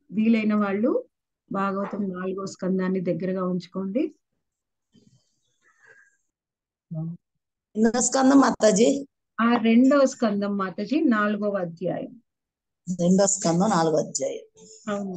వీలైన వాళ్ళు భాగవతం నాలుగో స్కందాన్ని దగ్గరగా ఉంచుకోండి ఎన్నో స్కందం మాతాజీ ఆ రెండవ స్కందం మాతాజీ నాలుగవ అధ్యాయం రెండో స్కందం నాలుగో అధ్యాయం అవును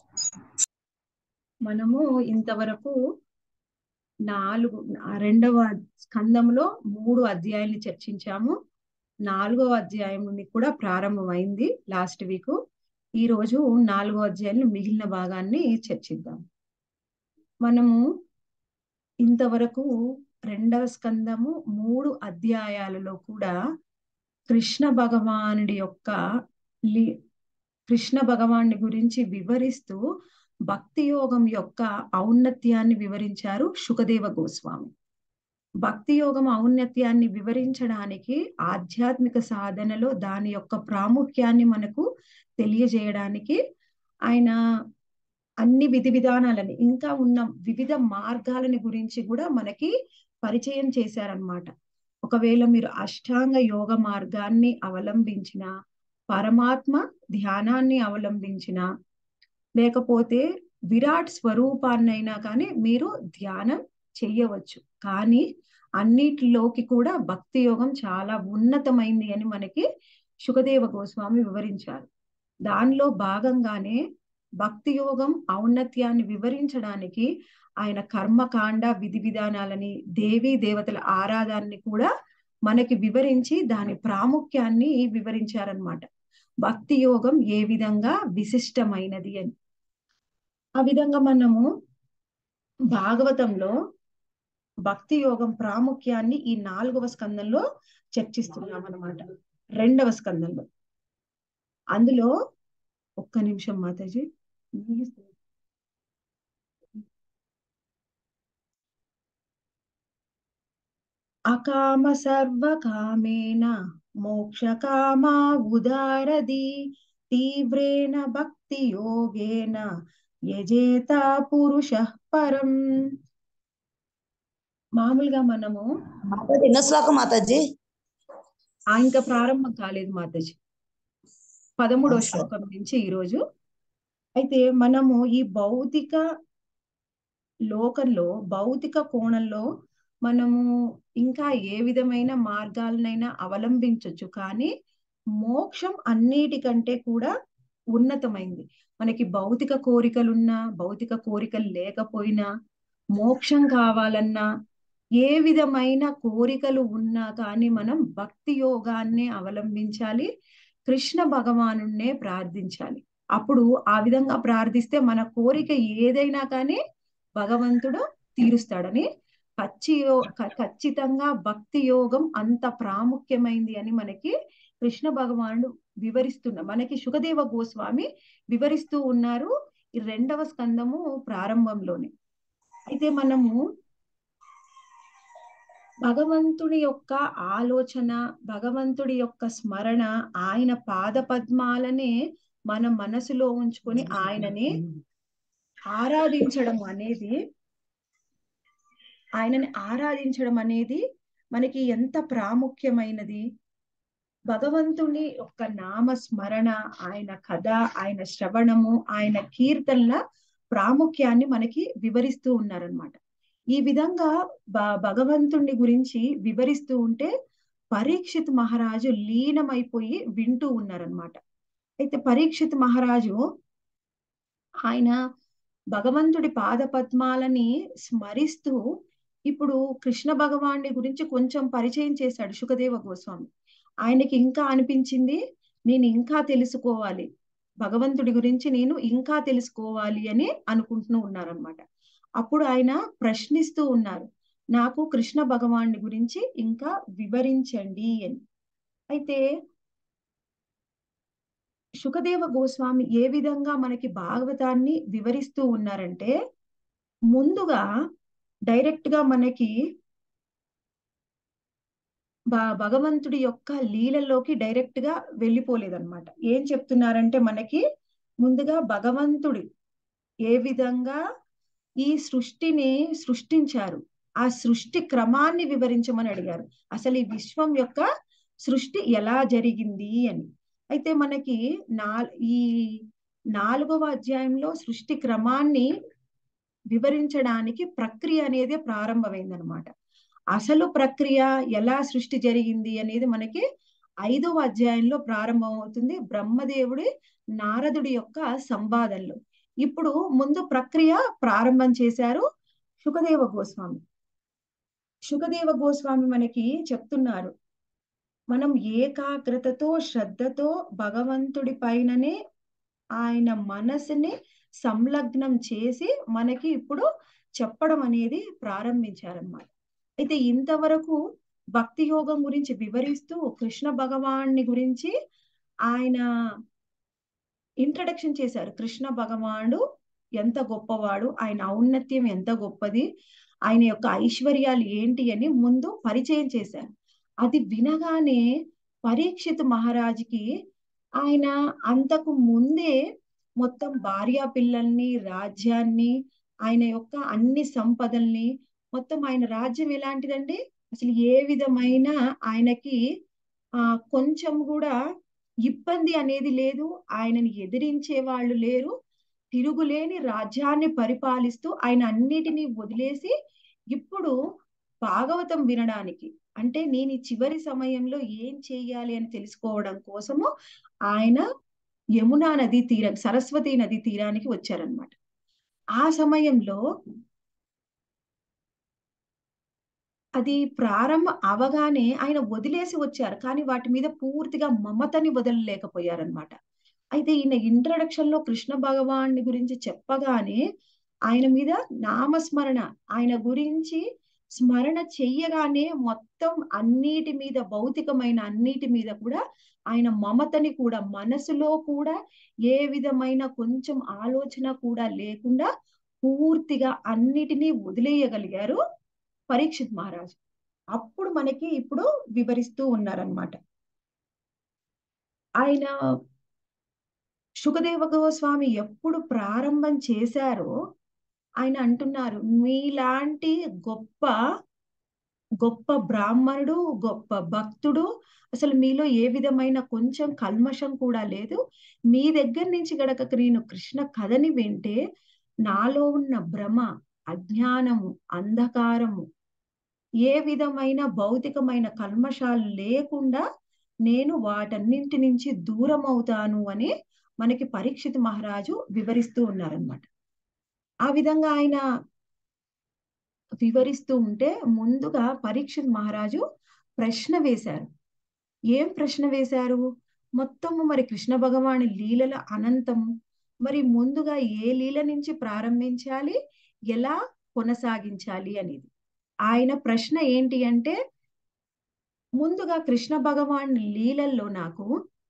మనము ఇంతవరకు నాలుగు ఆ రెండవ స్కందంలో మూడు అధ్యాయాలు చర్చించాము నాలుగవ అధ్యాయం నుండి కూడా ప్రారంభమైంది లాస్ట్ వీక్ ఈ రోజు నాలుగో అధ్యాయంలో మిగిలిన భాగాన్ని చర్చిద్దాం మనము ఇంతవరకు రెండవ స్కందము మూడు అధ్యాయాలలో కూడా కృష్ణ భగవానుడి యొక్క లి కృష్ణ భగవానుడి గురించి వివరిస్తూ భక్తి యోగం యొక్క ఔన్నత్యాన్ని వివరించారు సుఖదేవ గోస్వామి భక్తి యోగం ఔన్నత్యాన్ని వివరించడానికి ఆధ్యాత్మిక సాధనలో దాని యొక్క ప్రాముఖ్యాన్ని మనకు తెలియజేయడానికి ఆయన అన్ని విధి విధానాలని ఇంకా ఉన్న వివిధ మార్గాలని గురించి కూడా మనకి పరిచయం చేశారనమాట ఒకవేళ మీరు అష్టాంగ యోగ మార్గాన్ని అవలంబించిన పరమాత్మ ధ్యానాన్ని అవలంబించిన లేకపోతే విరాట్ స్వరూపాన్నైనా కానీ మీరు ధ్యానం చెయ్యవచ్చు కానీ అన్నిటిలోకి కూడా భక్తి యోగం చాలా ఉన్నతమైంది అని మనకి సుఖదేవ గోస్వామి వివరించారు దానిలో భాగంగానే భక్తి యోగం ఔన్నత్యాన్ని వివరించడానికి ఆయన కర్మకాండ విధి విధానాలని దేవీ దేవతల ఆరాధాన్ని కూడా మనకి వివరించి దాని ప్రాముఖ్యాన్ని వివరించారనమాట భక్తి యోగం ఏ విధంగా విశిష్టమైనది అని ఆ విధంగా మనము భాగవతంలో భక్తి యోగం ప్రాముఖ్యాన్ని ఈ నాలుగవ స్కందంలో చర్చిస్తున్నాం అనమాట రెండవ స్కందంలో అందులో ఒక్క నిమిషం మాతాజీ అకామ సర్వకామేన మోక్షకామా ఉదారది తీవ్రేణ భక్తి యోగేన యజేత పురుష పరం మామూలుగా మనము మాతాజీ ఎన్నో శ్లోకం మాతాజీ ఆ ఇంకా ప్రారంభం కాలేదు మాతాజీ పదమూడవ సరే. శ్లోకం నుంచి ఈరోజు అయితే మనము ఈ భౌతిక లోకంలో భౌతిక కోణంలో మనము ఇంకా ఏ విధమైన మార్గాలనైనా అవలంబించవచ్చు కానీ మోక్షం అన్నిటికంటే కూడా ఉన్నతమైంది మనకి భౌతిక కోరికలున్నా భౌతిక కోరికలు లేకపోయినా మోక్షం కావాలన్నా ఏ విధమైన కోరికలు ఉన్నా కానీ మనం భక్తి యోగాన్నే అవలంబించాలి కృష్ణ భగవానుణ్ణే ప్రార్థించాలి అప్పుడు ఆ విధంగా ప్రార్థిస్తే మన కోరిక ఏదైనా కానీ భగవంతుడు తీరుస్తాడని ఖచ్చి ఖ- ఖచ్చితంగా భక్తి యోగం అంత ప్రాముఖ్యమైంది అని మనకి కృష్ణ భగవానుడు వివరిస్తున్న మనకి సుఖదేవ గోస్వామి వివరిస్తూ ఉన్నారు ఈ రెండవ స్కందము ప్రారంభంలోనే అయితే మనము భగవంతుడి యొక్క ఆలోచన భగవంతుడి యొక్క స్మరణ ఆయన పాద పద్మాలనే మన మనసులో ఉంచుకొని ఆయనని ఆరాధించడం అనేది ఆయనని ఆరాధించడం అనేది మనకి ఎంత ప్రాముఖ్యమైనది భగవంతుని యొక్క నామ స్మరణ ఆయన కథ ఆయన శ్రవణము ఆయన కీర్తనల ప్రాముఖ్యాన్ని మనకి వివరిస్తూ ఉన్నారనమాట ఈ విధంగా భ భగవంతుని గురించి వివరిస్తూ ఉంటే పరీక్షిత్ మహారాజు లీనమైపోయి వింటూ ఉన్నారనమాట అయితే పరీక్షిత్ మహారాజు ఆయన భగవంతుడి పాద పద్మాలని స్మరిస్తూ ఇప్పుడు కృష్ణ భగవానుడి గురించి కొంచెం పరిచయం చేశాడు సుఖదేవ గోస్వామి ఆయనకి ఇంకా అనిపించింది నేను ఇంకా తెలుసుకోవాలి భగవంతుడి గురించి నేను ఇంకా తెలుసుకోవాలి అని అనుకుంటూ ఉన్నారనమాట అప్పుడు ఆయన ప్రశ్నిస్తూ ఉన్నారు నాకు కృష్ణ భగవానుడి గురించి ఇంకా వివరించండి అని అయితే సుఖదేవ గోస్వామి ఏ విధంగా మనకి భాగవతాన్ని వివరిస్తూ ఉన్నారంటే ముందుగా డైరెక్ట్ గా మనకి భ- భగవంతుడి యొక్క లీలలోకి డైరెక్ట్ గా వెళ్ళిపోలేదన్నమాట ఏం చెప్తున్నారంటే మనకి ముందుగా భగవంతుడి ఏ విధంగా ఈ సృష్టిని సృష్టించారు ఆ సృష్టి క్రమాన్ని వివరించమని అడిగారు అసలు ఈ విశ్వం యొక్క సృష్టి ఎలా జరిగింది అని అయితే మనకి నా ఈ నాలుగవ అధ్యాయంలో సృష్టి క్రమాన్ని వివరించడానికి ప్రక్రియ అనేది ప్రారంభమైందనమాట అసలు ప్రక్రియ ఎలా సృష్టి జరిగింది అనేది మనకి ఐదవ అధ్యాయంలో ప్రారంభమవుతుంది బ్రహ్మదేవుడి నారదుడి యొక్క సంవాదంలో ఇప్పుడు ముందు ప్రక్రియ ప్రారంభం చేశారు సుఖదేవ గోస్వామి సుఖదేవ గోస్వామి మనకి చెప్తున్నారు మనం ఏకాగ్రతతో శ్రద్ధతో భగవంతుడి పైననే ఆయన మనసుని సంలగ్నం చేసి మనకి ఇప్పుడు చెప్పడం అనేది ప్రారంభించారన్నమాట అయితే ఇంతవరకు భక్తి యోగం గురించి వివరిస్తూ కృష్ణ భగవాన్ని గురించి ఆయన ఇంట్రడక్షన్ చేశారు కృష్ణ భగవానుడు ఎంత గొప్పవాడు ఆయన ఔన్నత్యం ఎంత గొప్పది ఆయన యొక్క ఐశ్వర్యాలు ఏంటి అని ముందు పరిచయం చేశారు అది వినగానే పరీక్షిత్ మహారాజుకి ఆయన అంతకు ముందే మొత్తం భార్యా పిల్లల్ని రాజ్యాన్ని ఆయన యొక్క అన్ని సంపదల్ని మొత్తం ఆయన రాజ్యం ఎలాంటిదండి అసలు ఏ విధమైన ఆయనకి ఆ కొంచెం కూడా ఇబ్బంది అనేది లేదు ఆయనని ఎదిరించే వాళ్ళు లేరు తిరుగులేని రాజ్యాన్ని పరిపాలిస్తూ ఆయన అన్నిటినీ వదిలేసి ఇప్పుడు భాగవతం వినడానికి అంటే నేను ఈ చివరి సమయంలో ఏం చేయాలి అని తెలుసుకోవడం కోసము ఆయన యమునా నది తీర సరస్వతి నది తీరానికి వచ్చారనమాట ఆ సమయంలో అది ప్రారంభ అవగానే ఆయన వదిలేసి వచ్చారు కానీ వాటి మీద పూర్తిగా మమతని వదలలేకపోయారనమాట అయితే ఈయన ఇంట్రడక్షన్ లో కృష్ణ భగవాన్ని గురించి చెప్పగానే ఆయన మీద నామస్మరణ ఆయన గురించి స్మరణ చెయ్యగానే మొత్తం అన్నిటి మీద భౌతికమైన అన్నిటి మీద కూడా ఆయన మమతని కూడా మనసులో కూడా ఏ విధమైన కొంచెం ఆలోచన కూడా లేకుండా పూర్తిగా అన్నిటినీ వదిలేయగలిగారు పరీక్షిత్ మహారాజు అప్పుడు మనకి ఇప్పుడు వివరిస్తూ ఉన్నారనమాట ఆయన సుఖదేవ గోస్వామి ఎప్పుడు ప్రారంభం చేశారో ఆయన అంటున్నారు మీలాంటి గొప్ప గొప్ప బ్రాహ్మణుడు గొప్ప భక్తుడు అసలు మీలో ఏ విధమైన కొంచెం కల్మషం కూడా లేదు మీ దగ్గర నుంచి గడక నేను కృష్ణ కథని వింటే నాలో ఉన్న భ్రమ అజ్ఞానము అంధకారము ఏ విధమైన భౌతికమైన కల్మషాలు లేకుండా నేను వాటన్నింటి నుంచి దూరం అవుతాను అని మనకి పరీక్షిత్ మహారాజు వివరిస్తూ ఉన్నారనమాట ఆ విధంగా ఆయన వివరిస్తూ ఉంటే ముందుగా పరీక్షిత్ మహారాజు ప్రశ్న వేశారు ఏం ప్రశ్న వేశారు మొత్తము మరి కృష్ణ భగవాని లీలల అనంతము మరి ముందుగా ఏ లీల నుంచి ప్రారంభించాలి ఎలా కొనసాగించాలి అనేది ఆయన ప్రశ్న ఏంటి అంటే ముందుగా కృష్ణ భగవాన్ లీలల్లో నాకు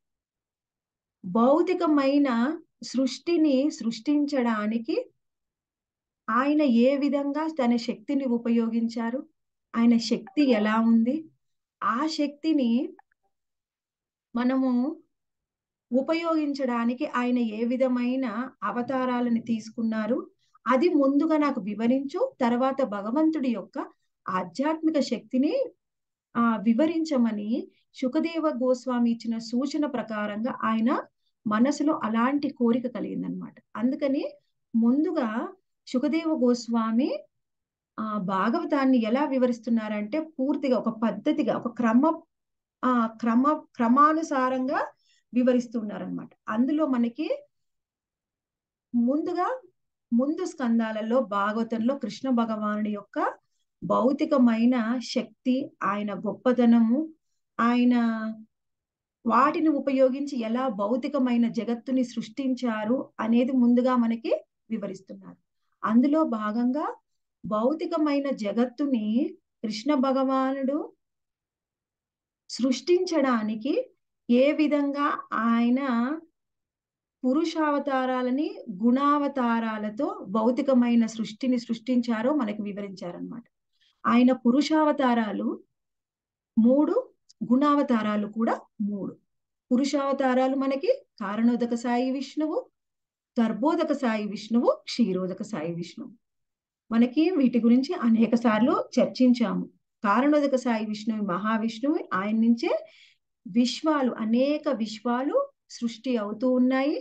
భౌతికమైన సృష్టిని సృష్టించడానికి ఆయన ఏ విధంగా తన శక్తిని ఉపయోగించారు ఆయన శక్తి ఎలా ఉంది ఆ శక్తిని మనము ఉపయోగించడానికి ఆయన ఏ విధమైన అవతారాలను తీసుకున్నారు అది ముందుగా నాకు వివరించు తర్వాత భగవంతుడి యొక్క ఆధ్యాత్మిక శక్తిని ఆ వివరించమని సుఖదేవ గోస్వామి ఇచ్చిన సూచన ప్రకారంగా ఆయన మనసులో అలాంటి కోరిక కలిగిందనమాట అందుకని ముందుగా సుఖదేవ గోస్వామి ఆ భాగవతాన్ని ఎలా వివరిస్తున్నారంటే పూర్తిగా ఒక పద్ధతిగా ఒక క్రమ ఆ క్రమ క్రమానుసారంగా వివరిస్తున్నారనమాట అందులో మనకి ముందుగా ముందు స్కందాలలో భాగవతంలో కృష్ణ భగవానుడి యొక్క భౌతికమైన శక్తి ఆయన గొప్పతనము ఆయన వాటిని ఉపయోగించి ఎలా భౌతికమైన జగత్తుని సృష్టించారు అనేది ముందుగా మనకి వివరిస్తున్నారు అందులో భాగంగా భౌతికమైన జగత్తుని కృష్ణ భగవానుడు సృష్టించడానికి ఏ విధంగా ఆయన పురుషావతారాలని గుణావతారాలతో భౌతికమైన సృష్టిని సృష్టించారో మనకి వివరించారనమాట ఆయన పురుషావతారాలు మూడు గుణావతారాలు కూడా మూడు పురుషావతారాలు మనకి కారణోదక సాయి విష్ణువు గర్భోదక సాయి విష్ణువు క్షీరోదక సాయి విష్ణువు మనకి వీటి గురించి అనేక సార్లు చర్చించాము కారణోదక సాయి విష్ణువు మహావిష్ణువు ఆయన నుంచే విశ్వాలు అనేక విశ్వాలు సృష్టి అవుతూ ఉన్నాయి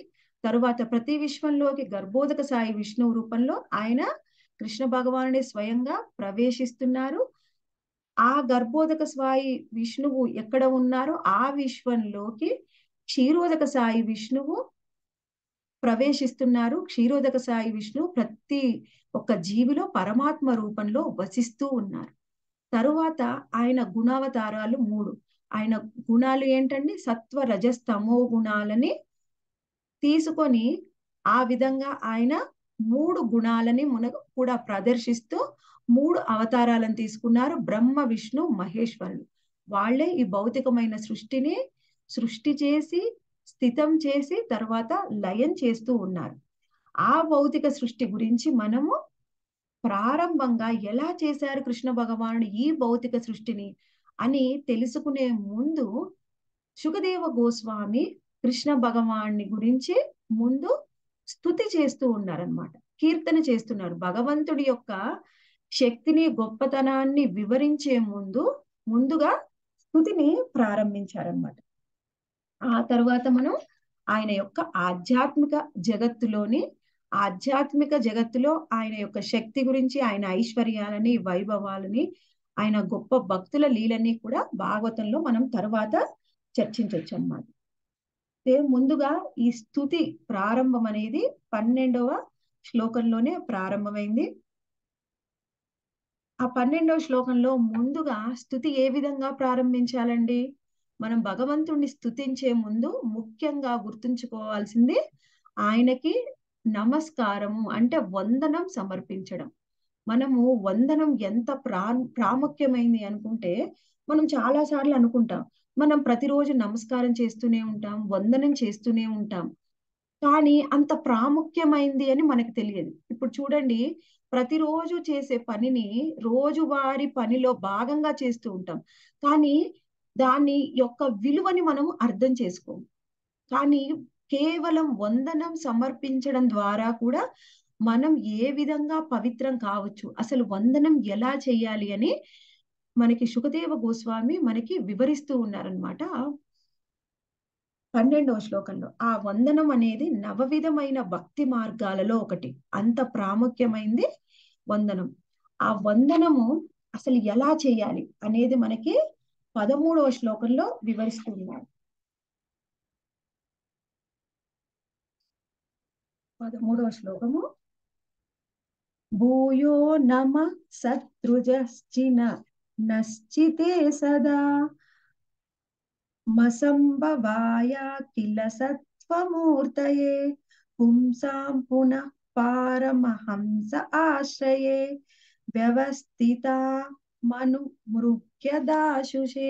తరువాత ప్రతి విశ్వంలోకి గర్భోదక సాయి విష్ణువు రూపంలో ఆయన కృష్ణ భగవానుడే స్వయంగా ప్రవేశిస్తున్నారు ఆ గర్భోదక సాయి విష్ణువు ఎక్కడ ఉన్నారో ఆ విశ్వంలోకి క్షీరోదక సాయి విష్ణువు ప్రవేశిస్తున్నారు క్షీరోదక సాయి విష్ణువు ప్రతి ఒక్క జీవిలో పరమాత్మ రూపంలో వసిస్తూ ఉన్నారు తరువాత ఆయన గుణావతారాలు మూడు ఆయన గుణాలు ఏంటండి సత్వ రజస్తమో గుణాలని తీసుకొని ఆ విధంగా ఆయన మూడు గుణాలని మున కూడా ప్రదర్శిస్తూ మూడు అవతారాలను తీసుకున్నారు బ్రహ్మ విష్ణు మహేశ్వరులు వాళ్ళే ఈ భౌతికమైన సృష్టిని సృష్టి చేసి స్థితం చేసి తర్వాత లయం చేస్తూ ఉన్నారు ఆ భౌతిక సృష్టి గురించి మనము ప్రారంభంగా ఎలా చేశారు కృష్ణ భగవానుడు ఈ భౌతిక సృష్టిని అని తెలుసుకునే ముందు సుఖదేవ గోస్వామి కృష్ణ భగవాన్ని గురించి ముందు స్థుతి చేస్తూ ఉన్నారనమాట కీర్తన చేస్తున్నారు భగవంతుడి యొక్క శక్తిని గొప్పతనాన్ని వివరించే ముందు ముందుగా స్థుతిని ప్రారంభించారనమాట ఆ తర్వాత మనం ఆయన యొక్క ఆధ్యాత్మిక జగత్తులోని ఆధ్యాత్మిక జగత్తులో ఆయన యొక్క శక్తి గురించి ఆయన ఐశ్వర్యాలని వైభవాలని ఆయన గొప్ప భక్తుల లీలని కూడా భాగవతంలో మనం తర్వాత చర్చించవచ్చు అన్నమాట ముందుగా ఈ స్థుతి ప్రారంభం అనేది పన్నెండవ శ్లోకంలోనే ప్రారంభమైంది ఆ పన్నెండవ శ్లోకంలో ముందుగా స్థుతి ఏ విధంగా ప్రారంభించాలండి మనం భగవంతుణ్ణి స్థుతించే ముందు ముఖ్యంగా గుర్తుంచుకోవాల్సింది ఆయనకి నమస్కారము అంటే వందనం సమర్పించడం మనము వందనం ఎంత ప్రా ప్రాముఖ్యమైంది అనుకుంటే మనం చాలా సార్లు అనుకుంటాం మనం ప్రతిరోజు నమస్కారం చేస్తూనే ఉంటాం వందనం చేస్తూనే ఉంటాం కానీ అంత ప్రాముఖ్యమైంది అని మనకు తెలియదు ఇప్పుడు చూడండి ప్రతిరోజు చేసే పనిని రోజువారి పనిలో భాగంగా చేస్తూ ఉంటాం కానీ దాని యొక్క విలువని మనం అర్థం చేసుకోం కానీ కేవలం వందనం సమర్పించడం ద్వారా కూడా మనం ఏ విధంగా పవిత్రం కావచ్చు అసలు వందనం ఎలా చేయాలి అని మనకి సుఖదేవ గోస్వామి మనకి వివరిస్తూ ఉన్నారనమాట పన్నెండవ శ్లోకంలో ఆ వందనం అనేది నవవిధమైన భక్తి మార్గాలలో ఒకటి అంత ప్రాముఖ్యమైంది వందనం ఆ వందనము అసలు ఎలా చేయాలి అనేది మనకి పదమూడవ శ్లోకంలో వివరిస్తూ ఉన్నారు పదమూడవ శ్లోకము భూయో నమ సత్రుజశ్చిన నశ్చితే సదా మసంభవాయ కిల సత్వమూర్తయే పుంసాం పునః పారమహంస ఆశ్రయే వ్యవస్థిత మను మృగ్యదాశుషే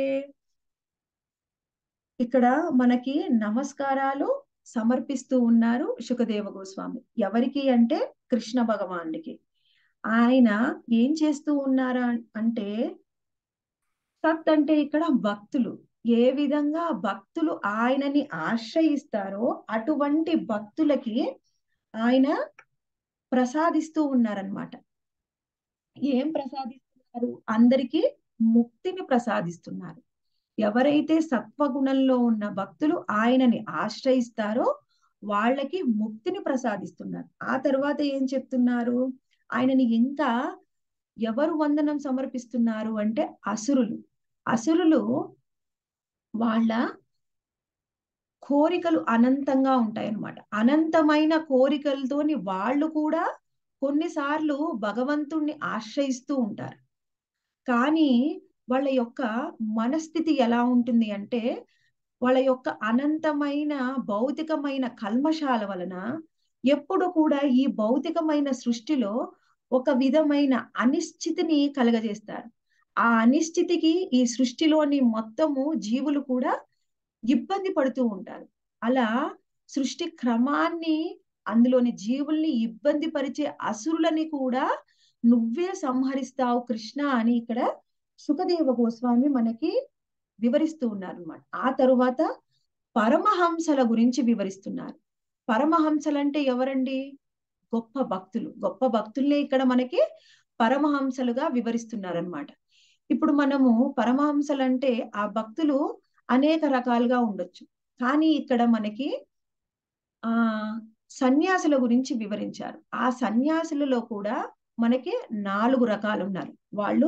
ఇక్కడ మనకి నమస్కారాలు సమర్పిస్తూ ఉన్నారు సుఖదేవ గోస్వామి ఎవరికి అంటే కృష్ణ భగవానుడికి ఆయన ఏం చేస్తూ ఉన్నారా అంటే సత్ అంటే ఇక్కడ భక్తులు ఏ విధంగా భక్తులు ఆయనని ఆశ్రయిస్తారో అటువంటి భక్తులకి ఆయన ప్రసాదిస్తూ ఉన్నారనమాట ఏం ప్రసాదిస్తున్నారు అందరికీ ముక్తిని ప్రసాదిస్తున్నారు ఎవరైతే సత్వగుణంలో ఉన్న భక్తులు ఆయనని ఆశ్రయిస్తారో వాళ్ళకి ముక్తిని ప్రసాదిస్తున్నారు ఆ తర్వాత ఏం చెప్తున్నారు ఆయనని ఇంకా ఎవరు వందనం సమర్పిస్తున్నారు అంటే అసురులు అసురులు వాళ్ళ కోరికలు అనంతంగా ఉంటాయన్నమాట అనంతమైన కోరికలతోని వాళ్ళు కూడా కొన్నిసార్లు భగవంతుణ్ణి ఆశ్రయిస్తూ ఉంటారు కానీ వాళ్ళ యొక్క మనస్థితి ఎలా ఉంటుంది అంటే వాళ్ళ యొక్క అనంతమైన భౌతికమైన కల్మషాల వలన ఎప్పుడు కూడా ఈ భౌతికమైన సృష్టిలో ఒక విధమైన అనిశ్చితిని కలగజేస్తారు ఆ అనిశ్చితికి ఈ సృష్టిలోని మొత్తము జీవులు కూడా ఇబ్బంది పడుతూ ఉంటారు అలా సృష్టి క్రమాన్ని అందులోని జీవుల్ని ఇబ్బంది పరిచే అసురులని కూడా నువ్వే సంహరిస్తావు కృష్ణ అని ఇక్కడ సుఖదేవ గోస్వామి మనకి వివరిస్తూ ఉన్నారు అనమాట ఆ తరువాత పరమహంసల గురించి వివరిస్తున్నారు పరమహంసలంటే ఎవరండి గొప్ప భక్తులు గొప్ప భక్తుల్ని ఇక్కడ మనకి పరమహంసలుగా వివరిస్తున్నారనమాట ఇప్పుడు మనము పరమహంసలంటే ఆ భక్తులు అనేక రకాలుగా ఉండొచ్చు కానీ ఇక్కడ మనకి ఆ సన్యాసుల గురించి వివరించారు ఆ సన్యాసులలో కూడా మనకి నాలుగు రకాలు ఉన్నారు వాళ్ళు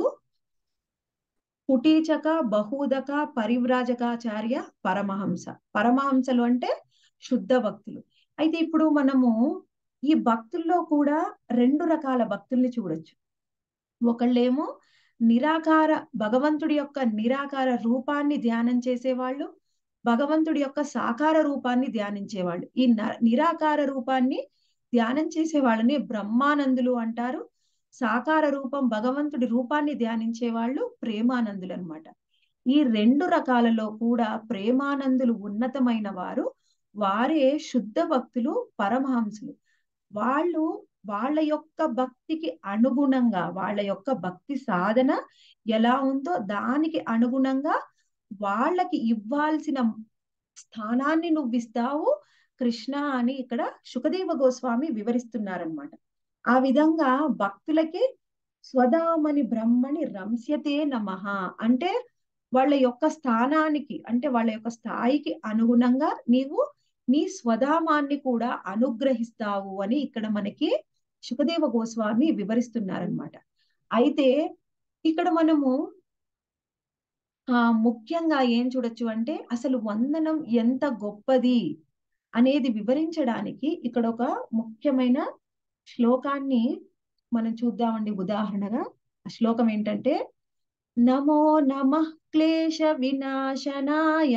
కుటీచక బహూదక పరివ్రాజకాచార్య పరమహంస పరమహంసలు అంటే శుద్ధ భక్తులు అయితే ఇప్పుడు మనము ఈ భక్తుల్లో కూడా రెండు రకాల భక్తుల్ని చూడొచ్చు ఒకళ్ళేమో నిరాకార భగవంతుడి యొక్క నిరాకార రూపాన్ని ధ్యానం చేసేవాళ్ళు భగవంతుడి యొక్క సాకార రూపాన్ని ధ్యానించేవాళ్ళు ఈ నిరాకార రూపాన్ని ధ్యానం చేసే వాళ్ళని బ్రహ్మానందులు అంటారు సాకార రూపం భగవంతుడి రూపాన్ని ధ్యానించే వాళ్ళు ప్రేమానందులు అనమాట ఈ రెండు రకాలలో కూడా ప్రేమానందులు ఉన్నతమైన వారు వారే శుద్ధ భక్తులు పరమహంసులు వాళ్ళు వాళ్ళ యొక్క భక్తికి అనుగుణంగా వాళ్ళ యొక్క భక్తి సాధన ఎలా ఉందో దానికి అనుగుణంగా వాళ్ళకి ఇవ్వాల్సిన స్థానాన్ని నువ్వు ఇస్తావు కృష్ణ అని ఇక్కడ సుఖదేవ గోస్వామి వివరిస్తున్నారనమాట ఆ విధంగా భక్తులకి స్వదామని బ్రహ్మని రంస్యతే నమః అంటే వాళ్ళ యొక్క స్థానానికి అంటే వాళ్ళ యొక్క స్థాయికి అనుగుణంగా నీవు నీ స్వధామాన్ని కూడా అనుగ్రహిస్తావు అని ఇక్కడ మనకి సుఖదేవ గోస్వామి వివరిస్తున్నారనమాట అయితే ఇక్కడ మనము ఆ ముఖ్యంగా ఏం చూడొచ్చు అంటే అసలు వందనం ఎంత గొప్పది అనేది వివరించడానికి ఇక్కడ ఒక ముఖ్యమైన శ్లోకాన్ని మనం చూద్దామండి ఉదాహరణగా ఆ శ్లోకం ఏంటంటే నమో నమ క్లేశ వినాశనాయ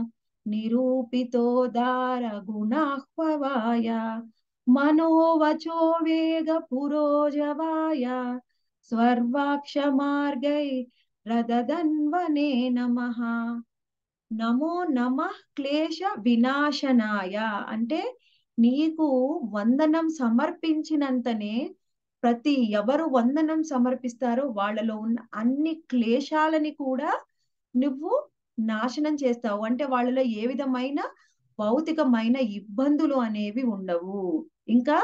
నిరూపితోదార గుణాహ్వవాయ మనోవచో వేగ పురోజవాయ స్వర్వాక్ష మార్గై రదదన్వనే నమ నమో నమ క్లేశ వినాశనాయ అంటే నీకు వందనం సమర్పించినంతనే ప్రతి ఎవరు వందనం సమర్పిస్తారో వాళ్ళలో ఉన్న అన్ని క్లేశాలని కూడా నువ్వు నాశనం చేస్తావు అంటే వాళ్ళలో ఏ విధమైన భౌతికమైన ఇబ్బందులు అనేవి ఉండవు ఇంకా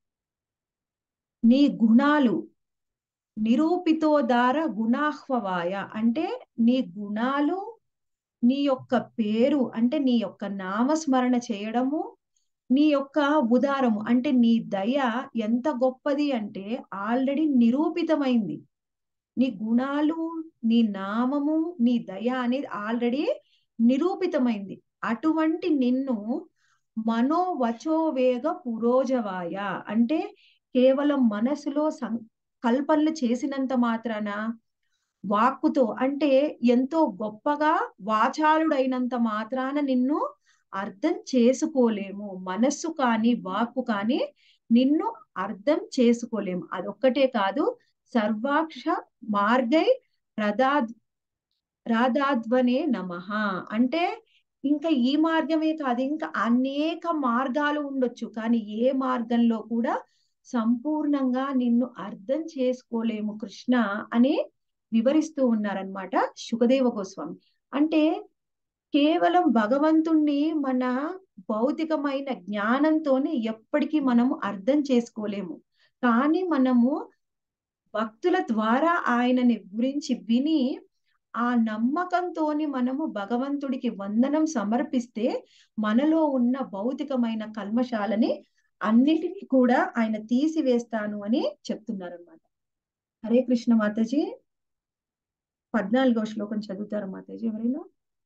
నీ గుణాలు నిరూపితోదార గుణాహ్వవాయ అంటే నీ గుణాలు నీ యొక్క పేరు అంటే నీ యొక్క నామస్మరణ చేయడము నీ యొక్క ఉదారము అంటే నీ దయ ఎంత గొప్పది అంటే ఆల్రెడీ నిరూపితమైంది నీ గుణాలు నీ నామము నీ దయ అనేది ఆల్రెడీ నిరూపితమైంది అటువంటి నిన్ను మనోవచోవేగ పురోజవాయ అంటే కేవలం మనసులో కల్పనలు చేసినంత మాత్రాన వాక్కుతో అంటే ఎంతో గొప్పగా వాచాలుడైనంత మాత్రాన నిన్ను అర్థం చేసుకోలేము మనస్సు కానీ వాక్కు కానీ నిన్ను అర్థం చేసుకోలేము అదొక్కటే కాదు సర్వాక్ష మార్గై రథాద్ రాధాధ్వనే నమ అంటే ఇంకా ఈ మార్గమే కాదు ఇంకా అనేక మార్గాలు ఉండొచ్చు కానీ ఏ మార్గంలో కూడా సంపూర్ణంగా నిన్ను అర్థం చేసుకోలేము కృష్ణ అని వివరిస్తూ ఉన్నారనమాట సుఖదేవ గోస్వామి అంటే కేవలం భగవంతుణ్ణి మన భౌతికమైన జ్ఞానంతోనే ఎప్పటికీ మనము అర్థం చేసుకోలేము కానీ మనము భక్తుల ద్వారా ఆయనని గురించి విని ఆ నమ్మకంతోని మనము భగవంతుడికి వందనం సమర్పిస్తే మనలో ఉన్న భౌతికమైన కల్మశాలని అన్నిటినీ కూడా ఆయన తీసివేస్తాను అని చెప్తున్నారనమాట హరే కృష్ణ మాతాజీ పద్నాలుగో శ్లోకం చదువుతారు మాతాజీ ఎవరైనా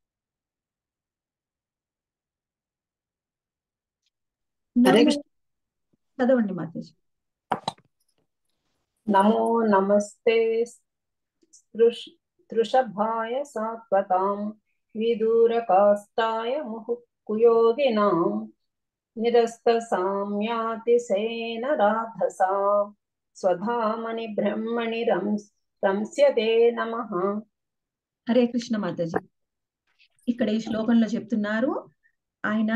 చదవండి మాతాజీ నమో నమస్తే తృషభాయ సాత్వతాం విదూరకాస్తాయ ముహుకుయోగినాం నిరస్త సామ్యాతిశేన రాధసా స్వధామని బ్రహ్మణి రంస్యతే నమ హరే కృష్ణ మాతాజీ ఇక్కడ ఈ శ్లోకంలో చెప్తున్నారు ఆయన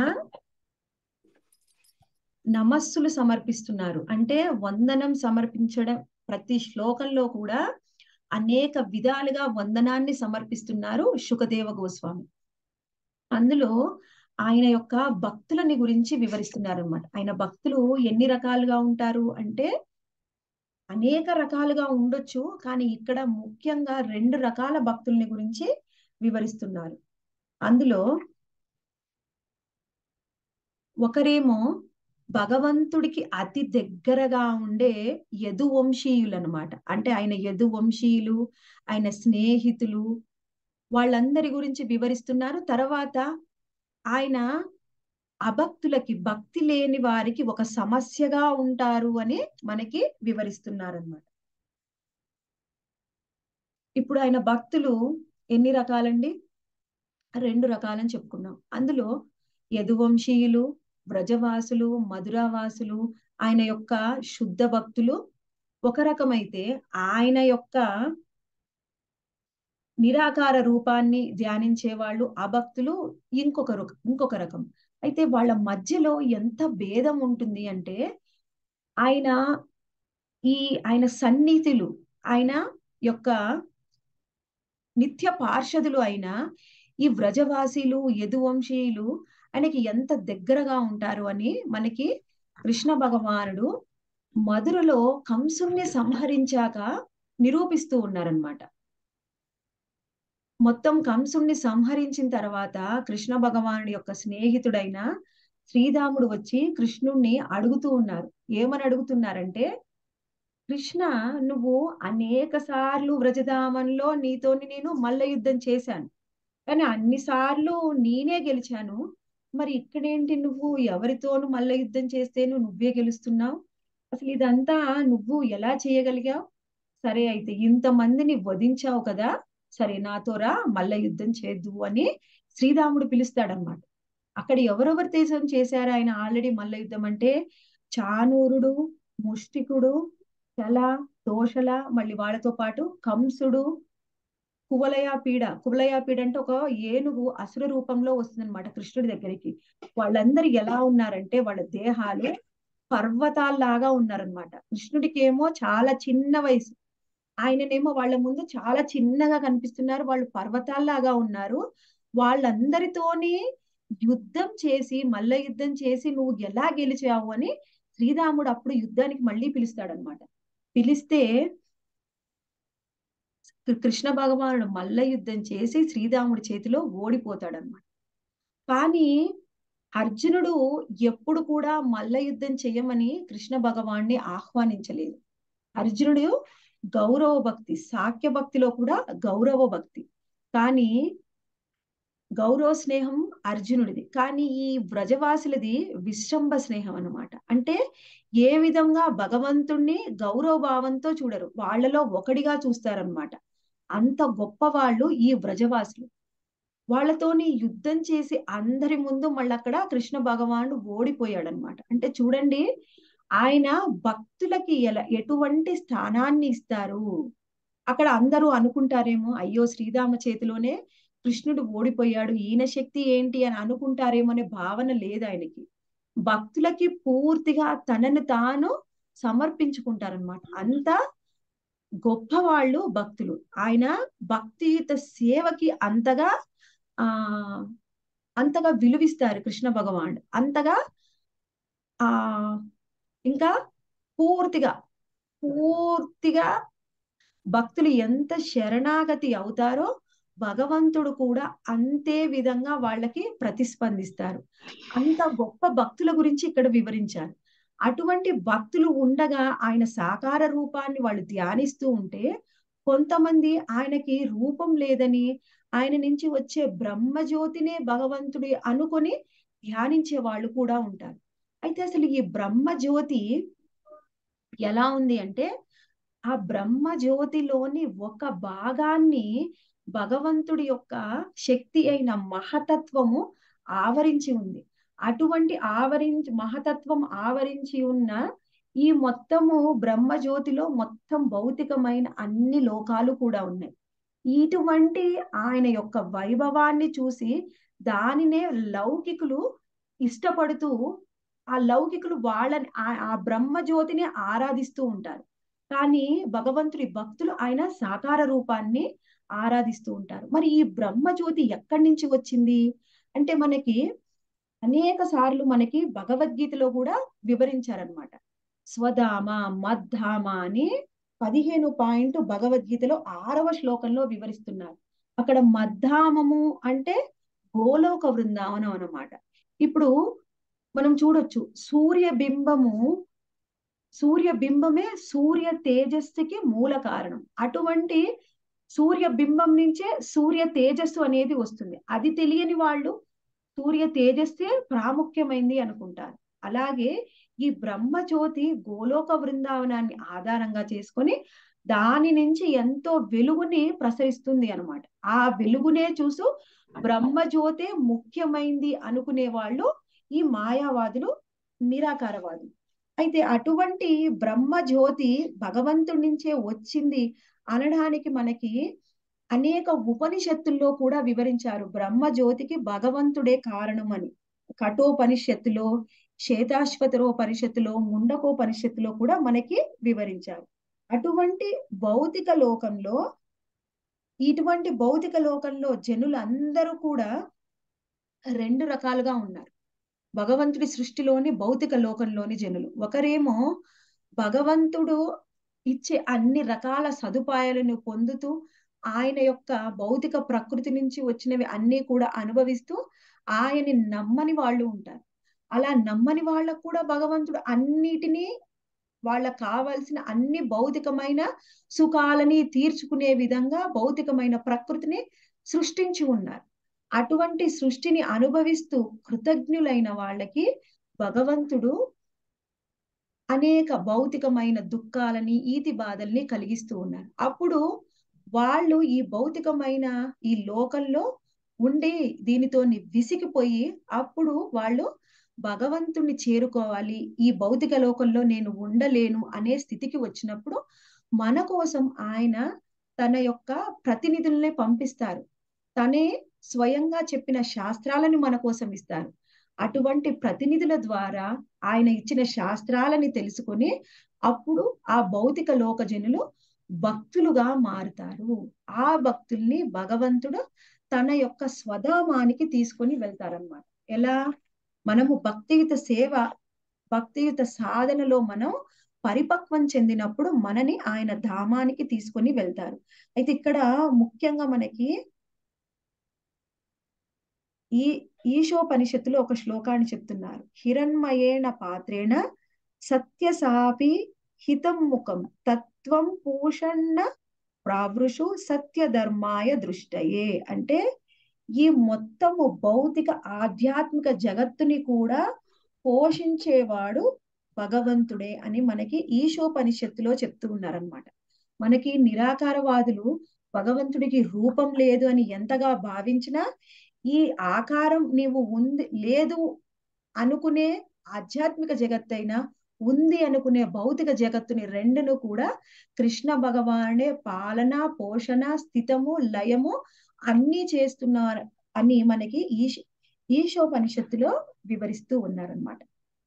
నమస్సులు సమర్పిస్తున్నారు అంటే వందనం సమర్పించడం ప్రతి శ్లోకంలో కూడా అనేక విధాలుగా వందనాన్ని సమర్పిస్తున్నారు శుకదేవ గోస్వామి అందులో ఆయన యొక్క భక్తులని గురించి వివరిస్తున్నారు అనమాట ఆయన భక్తులు ఎన్ని రకాలుగా ఉంటారు అంటే అనేక రకాలుగా ఉండొచ్చు కానీ ఇక్కడ ముఖ్యంగా రెండు రకాల భక్తుల్ని గురించి వివరిస్తున్నారు అందులో ఒకరేమో భగవంతుడికి అతి దగ్గరగా ఉండే యదువంశీయులు అనమాట అంటే ఆయన యదువంశీయులు ఆయన స్నేహితులు వాళ్ళందరి గురించి వివరిస్తున్నారు తర్వాత ఆయన అభక్తులకి భక్తి లేని వారికి ఒక సమస్యగా ఉంటారు అని మనకి వివరిస్తున్నారు అనమాట ఇప్పుడు ఆయన భక్తులు ఎన్ని రకాలండి రెండు రకాలని చెప్పుకున్నాం అందులో యదువంశీయులు వ్రజవాసులు మధురావాసులు ఆయన యొక్క శుద్ధ భక్తులు ఒక రకమైతే ఆయన యొక్క నిరాకార రూపాన్ని ధ్యానించే వాళ్ళు ఆ భక్తులు ఇంకొక రు- ఇంకొక రకం అయితే వాళ్ళ మధ్యలో ఎంత భేదం ఉంటుంది అంటే ఆయన ఈ ఆయన సన్నిధులు ఆయన యొక్క నిత్య పార్షదులు అయిన ఈ వ్రజవాసీలు యదువంశీయులు ఆయనకి ఎంత దగ్గరగా ఉంటారు అని మనకి కృష్ణ భగవానుడు మధురలో కంసుణ్ణి సంహరించాక నిరూపిస్తూ ఉన్నారనమాట మొత్తం కంసుణ్ణి సంహరించిన తర్వాత కృష్ణ భగవానుడి యొక్క స్నేహితుడైన శ్రీరాముడు వచ్చి కృష్ణుణ్ణి అడుగుతూ ఉన్నారు ఏమని అడుగుతున్నారంటే కృష్ణ నువ్వు అనేక సార్లు వ్రజధామంలో నీతోని నేను మల్ల యుద్ధం చేశాను కానీ అన్ని సార్లు నేనే గెలిచాను మరి ఇక్కడేంటి నువ్వు ఎవరితోనూ మల్ల యుద్ధం చేస్తేను నువ్వే గెలుస్తున్నావు అసలు ఇదంతా నువ్వు ఎలా చేయగలిగావు సరే అయితే ఇంతమందిని వధించావు కదా సరే నాతో రా మల్ల యుద్ధం చేద్దు అని శ్రీరాముడు పిలుస్తాడనమాట అక్కడ ఎవరెవరి దేశం చేశారు ఆయన ఆల్రెడీ మల్ల యుద్ధం అంటే చానూరుడు ముష్టికుడు చల దోషల మళ్ళీ వాళ్ళతో పాటు కంసుడు కువలయాపీడ కువలయాపీడ అంటే ఒక ఏనుగు అసుర రూపంలో వస్తుందన్నమాట కృష్ణుడి దగ్గరికి వాళ్ళందరూ ఎలా ఉన్నారంటే వాళ్ళ దేహాలు పర్వతాల్లాగా ఉన్నారనమాట కృష్ణుడికి ఏమో చాలా చిన్న వయసు ఆయననేమో వాళ్ళ ముందు చాలా చిన్నగా కనిపిస్తున్నారు వాళ్ళు పర్వతాల్లాగా ఉన్నారు వాళ్ళందరితోని యుద్ధం చేసి మల్ల యుద్ధం చేసి నువ్వు ఎలా గెలిచావు అని శ్రీరాముడు అప్పుడు యుద్ధానికి మళ్ళీ పిలుస్తాడనమాట పిలిస్తే కృ- కృష్ణ భగవానుడు మల్ల యుద్ధం చేసి శ్రీరాముడి చేతిలో ఓడిపోతాడనమాట కానీ అర్జునుడు ఎప్పుడు కూడా మల్ల యుద్ధం చెయ్యమని కృష్ణ భగవాన్ని ఆహ్వానించలేదు అర్జునుడు గౌరవ భక్తి సాఖ్య భక్తిలో కూడా గౌరవ భక్తి కానీ గౌరవ స్నేహం అర్జునుడిది కానీ ఈ వ్రజవాసులది విశ్రంభ స్నేహం అన్నమాట అంటే ఏ విధంగా భగవంతుణ్ణి గౌరవ భావంతో చూడరు వాళ్ళలో ఒకడిగా చూస్తారనమాట అంత గొప్ప వాళ్ళు ఈ వ్రజవాసులు వాళ్ళతోని యుద్ధం చేసి అందరి ముందు మళ్ళీ అక్కడ కృష్ణ భగవానుడు ఓడిపోయాడు అనమాట అంటే చూడండి ఆయన భక్తులకి ఎలా ఎటువంటి స్థానాన్ని ఇస్తారు అక్కడ అందరూ అనుకుంటారేమో అయ్యో శ్రీరామ చేతిలోనే కృష్ణుడు ఓడిపోయాడు ఈయన శక్తి ఏంటి అని అనుకుంటారేమో అనే భావన లేదు ఆయనకి భక్తులకి పూర్తిగా తనను తాను సమర్పించుకుంటారనమాట అంత గొప్ప వాళ్ళు భక్తులు ఆయన భక్తియుత సేవకి అంతగా ఆ అంతగా విలువిస్తారు కృష్ణ భగవానుడు అంతగా ఆ ఇంకా పూర్తిగా పూర్తిగా భక్తులు ఎంత శరణాగతి అవుతారో భగవంతుడు కూడా అంతే విధంగా వాళ్ళకి ప్రతిస్పందిస్తారు అంత గొప్ప భక్తుల గురించి ఇక్కడ వివరించారు అటువంటి భక్తులు ఉండగా ఆయన సాకార రూపాన్ని వాళ్ళు ధ్యానిస్తూ ఉంటే కొంతమంది ఆయనకి రూపం లేదని ఆయన నుంచి వచ్చే బ్రహ్మజ్యోతినే భగవంతుడి అనుకొని ధ్యానించే వాళ్ళు కూడా ఉంటారు అయితే అసలు ఈ బ్రహ్మజ్యోతి ఎలా ఉంది అంటే ఆ బ్రహ్మ జ్యోతిలోని ఒక భాగాన్ని భగవంతుడి యొక్క శక్తి అయిన మహతత్వము ఆవరించి ఉంది అటువంటి ఆవరించి మహతత్వం ఆవరించి ఉన్న ఈ మొత్తము బ్రహ్మ జ్యోతిలో మొత్తం భౌతికమైన అన్ని లోకాలు కూడా ఉన్నాయి ఇటువంటి ఆయన యొక్క వైభవాన్ని చూసి దానినే లౌకికులు ఇష్టపడుతూ ఆ లౌకికులు వాళ్ళని ఆ- ఆ బ్రహ్మ జ్యోతిని ఆరాధిస్తూ ఉంటారు కానీ భగవంతుడి భక్తులు ఆయన సాకార రూపాన్ని ఆరాధిస్తూ ఉంటారు మరి ఈ బ్రహ్మ జ్యోతి ఎక్కడి నుంచి వచ్చింది అంటే మనకి అనేక సార్లు మనకి భగవద్గీతలో కూడా వివరించారనమాట స్వధామ మద్ధామ అని పదిహేను పాయింట్ భగవద్గీతలో ఆరవ శ్లోకంలో వివరిస్తున్నారు అక్కడ మద్ధామము అంటే గోలోక బృందావనం అన్నమాట ఇప్పుడు మనం చూడొచ్చు సూర్య బింబము సూర్య బింబమే సూర్య తేజస్సుకి మూల కారణం అటువంటి సూర్య బింబం నుంచే సూర్య తేజస్సు అనేది వస్తుంది అది తెలియని వాళ్ళు సూర్య తేజస్సే ప్రాముఖ్యమైంది అనుకుంటారు అలాగే ఈ బ్రహ్మజ్యోతి గోలోక బృందావనాన్ని ఆధారంగా చేసుకొని దాని నుంచి ఎంతో వెలుగుని ప్రసరిస్తుంది అనమాట ఆ వెలుగునే చూసు బ్రహ్మజ్యోతే ముఖ్యమైంది అనుకునే వాళ్ళు ఈ మాయావాదులు నిరాకారవాదులు అయితే అటువంటి బ్రహ్మజ్యోతి భగవంతుడి నుంచే వచ్చింది అనడానికి మనకి అనేక ఉపనిషత్తుల్లో కూడా వివరించారు బ్రహ్మజ్యోతికి భగవంతుడే కారణం అని కఠోపనిషత్తులో శ్వేతాశ్వతరోపనిషత్తులో ముండకోపనిషత్తులో కూడా మనకి వివరించారు అటువంటి భౌతిక లోకంలో ఇటువంటి భౌతిక లోకంలో జనులందరూ కూడా రెండు రకాలుగా ఉన్నారు భగవంతుడి సృష్టిలోని భౌతిక లోకంలోని జనులు ఒకరేమో భగవంతుడు ఇచ్చే అన్ని రకాల సదుపాయాలను పొందుతూ ఆయన యొక్క భౌతిక ప్రకృతి నుంచి వచ్చినవి అన్ని కూడా అనుభవిస్తూ ఆయన్ని నమ్మని వాళ్ళు ఉంటారు అలా నమ్మని వాళ్ళకు కూడా భగవంతుడు అన్నిటినీ వాళ్ళకు కావాల్సిన అన్ని భౌతికమైన సుఖాలని తీర్చుకునే విధంగా భౌతికమైన ప్రకృతిని సృష్టించి ఉన్నారు అటువంటి సృష్టిని అనుభవిస్తూ కృతజ్ఞులైన వాళ్ళకి భగవంతుడు అనేక భౌతికమైన దుఃఖాలని ఈతి బాధల్ని కలిగిస్తూ ఉన్నారు అప్పుడు వాళ్ళు ఈ భౌతికమైన ఈ లోకంలో ఉండి దీనితో విసిగిపోయి అప్పుడు వాళ్ళు భగవంతుణ్ణి చేరుకోవాలి ఈ భౌతిక లోకంలో నేను ఉండలేను అనే స్థితికి వచ్చినప్పుడు మన కోసం ఆయన తన యొక్క ప్రతినిధుల్ని పంపిస్తారు తనే స్వయంగా చెప్పిన శాస్త్రాలను మన కోసం ఇస్తారు అటువంటి ప్రతినిధుల ద్వారా ఆయన ఇచ్చిన శాస్త్రాలని తెలుసుకొని అప్పుడు ఆ భౌతిక లోక జనులు భక్తులుగా మారుతారు ఆ భక్తుల్ని భగవంతుడు తన యొక్క స్వధామానికి తీసుకొని వెళ్తారనమాట ఎలా మనము భక్తియుత సేవ భక్తియుత సాధనలో మనం పరిపక్వం చెందినప్పుడు మనని ఆయన ధామానికి తీసుకొని వెళ్తారు అయితే ఇక్కడ ముఖ్యంగా మనకి ఈ ఈశోపనిషత్తులో ఒక శ్లోకాన్ని చెప్తున్నారు హిరణ్మయేణ పాత్రేణ సత్యసాపి హితం ముఖం తత్వం పూషణ ప్రావృషు సత్య ధర్మాయ దృష్టయే అంటే ఈ మొత్తము భౌతిక ఆధ్యాత్మిక జగత్తుని కూడా పోషించేవాడు భగవంతుడే అని మనకి ఈశోపనిషత్తులో చెప్తూ ఉన్నారనమాట మనకి నిరాకారవాదులు భగవంతుడికి రూపం లేదు అని ఎంతగా భావించినా ఈ ఆకారం నీవు ఉంది లేదు అనుకునే ఆధ్యాత్మిక జగత్తైనా ఉంది అనుకునే భౌతిక జగత్తుని రెండును కూడా కృష్ణ భగవానే పాలన పోషణ స్థితము లయము అన్ని చేస్తున్నారు అని మనకి ఈశ ఈశోపనిషత్తులో వివరిస్తూ ఉన్నారనమాట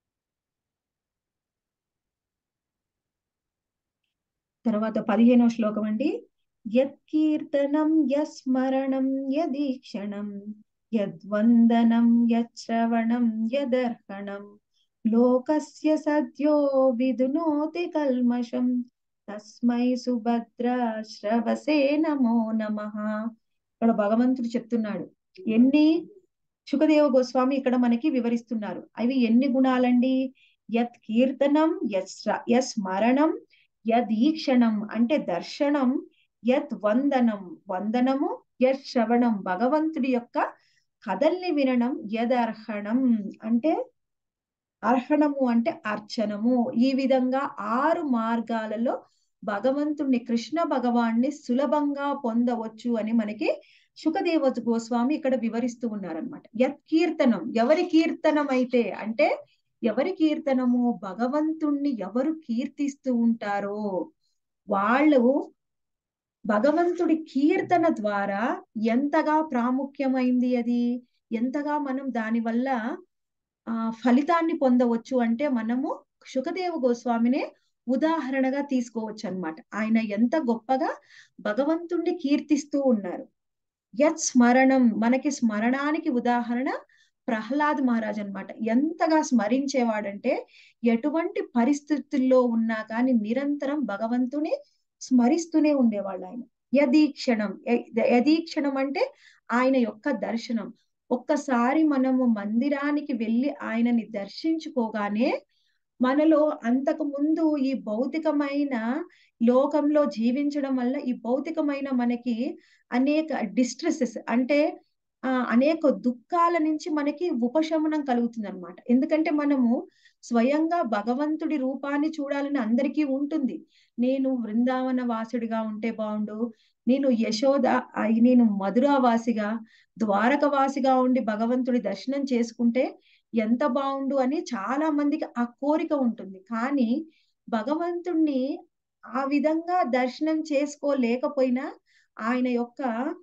తర్వాత పదిహేనో శ్లోకం అండి యత్కీర్తనం యస్మరణం యదీక్షణం యద్వందనం యశ్రవణం యదర్హణం లోకస్య సద్యో విదునోతి కల్మషం తస్మై సుభద్ర శ్రవసే నమో నమ ఇక్కడ భగవంతుడు చెప్తున్నాడు ఎన్ని సుఖదేవ గోస్వామి ఇక్కడ మనకి వివరిస్తున్నారు అవి ఎన్ని గుణాలండి యత్ కీర్తనం యస్ మరణం యదీక్షణం అంటే దర్శనం యత్ వందనం వందనము యత్ శ్రవణం భగవంతుడి యొక్క కథల్ని వినడం యదర్హణం అంటే అర్హణము అంటే అర్చనము ఈ విధంగా ఆరు మార్గాలలో భగవంతుణ్ణి కృష్ణ భగవాన్ని సులభంగా పొందవచ్చు అని మనకి సుఖదేవ గోస్వామి ఇక్కడ వివరిస్తూ ఉన్నారనమాట యత్ కీర్తనం ఎవరి కీర్తనం అయితే అంటే ఎవరి కీర్తనము భగవంతుణ్ణి ఎవరు కీర్తిస్తూ ఉంటారో వాళ్ళు భగవంతుడి కీర్తన ద్వారా ఎంతగా ప్రాముఖ్యమైంది అది ఎంతగా మనం దాని వల్ల ఆ ఫలితాన్ని పొందవచ్చు అంటే మనము సుఖదేవ గోస్వామినే ఉదాహరణగా తీసుకోవచ్చు అనమాట ఆయన ఎంత గొప్పగా భగవంతుణ్ణి కీర్తిస్తూ ఉన్నారు యత్ స్మరణం మనకి స్మరణానికి ఉదాహరణ ప్రహ్లాద్ మహారాజ్ అనమాట ఎంతగా స్మరించేవాడంటే ఎటువంటి పరిస్థితుల్లో ఉన్నా కానీ నిరంతరం భగవంతుని స్మరిస్తూనే ఉండేవాళ్ళు ఆయన యదీక్షణం యదీక్షణం అంటే ఆయన యొక్క దర్శనం ఒక్కసారి మనము మందిరానికి వెళ్ళి ఆయనని దర్శించుకోగానే మనలో అంతకు ముందు ఈ భౌతికమైన లోకంలో జీవించడం వల్ల ఈ భౌతికమైన మనకి అనేక డిస్ట్రెసెస్ అంటే ఆ అనేక దుఃఖాల నుంచి మనకి ఉపశమనం కలుగుతుంది అనమాట ఎందుకంటే మనము స్వయంగా భగవంతుడి రూపాన్ని చూడాలని అందరికీ ఉంటుంది నేను బృందావన వాసుడిగా ఉంటే బాగుండు నేను యశోద అయి నేను మధురావాసిగా ద్వారకవాసిగా ఉండి భగవంతుడి దర్శనం చేసుకుంటే ఎంత బాగుండు అని చాలా మందికి ఆ కోరిక ఉంటుంది కానీ భగవంతుణ్ణి ఆ విధంగా దర్శనం చేసుకోలేకపోయినా ఆయన యొక్క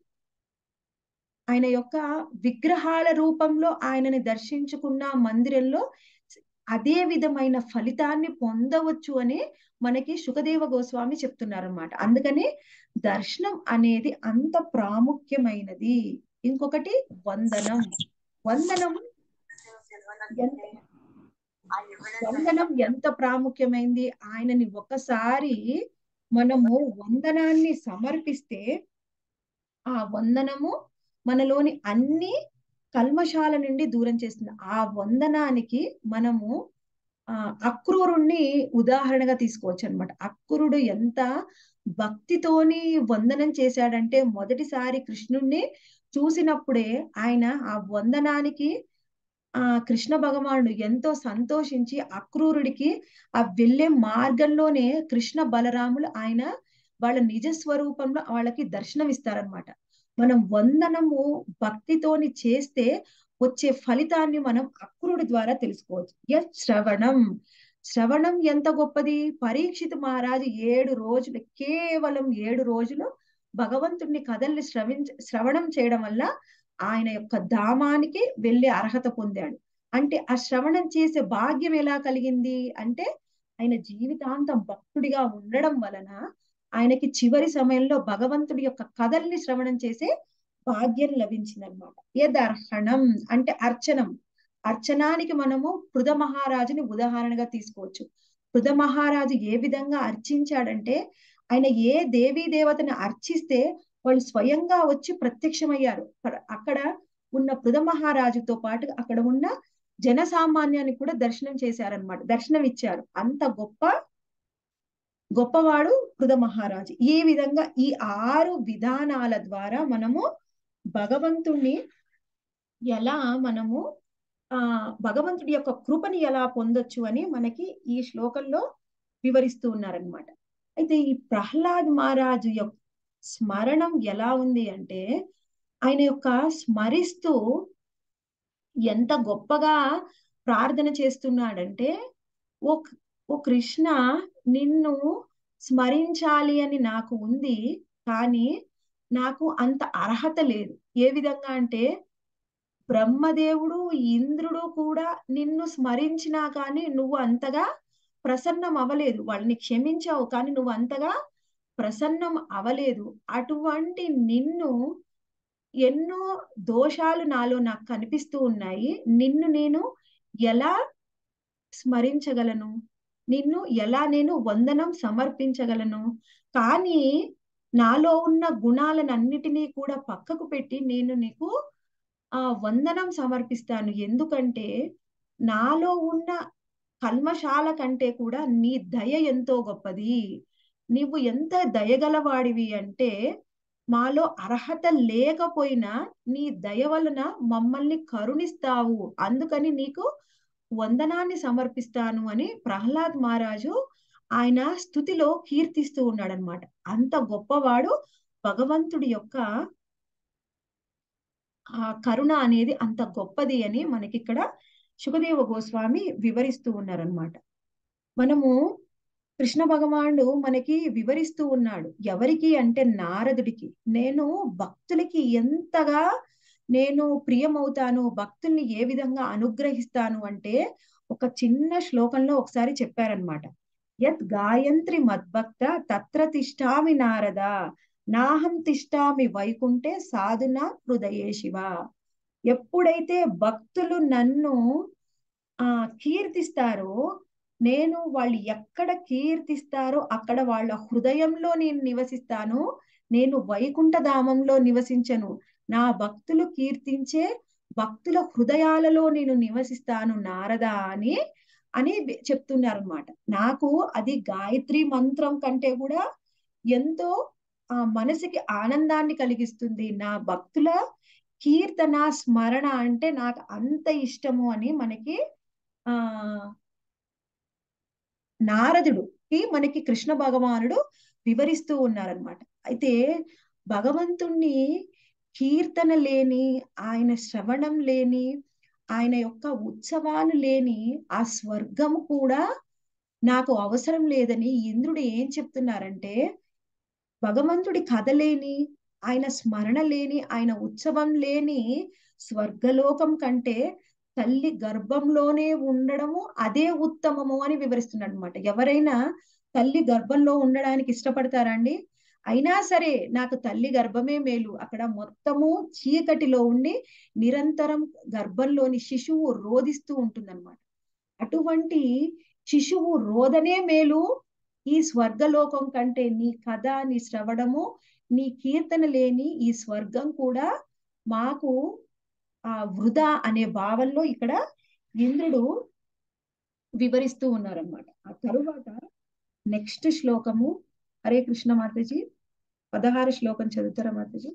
ఆయన యొక్క విగ్రహాల రూపంలో ఆయనని దర్శించుకున్న మందిరంలో అదే విధమైన ఫలితాన్ని పొందవచ్చు అని మనకి సుఖదేవ గోస్వామి చెప్తున్నారన్నమాట అందుకని దర్శనం అనేది అంత ప్రాముఖ్యమైనది ఇంకొకటి వందనం వందనం ఎంత వందనం ఎంత ప్రాముఖ్యమైంది ఆయనని ఒకసారి మనము వందనాన్ని సమర్పిస్తే ఆ వందనము మనలోని అన్ని కల్మషాల నుండి దూరం చేస్తుంది ఆ వందనానికి మనము ఆ అక్రూరుణ్ణి ఉదాహరణగా తీసుకోవచ్చు అనమాట అక్రూరుడు ఎంత భక్తితోని వందనం చేశాడంటే మొదటిసారి కృష్ణుణ్ణి చూసినప్పుడే ఆయన ఆ వందనానికి ఆ కృష్ణ భగవానుడు ఎంతో సంతోషించి అక్రూరుడికి ఆ వెళ్ళే మార్గంలోనే కృష్ణ బలరాములు ఆయన వాళ్ళ నిజ స్వరూపంలో వాళ్ళకి దర్శనం ఇస్తారనమాట మనం వందనము భక్తితోని చేస్తే వచ్చే ఫలితాన్ని మనం అక్రూడి ద్వారా తెలుసుకోవచ్చు ఎస్ శ్రవణం శ్రవణం ఎంత గొప్పది పరీక్షిత్ మహారాజు ఏడు రోజులు కేవలం ఏడు రోజులు భగవంతుణ్ణి కథల్ని శ్రవించ శ్రవణం చేయడం వల్ల ఆయన యొక్క ధామానికి వెళ్ళే అర్హత పొందాడు అంటే ఆ శ్రవణం చేసే భాగ్యం ఎలా కలిగింది అంటే ఆయన జీవితాంతం భక్తుడిగా ఉండడం వలన ఆయనకి చివరి సమయంలో భగవంతుడి యొక్క కథల్ని శ్రవణం చేసే భాగ్యం లభించిందనమాట యదర్హణం అంటే అర్చనం అర్చనానికి మనము పృథ మహారాజుని ఉదాహరణగా తీసుకోవచ్చు పృథ మహారాజు ఏ విధంగా అర్చించాడంటే ఆయన ఏ దేవీ దేవతని అర్చిస్తే వాళ్ళు స్వయంగా వచ్చి ప్రత్యక్షమయ్యారు అక్కడ ఉన్న పృథ మహారాజుతో పాటు అక్కడ ఉన్న జనసామాన్యానికి కూడా దర్శనం చేశారనమాట దర్శనం ఇచ్చారు అంత గొప్ప గొప్పవాడు పృథ మహారాజు ఈ విధంగా ఈ ఆరు విధానాల ద్వారా మనము భగవంతుణ్ణి ఎలా మనము ఆ భగవంతుడి యొక్క కృపని ఎలా పొందొచ్చు అని మనకి ఈ శ్లోకంలో వివరిస్తూ ఉన్నారనమాట అయితే ఈ ప్రహ్లాద్ మహారాజు యొక్క స్మరణం ఎలా ఉంది అంటే ఆయన యొక్క స్మరిస్తూ ఎంత గొప్పగా ప్రార్థన చేస్తున్నాడంటే ఓ ఓ కృష్ణ నిన్ను స్మరించాలి అని నాకు ఉంది కానీ నాకు అంత అర్హత లేదు ఏ విధంగా అంటే బ్రహ్మదేవుడు ఇంద్రుడు కూడా నిన్ను స్మరించినా కానీ నువ్వు అంతగా ప్రసన్నం అవ్వలేదు వాళ్ళని క్షమించావు కానీ నువ్వు అంతగా ప్రసన్నం అవలేదు అటువంటి నిన్ను ఎన్నో దోషాలు నాలో నాకు కనిపిస్తూ ఉన్నాయి నిన్ను నేను ఎలా స్మరించగలను నిన్ను ఎలా నేను వందనం సమర్పించగలను కానీ నాలో ఉన్న గుణాలనన్నిటినీ కూడా పక్కకు పెట్టి నేను నీకు ఆ వందనం సమర్పిస్తాను ఎందుకంటే నాలో ఉన్న కల్మశాల కంటే కూడా నీ దయ ఎంతో గొప్పది నీవు ఎంత దయగలవాడివి అంటే మాలో అర్హత లేకపోయినా నీ దయ వలన మమ్మల్ని కరుణిస్తావు అందుకని నీకు వందనాన్ని సమర్పిస్తాను అని ప్రహ్లాద్ మహారాజు ఆయన స్థుతిలో కీర్తిస్తూ ఉన్నాడనమాట అంత గొప్పవాడు భగవంతుడి యొక్క ఆ కరుణ అనేది అంత గొప్పది అని మనకి ఇక్కడ సుఖదేవ గోస్వామి వివరిస్తూ ఉన్నారనమాట మనము కృష్ణ భగవానుడు మనకి వివరిస్తూ ఉన్నాడు ఎవరికి అంటే నారదుడికి నేను భక్తులకి ఎంతగా నేను ప్రియమవుతాను భక్తుల్ని ఏ విధంగా అనుగ్రహిస్తాను అంటే ఒక చిన్న శ్లోకంలో ఒకసారి చెప్పారనమాట యత్ గాయంత్రి మద్భక్త తత్ర తిష్టామి నారద నాహం తిష్టామి వైకుంఠే సాధున హృదయే శివ ఎప్పుడైతే భక్తులు నన్ను ఆ కీర్తిస్తారో నేను వాళ్ళు ఎక్కడ కీర్తిస్తారో అక్కడ వాళ్ళ హృదయంలో నేను నివసిస్తాను నేను వైకుంఠ ధామంలో నివసించను నా భక్తులు కీర్తించే భక్తుల హృదయాలలో నేను నివసిస్తాను నారద అని అని చెప్తున్నారు అనమాట నాకు అది గాయత్రి మంత్రం కంటే కూడా ఎంతో ఆ మనసుకి ఆనందాన్ని కలిగిస్తుంది నా భక్తుల కీర్తన స్మరణ అంటే నాకు అంత ఇష్టము అని మనకి ఆ నారదుడుకి మనకి కృష్ణ భగవానుడు వివరిస్తూ ఉన్నారనమాట అయితే భగవంతుణ్ణి కీర్తన లేని ఆయన శ్రవణం లేని ఆయన యొక్క ఉత్సవాలు లేని ఆ స్వర్గం కూడా నాకు అవసరం లేదని ఇంద్రుడు ఏం చెప్తున్నారంటే భగవంతుడి కథ లేని ఆయన స్మరణ లేని ఆయన ఉత్సవం లేని స్వర్గలోకం కంటే తల్లి గర్భంలోనే ఉండడము అదే ఉత్తమము అని వివరిస్తున్నాడు అనమాట ఎవరైనా తల్లి గర్భంలో ఉండడానికి ఇష్టపడతారా అండి అయినా సరే నాకు తల్లి గర్భమే మేలు అక్కడ మొత్తము చీకటిలో ఉండి నిరంతరం గర్భంలోని శిశువు రోధిస్తూ ఉంటుందన్నమాట అటువంటి శిశువు రోదనే మేలు ఈ స్వర్గలోకం కంటే నీ కథ నీ శ్రవణము నీ కీర్తన లేని ఈ స్వర్గం కూడా మాకు ఆ వృధా అనే భావంలో ఇక్కడ ఇంద్రుడు వివరిస్తూ ఉన్నారనమాట ఆ తరువాత నెక్స్ట్ శ్లోకము హరే కృష్ణ మాతాజీ పదహారు శ్లోకం చదువుతారా మాతాజీ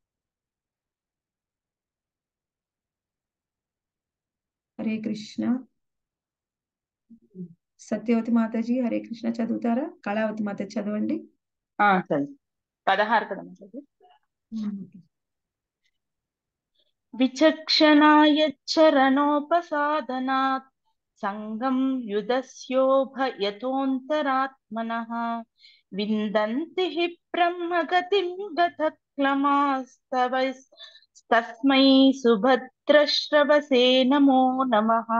హరే కృష్ణ సత్యవతి మాతాజీ హరే కృష్ణ చదువుతారా కళావతి మాతాజీ చదవండి ఆ సరే పదహారు కదా మాట్లాడి విచక్షణాయచ్చరణోపసాదనాత్ సంగం యుధస్యోభయతోంతరాత్మనః విందంతి హి బ్రహ్మగతిం గతక్లమాస్తవస్తస్మై సుభద్రశ్రవసే నమో నమః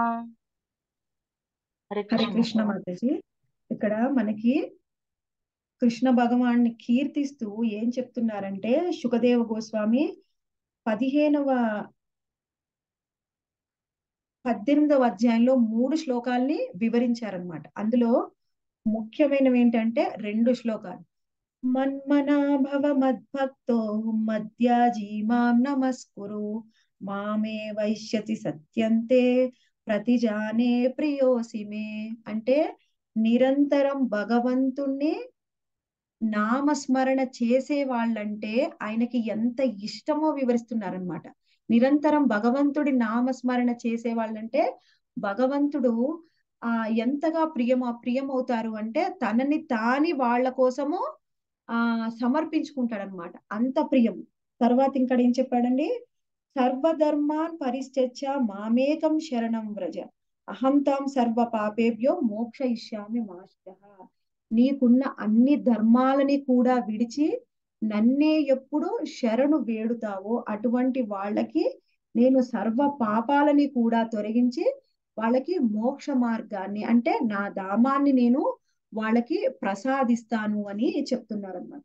హరే హరే కృష్ణ మాతాజీ ఇక్కడ మనకి కృష్ణ భగవాన్ని కీర్తిస్తూ ఏం చెప్తున్నారంటే శుకదేవ గోస్వామి పదిహేనవ పద్దెనిమిదవ అధ్యాయంలో మూడు శ్లోకాల్ని వివరించారనమాట అందులో ముఖ్యమైనవి ఏంటంటే రెండు శ్లోకాలు మన్మనాభవ మద్భక్తో మధ్యాజీ మాం నమస్కురు మామే వైశ్యతి సత్యంతే ప్రతిజానే ప్రియోసి మే అంటే నిరంతరం భగవంతుణ్ణి నామస్మరణ చేసే వాళ్ళంటే ఆయనకి ఎంత ఇష్టమో వివరిస్తున్నారనమాట నిరంతరం భగవంతుడి నామస్మరణ చేసే వాళ్ళంటే భగవంతుడు ఆ ఎంతగా ప్రియం ప్రియమవుతారు అంటే తనని తాని వాళ్ళ కోసము ఆ సమర్పించుకుంటాడనమాట అంత ప్రియం తర్వాత ఇక్కడ ఏం చెప్పాడండి సర్వధర్మాన్ పరిశ్చ మామేకం శరణం వ్రజ అహం తాం సర్వ పాపేభ్యో మోక్షయిష్యామి మాస్ట నీకున్న అన్ని ధర్మాలని కూడా విడిచి నన్నే ఎప్పుడు శరణు వేడుతావో అటువంటి వాళ్ళకి నేను సర్వ పాపాలని కూడా తొలగించి వాళ్ళకి మోక్ష మార్గాన్ని అంటే నా ధామాన్ని నేను వాళ్ళకి ప్రసాదిస్తాను అని చెప్తున్నారన్నమాట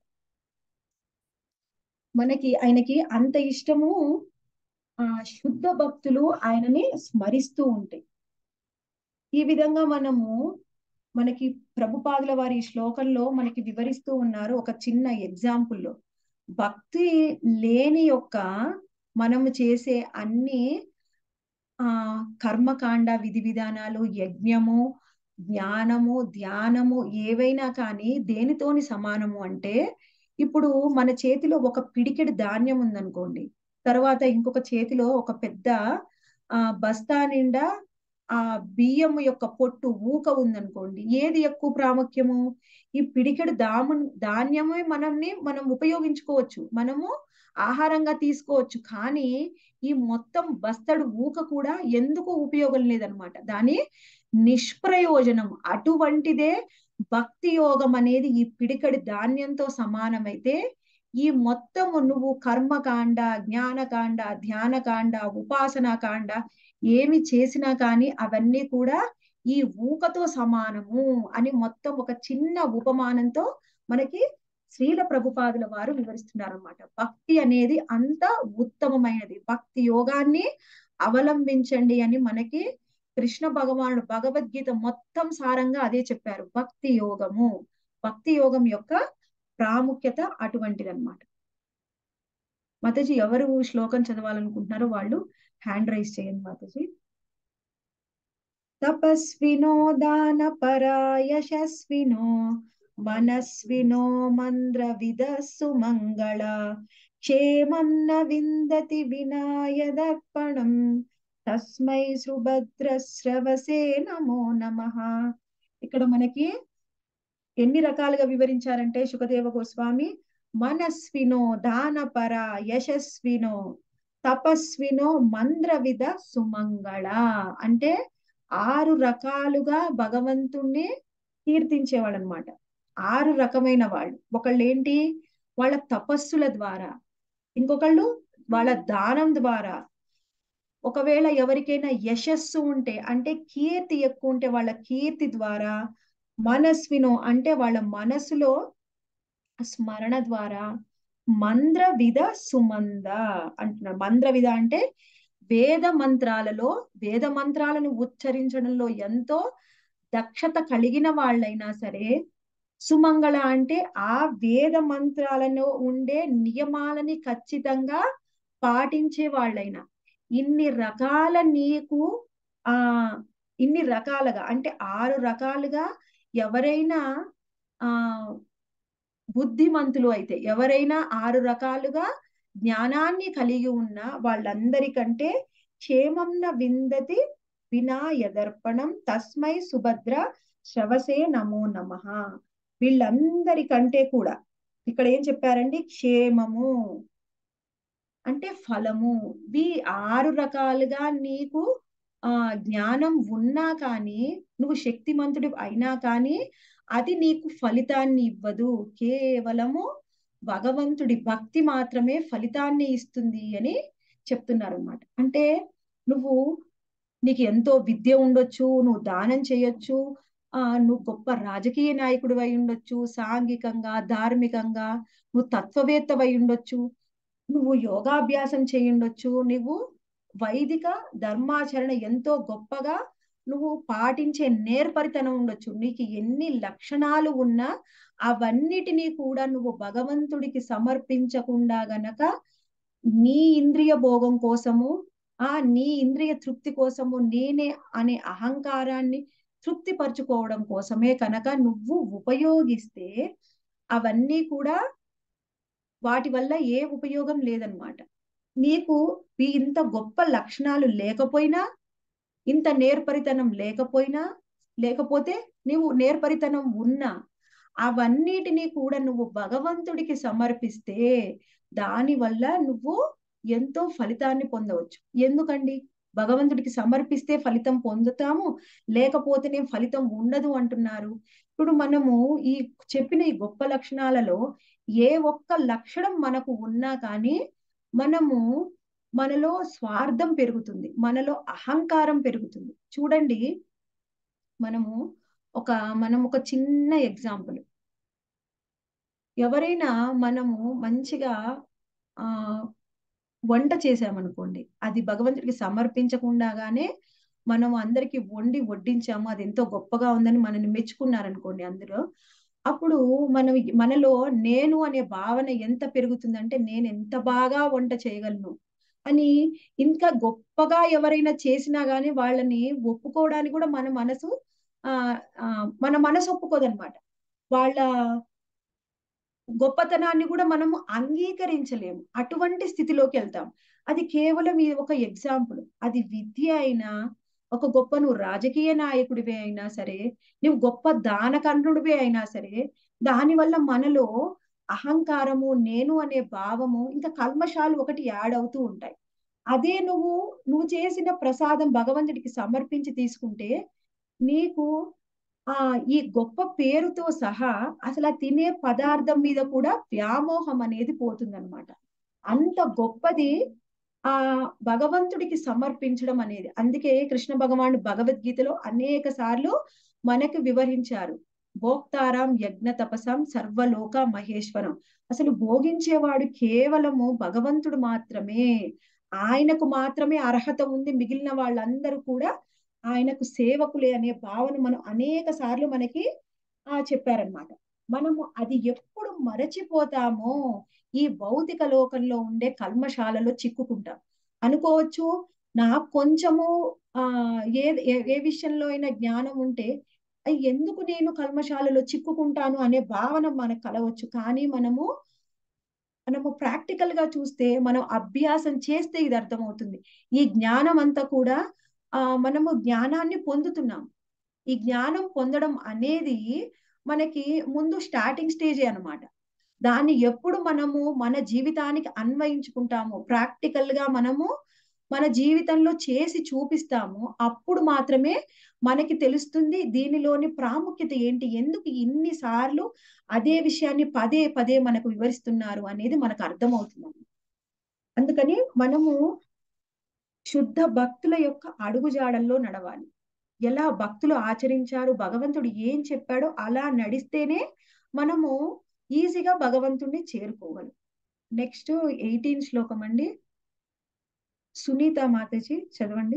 మనకి ఆయనకి అంత ఇష్టము ఆ శుద్ధ భక్తులు ఆయనని స్మరిస్తూ ఉంటాయి ఈ విధంగా మనము మనకి ప్రభుపాదుల వారి శ్లోకంలో మనకి వివరిస్తూ ఉన్నారు ఒక చిన్న ఎగ్జాంపుల్లో భక్తి లేని యొక్క మనము చేసే అన్ని ఆ కర్మకాండ విధి విధానాలు యజ్ఞము జ్ఞానము ధ్యానము ఏవైనా కానీ దేనితోని సమానము అంటే ఇప్పుడు మన చేతిలో ఒక పిడికెడు ధాన్యం ఉందనుకోండి తర్వాత ఇంకొక చేతిలో ఒక పెద్ద ఆ బస్తా నిండా ఆ బియ్యం యొక్క పొట్టు ఊక ఉందనుకోండి ఏది ఎక్కువ ప్రాముఖ్యము ఈ పిడికెడు దాము ధాన్యమే మనల్ని మనం ఉపయోగించుకోవచ్చు మనము ఆహారంగా తీసుకోవచ్చు కానీ ఈ మొత్తం బస్తడు ఊక కూడా ఎందుకు ఉపయోగం లేదనమాట దాని నిష్ప్రయోజనం అటువంటిదే భక్తి యోగం అనేది ఈ పిడికడి ధాన్యంతో సమానమైతే ఈ మొత్తము నువ్వు కర్మకాండ జ్ఞానకాండ ధ్యానకాండ ఉపాసన కాండ ఏమి చేసినా కానీ అవన్నీ కూడా ఈ ఊకతో సమానము అని మొత్తం ఒక చిన్న ఉపమానంతో మనకి శ్రీల ప్రభుపాదుల వారు వివరిస్తున్నారన్నమాట భక్తి అనేది అంత ఉత్తమమైనది భక్తి యోగాన్ని అవలంబించండి అని మనకి కృష్ణ భగవానుడు భగవద్గీత మొత్తం సారంగా అదే చెప్పారు భక్తి యోగము భక్తి యోగం యొక్క ప్రాముఖ్యత అటువంటిదన్నమాట మతజీ ఎవరు శ్లోకం చదవాలనుకుంటున్నారో వాళ్ళు హ్యాండ్ రైజ్ చేయండి మాతాజీ తపస్వినో దాన పరాయశస్వినో మనస్వినో మంద్రవిద సుమంగళ క్షేమం న విందతి వినాయదర్పణం తస్మై సుభద్రస్రవసే నమో నమః ఇక్కడ మనకి ఎన్ని రకాలుగా వివరించారంటే సుఖదేవ గోస్వామి మనస్వినో దానపర యశస్వినో తపస్వినో మంద్రవిద సుమంగళ అంటే ఆరు రకాలుగా భగవంతుణ్ణి కీర్తించేవాళ్ళు అనమాట ఆరు రకమైన వాళ్ళు ఒకళ్ళు ఏంటి వాళ్ళ తపస్సుల ద్వారా ఇంకొకళ్ళు వాళ్ళ దానం ద్వారా ఒకవేళ ఎవరికైనా యశస్సు ఉంటే అంటే కీర్తి ఎక్కువ ఉంటే వాళ్ళ కీర్తి ద్వారా మనస్వినో అంటే వాళ్ళ మనసులో స్మరణ ద్వారా మంద్ర విధ సుమంద అంటున్నారు మంద్ర విధ అంటే వేద మంత్రాలలో వేద మంత్రాలను ఉచ్చరించడంలో ఎంతో దక్షత కలిగిన వాళ్ళైనా సరే సుమంగళ అంటే ఆ వేద మంత్రాలలో ఉండే నియమాలని ఖచ్చితంగా పాటించే వాళ్ళైనా ఇన్ని రకాల నీకు ఆ ఇన్ని రకాలుగా అంటే ఆరు రకాలుగా ఎవరైనా ఆ బుద్ధిమంతులు అయితే ఎవరైనా ఆరు రకాలుగా జ్ఞానాన్ని కలిగి ఉన్న వాళ్ళందరికంటే క్షేమంన విందతి వినా యదర్పణం తస్మై సుభద్ర శ్రవసే నమో నమః వీళ్ళందరికంటే కూడా ఇక్కడ ఏం చెప్పారండి క్షేమము అంటే ఫలము వీ ఆరు రకాలుగా నీకు ఆ జ్ఞానం ఉన్నా కానీ నువ్వు శక్తిమంతుడి అయినా కానీ అది నీకు ఫలితాన్ని ఇవ్వదు కేవలము భగవంతుడి భక్తి మాత్రమే ఫలితాన్ని ఇస్తుంది అని చెప్తున్నారు అనమాట అంటే నువ్వు నీకు ఎంతో విద్య ఉండొచ్చు నువ్వు దానం చేయొచ్చు ఆ నువ్వు గొప్ప రాజకీయ నాయకుడు అయి ఉండొచ్చు సాంఘికంగా ధార్మికంగా నువ్వు తత్వవేత్తవై ఉండొచ్చు నువ్వు యోగాభ్యాసం చేయుండొచ్చు నువ్వు వైదిక ధర్మాచరణ ఎంతో గొప్పగా నువ్వు పాటించే నేర్పరితనం ఉండొచ్చు నీకు ఎన్ని లక్షణాలు ఉన్నా అవన్నిటినీ కూడా నువ్వు భగవంతుడికి సమర్పించకుండా గనక నీ ఇంద్రియ భోగం కోసము ఆ నీ ఇంద్రియ తృప్తి కోసము నేనే అనే అహంకారాన్ని తృప్తిపరచుకోవడం కోసమే కనుక నువ్వు ఉపయోగిస్తే అవన్నీ కూడా వాటి వల్ల ఏ ఉపయోగం లేదనమాట నీకు ఈ ఇంత గొప్ప లక్షణాలు లేకపోయినా ఇంత నేర్పరితనం లేకపోయినా లేకపోతే నువ్వు నేర్పరితనం ఉన్నా అవన్నిటినీ కూడా నువ్వు భగవంతుడికి సమర్పిస్తే దాని వల్ల నువ్వు ఎంతో ఫలితాన్ని పొందవచ్చు ఎందుకండి భగవంతుడికి సమర్పిస్తే ఫలితం పొందుతాము లేకపోతేనే ఫలితం ఉండదు అంటున్నారు ఇప్పుడు మనము ఈ చెప్పిన ఈ గొప్ప లక్షణాలలో ఏ ఒక్క లక్షణం మనకు ఉన్నా కానీ మనము మనలో స్వార్థం పెరుగుతుంది మనలో అహంకారం పెరుగుతుంది చూడండి మనము ఒక మనం ఒక చిన్న ఎగ్జాంపుల్ ఎవరైనా మనము మంచిగా ఆ వంట చేసామనుకోండి అది భగవంతుడికి సమర్పించకుండానే మనం అందరికి వండి వడ్డించాము అది ఎంతో గొప్పగా ఉందని మనల్ని మెచ్చుకున్నారనుకోండి అందరూ అప్పుడు మనం మనలో నేను అనే భావన ఎంత పెరుగుతుందంటే నేను ఎంత బాగా వంట చేయగలను అని ఇంకా గొప్పగా ఎవరైనా చేసినా గానీ వాళ్ళని ఒప్పుకోవడానికి కూడా మన మనసు ఆ ఆ మన మనసు ఒప్పుకోదనమాట వాళ్ళ గొప్పతనాన్ని కూడా మనము అంగీకరించలేము అటువంటి స్థితిలోకి వెళ్తాం అది కేవలం ఇది ఒక ఎగ్జాంపుల్ అది విద్య అయినా ఒక గొప్ప నువ్వు రాజకీయ నాయకుడివే అయినా సరే నువ్వు గొప్ప దానకర్ణుడివే అయినా సరే దానివల్ల మనలో అహంకారము నేను అనే భావము ఇంకా కల్మషాలు ఒకటి యాడ్ అవుతూ ఉంటాయి అదే నువ్వు నువ్వు చేసిన ప్రసాదం భగవంతుడికి సమర్పించి తీసుకుంటే నీకు ఆ ఈ గొప్ప పేరుతో సహా అసలు ఆ తినే పదార్థం మీద కూడా వ్యామోహం అనేది పోతుందన్నమాట అంత గొప్పది ఆ భగవంతుడికి సమర్పించడం అనేది అందుకే కృష్ణ భగవానుడు భగవద్గీతలో అనేక సార్లు మనకు వివరించారు భోక్తారాం యజ్ఞ తపసం సర్వలోక మహేశ్వరం అసలు భోగించేవాడు కేవలము భగవంతుడు మాత్రమే ఆయనకు మాత్రమే అర్హత ఉంది మిగిలిన వాళ్ళందరూ కూడా ఆయనకు సేవకులే అనే భావన మనం అనేక సార్లు మనకి ఆ చెప్పారనమాట మనము అది ఎప్పుడు మరచిపోతామో ఈ భౌతిక లోకంలో ఉండే కల్మశాలలో చిక్కుకుంటాం అనుకోవచ్చు నాకు కొంచెము ఆ ఏ ఏ- ఏ విషయంలో అయినా జ్ఞానం ఉంటే "అయ్, ఎందుకు నేను కల్మశాలలో చిక్కుకుంటాను అనే భావన మనకు కలవచ్చు కానీ మనము మనము ప్రాక్టికల్ గా చూస్తే మనం అభ్యాసం చేస్తే ఇది అర్థమవుతుంది ఈ జ్ఞానం అంతా కూడా ఆ మనము జ్ఞానాన్ని పొందుతున్నాం ఈ జ్ఞానం పొందడం అనేది మనకి ముందు స్టార్టింగ్ స్టేజే అన్నమాట దాన్ని ఎప్పుడు మనము మన జీవితానికి అన్వయించుకుంటామో ప్రాక్టికల్ గా మనము మన జీవితంలో చేసి చూపిస్తాము అప్పుడు మాత్రమే మనకి తెలుస్తుంది దీనిలోని ప్రాముఖ్యత ఏంటి ఎందుకు ఇన్ని సార్లు అదే విషయాన్ని పదే పదే మనకు వివరిస్తున్నారు అనేది మనకు అర్థమవుతుంది అందుకని మనము శుద్ధ భక్తుల యొక్క అడుగుజాడల్లో నడవాలి ఎలా భక్తులు ఆచరించారు భగవంతుడు ఏం చెప్పాడో అలా నడిస్తేనే మనము ఈజీగా భగవంతుణ్ణి చేరుకోగలం నెక్స్ట్ ఎయిటీన్ శ్లోకం అండి సునీత మాతాజీ చదవండి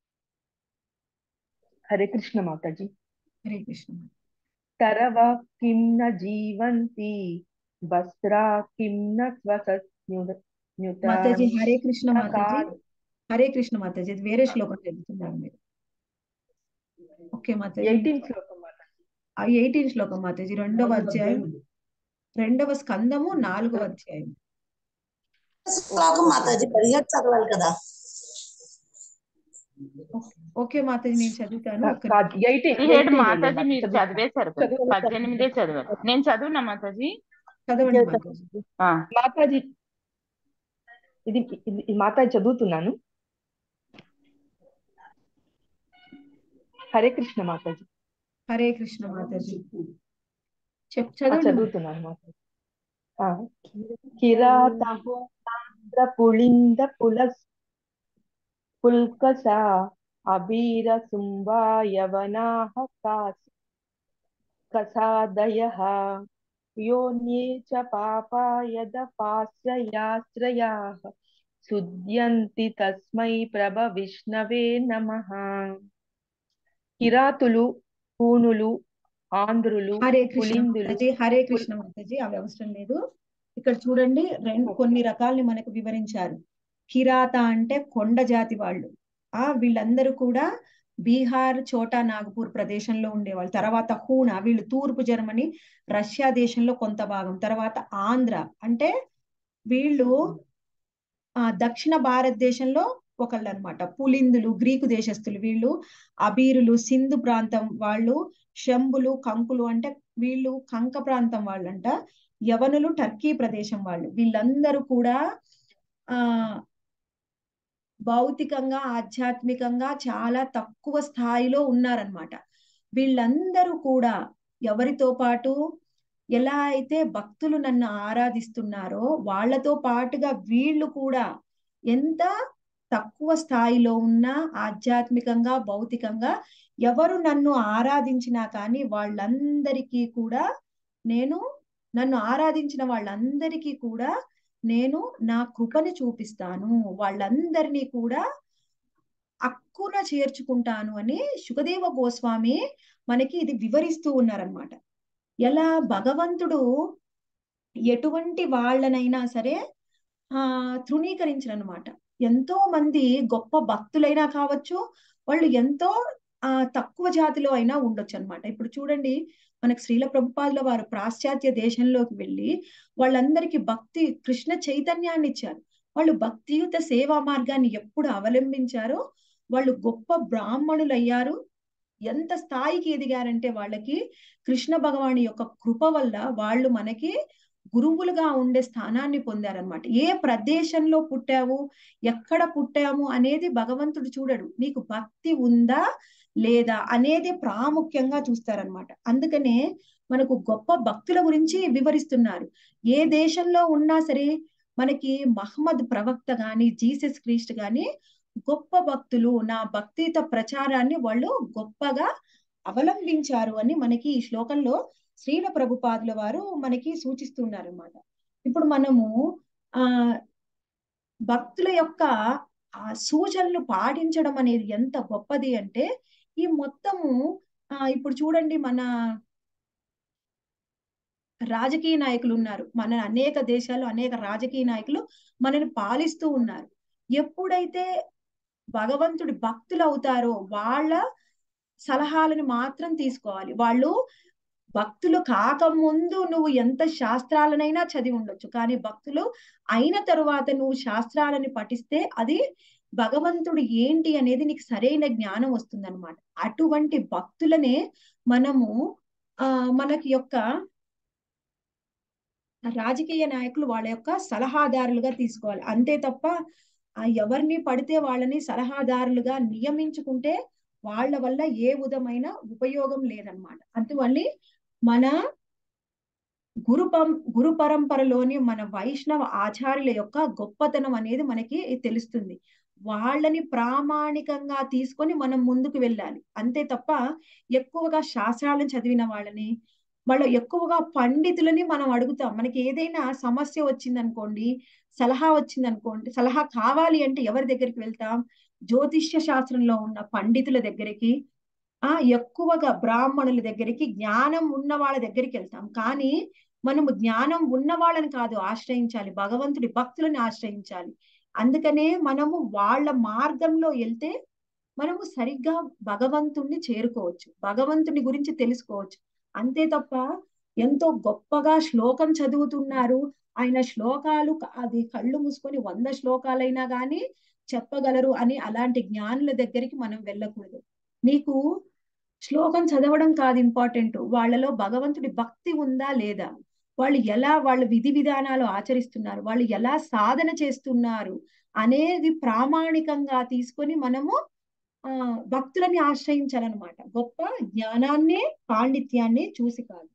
హరే కృష్ణ మాతాజీ హరే కృష్ణ तरव किं न जीवन्ति वस्त्रा किं न स्वसस्नुत మాతాజీ హరే కృష్ణ మాతాజీ न्यूतकार् హరే కృష్ణ మాతాజీ ఇది వేరే శ్లోకం చదువుతున్నారు మీరు ఓకే మాతాజీ ఎయిటీన్ శ్లోకం మాతాజీ ఆ ఎయిటీన్ శ్లోకం మాతాజీ రెండవ అధ్యాయం రెండవ స్కందము నాలుగవ అధ్యాయం శ్లోకం మాతాజీ పదిహేడు చదవాలి కదా ఓకే మాతాజీ నేను చదువుతాను ఒక్క కాదు ఎయిటీన్ పదిహేడు మాతాజీ మీరు చదివేశారు కదా చదువు- పద్దెనిమిదే చదివారు నేను చదువునా మాతాజీ చదవండి మాతాజీ ఆ, మాతాజీ ఇది ఇది- ఈ మాతాజీ చదువుతున్నాను హరే కృష్ణ మాతాజీ హరే కృష్ణ మాతాజీ చెప్ ఆ, చదవండి చదువుతున్నాను మాతాజీ ఆ, కిరాత పుళింద పులస్ పుల్కసా అబీర సుంబా యవనాః కాస్ కసాదయః योन्ये च पापा यदपाश्रयाश्रयाः శుద్ధ్యంతి తస్మై ప్రభ విష్ణవే నమః కిరాతులు పూనులు ఆంధ్రులు హరే కృష్ణ పులిందులు మాతాజీ హరే కృష్ణ మాతాజీ అవి అవసరం లేదు ఇక్కడ చూడండి రెండు కొన్ని రకాలని మనకు వివరించారు కిరాత అంటే కొండ జాతి వాళ్ళు ఆ వీళ్ళందరూ కూడా బీహార్ చోటా నాగపూర్ ప్రదేశంలో ఉండేవాళ్ళు తర్వాత హూనా వీళ్ళు తూర్పు జర్మనీ రష్యా దేశంలో కొంత భాగం తర్వాత ఆంధ్ర అంటే వీళ్ళు ఆ దక్షిణ భారతదేశంలో ఒకళ్ళు అనమాట పులిందులు గ్రీకు దేశస్థులు వీళ్ళు అబీరులు సింధు ప్రాంతం వాళ్ళు శంభులు కంకులు అంటే వీళ్ళు కంక ప్రాంతం వాళ్ళంట యవనులు టర్కీ ప్రదేశం వాళ్ళు వీళ్ళందరూ కూడా ఆ భౌతికంగా ఆధ్యాత్మికంగా చాలా తక్కువ స్థాయిలో ఉన్నారనమాట వీళ్ళందరూ కూడా ఎవరితో పాటు ఎలా అయితే భక్తులు నన్ను ఆరాధిస్తున్నారో వాళ్ళతో పాటుగా వీళ్ళు కూడా ఎంత తక్కువ స్థాయిలో ఉన్నా ఆధ్యాత్మికంగా భౌతికంగా ఎవరు నన్ను ఆరాధించినా కానీ వాళ్ళందరికీ కూడా నేను నన్ను ఆరాధించిన వాళ్ళందరికీ కూడా నేను నా కృపని చూపిస్తాను వాళ్ళందరినీ కూడా అక్కున చేర్చుకుంటాను అని సుఖదేవ గోస్వామి మనకి ఇది వివరిస్తూ ఉన్నారనమాట ఎలా భగవంతుడు ఎటువంటి వాళ్ళనైనా సరే ఆ తృణీకరించరనమాట ఎంతో మంది గొప్ప భక్తులైనా కావచ్చు వాళ్ళు ఎంతో ఆ తక్కువ జాతిలో అయినా ఉండొచ్చు అనమాట ఇప్పుడు చూడండి మనకు శ్రీల ప్రభుపాదుల వారు పాశ్చాత్య దేశంలోకి వెళ్ళి వాళ్ళందరికీ భక్తి కృష్ణ చైతన్యాన్ని ఇచ్చారు వాళ్ళు భక్తియుత సేవా మార్గాన్ని ఎప్పుడు అవలంబించారో వాళ్ళు గొప్ప బ్రాహ్మణులు అయ్యారు ఎంత స్థాయికి ఎదిగారంటే వాళ్ళకి కృష్ణ భగవాని యొక్క కృప వల్ల వాళ్ళు మనకి గురువులుగా ఉండే స్థానాన్ని పొందారనమాట ఏ ప్రదేశంలో పుట్టావు ఎక్కడ పుట్టాము అనేది భగవంతుడు చూడడు నీకు భక్తి ఉందా లేదా అనేది ప్రాముఖ్యంగా చూస్తారనమాట అందుకనే మనకు గొప్ప భక్తుల గురించి వివరిస్తున్నారు ఏ దేశంలో ఉన్నా సరే మనకి మహమ్మద్ ప్రవక్త గాని జీసస్ క్రీస్ట్ గాని గొప్ప భక్తులు నా భక్తిత ప్రచారాన్ని వాళ్ళు గొప్పగా అవలంబించారు అని మనకి ఈ శ్లోకంలో శ్రీల ప్రభుపాదుల వారు మనకి సూచిస్తున్నారు అనమాట ఇప్పుడు మనము ఆ భక్తుల యొక్క ఆ సూచనలు పాటించడం అనేది ఎంత గొప్పది అంటే ఈ మొత్తము ఆ ఇప్పుడు చూడండి మన రాజకీయ నాయకులు ఉన్నారు మన అనేక దేశాలు అనేక రాజకీయ నాయకులు మనని పాలిస్తూ ఉన్నారు ఎప్పుడైతే భగవంతుడి భక్తులు అవుతారో వాళ్ళ సలహాలను మాత్రం తీసుకోవాలి వాళ్ళు భక్తులు కాకముందు నువ్వు ఎంత శాస్త్రాలనైనా చదివి ఉండొచ్చు కానీ భక్తులు అయిన తరువాత నువ్వు శాస్త్రాలని పఠిస్తే అది భగవంతుడు ఏంటి అనేది నీకు సరైన జ్ఞానం వస్తుందన్నమాట అటువంటి భక్తులనే మనము ఆ మనకి యొక్క రాజకీయ నాయకులు వాళ్ళ యొక్క సలహాదారులుగా తీసుకోవాలి అంతే తప్ప ఆ ఎవరిని పడితే వాళ్ళని సలహాదారులుగా నియమించుకుంటే వాళ్ళ వల్ల ఏ విధమైన ఉపయోగం లేదన్నమాట అందువల్ల మన గురు పం గురు పరంపరలోని మన వైష్ణవ ఆచార్యుల యొక్క గొప్పతనం అనేది మనకి తెలుస్తుంది వాళ్ళని ప్రామాణికంగా తీసుకొని మనం ముందుకు వెళ్ళాలి అంతే తప్ప ఎక్కువగా శాస్త్రాలను చదివిన వాళ్ళని వాళ్ళు ఎక్కువగా పండితులని మనం అడుగుతాం మనకి ఏదైనా సమస్య వచ్చిందనుకోండి సలహా వచ్చిందనుకోండి సలహా కావాలి అంటే ఎవరి దగ్గరికి వెళ్తాం జ్యోతిష్య శాస్త్రంలో ఉన్న పండితుల దగ్గరికి ఆ ఎక్కువగా బ్రాహ్మణుల దగ్గరికి జ్ఞానం ఉన్న వాళ్ళ దగ్గరికి వెళ్తాం కానీ మనము జ్ఞానం ఉన్న వాళ్ళని కాదు ఆశ్రయించాలి భగవంతుడి భక్తులని ఆశ్రయించాలి అందుకనే మనము వాళ్ళ మార్గంలో వెళ్తే మనము సరిగ్గా భగవంతుణ్ణి చేరుకోవచ్చు భగవంతుని గురించి తెలుసుకోవచ్చు అంతే తప్ప ఎంతో గొప్పగా శ్లోకం చదువుతున్నారు ఆయన శ్లోకాలు అది కళ్ళు మూసుకొని వంద శ్లోకాలైనా గాని చెప్పగలరు అని అలాంటి జ్ఞానుల దగ్గరికి మనం వెళ్ళకూడదు నీకు శ్లోకం చదవడం కాదు ఇంపార్టెంట్ వాళ్ళలో భగవంతుడి భక్తి ఉందా లేదా వాళ్ళు ఎలా వాళ్ళ విధి విధానాలు ఆచరిస్తున్నారు వాళ్ళు ఎలా సాధన చేస్తున్నారు అనేది ప్రామాణికంగా తీసుకొని మనము ఆ భక్తులని ఆశ్రయించాలన్నమాట గొప్ప జ్ఞానాన్ని పాండిత్యాన్ని చూసి కాదు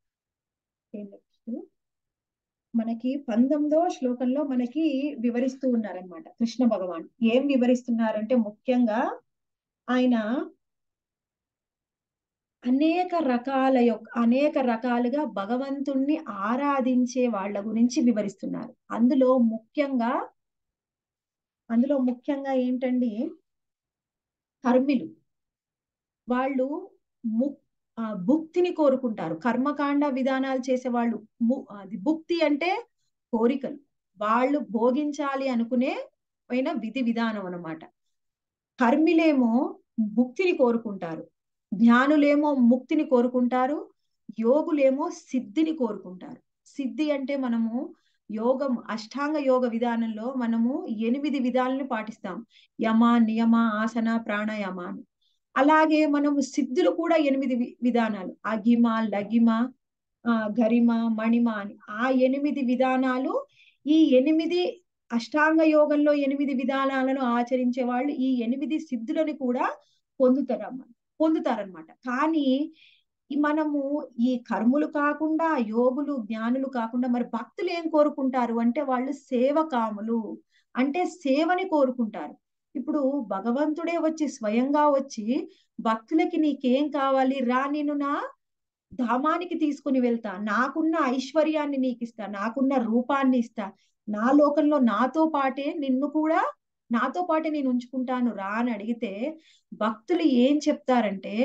మనకి పంతొమ్మిదో శ్లోకంలో మనకి వివరిస్తూ ఉన్నారనమాట కృష్ణ భగవాన్ ఏం వివరిస్తున్నారంటే ముఖ్యంగా ఆయన అనేక రకాల యొక్క అనేక రకాలుగా భగవంతుణ్ణి ఆరాధించే వాళ్ళ గురించి వివరిస్తున్నారు అందులో ముఖ్యంగా అందులో ముఖ్యంగా ఏంటండి కర్మిలు వాళ్ళు ము భుక్తిని కోరుకుంటారు కర్మకాండ విధానాలు చేసే వాళ్ళు అది భుక్తి అంటే కోరికలు వాళ్ళు భోగించాలి అనుకునే పైన విధి విధానం అన్నమాట కర్మిలేమో భుక్తిని కోరుకుంటారు జ్ఞానులేమో ముక్తిని కోరుకుంటారు యోగులేమో సిద్ధిని కోరుకుంటారు సిద్ధి అంటే మనము యోగం అష్టాంగ యోగ విధానంలో మనము ఎనిమిది విధాలను పాటిస్తాం యమ నియమ ఆసన ప్రాణాయామ అని అలాగే మనము సిద్ధులు కూడా ఎనిమిది విధానాలు అగిమ లగిమ ఆ గరిమ మణిమ అని ఆ ఎనిమిది విధానాలు ఈ ఎనిమిది అష్టాంగ యోగంలో ఎనిమిది విధానాలను ఆచరించే వాళ్ళు ఈ ఎనిమిది సిద్ధులను కూడా పొందుతారమ్మ పొందుతారనమాట కానీ మనము ఈ కర్ములు కాకుండా యోగులు జ్ఞానులు కాకుండా మరి భక్తులు ఏం కోరుకుంటారు అంటే వాళ్ళు సేవకాములు అంటే సేవని కోరుకుంటారు ఇప్పుడు భగవంతుడే వచ్చి స్వయంగా వచ్చి భక్తులకి నీకేం కావాలి రా నేను నా ధామానికి తీసుకుని వెళ్తా నాకున్న ఐశ్వర్యాన్ని నీకు ఇస్తా నాకున్న రూపాన్ని ఇస్తా నా లోకంలో నాతో పాటే నిన్ను కూడా నాతో పాటే నేను ఉంచుకుంటాను రా అని అడిగితే భక్తులు ఏం చెప్తారంటే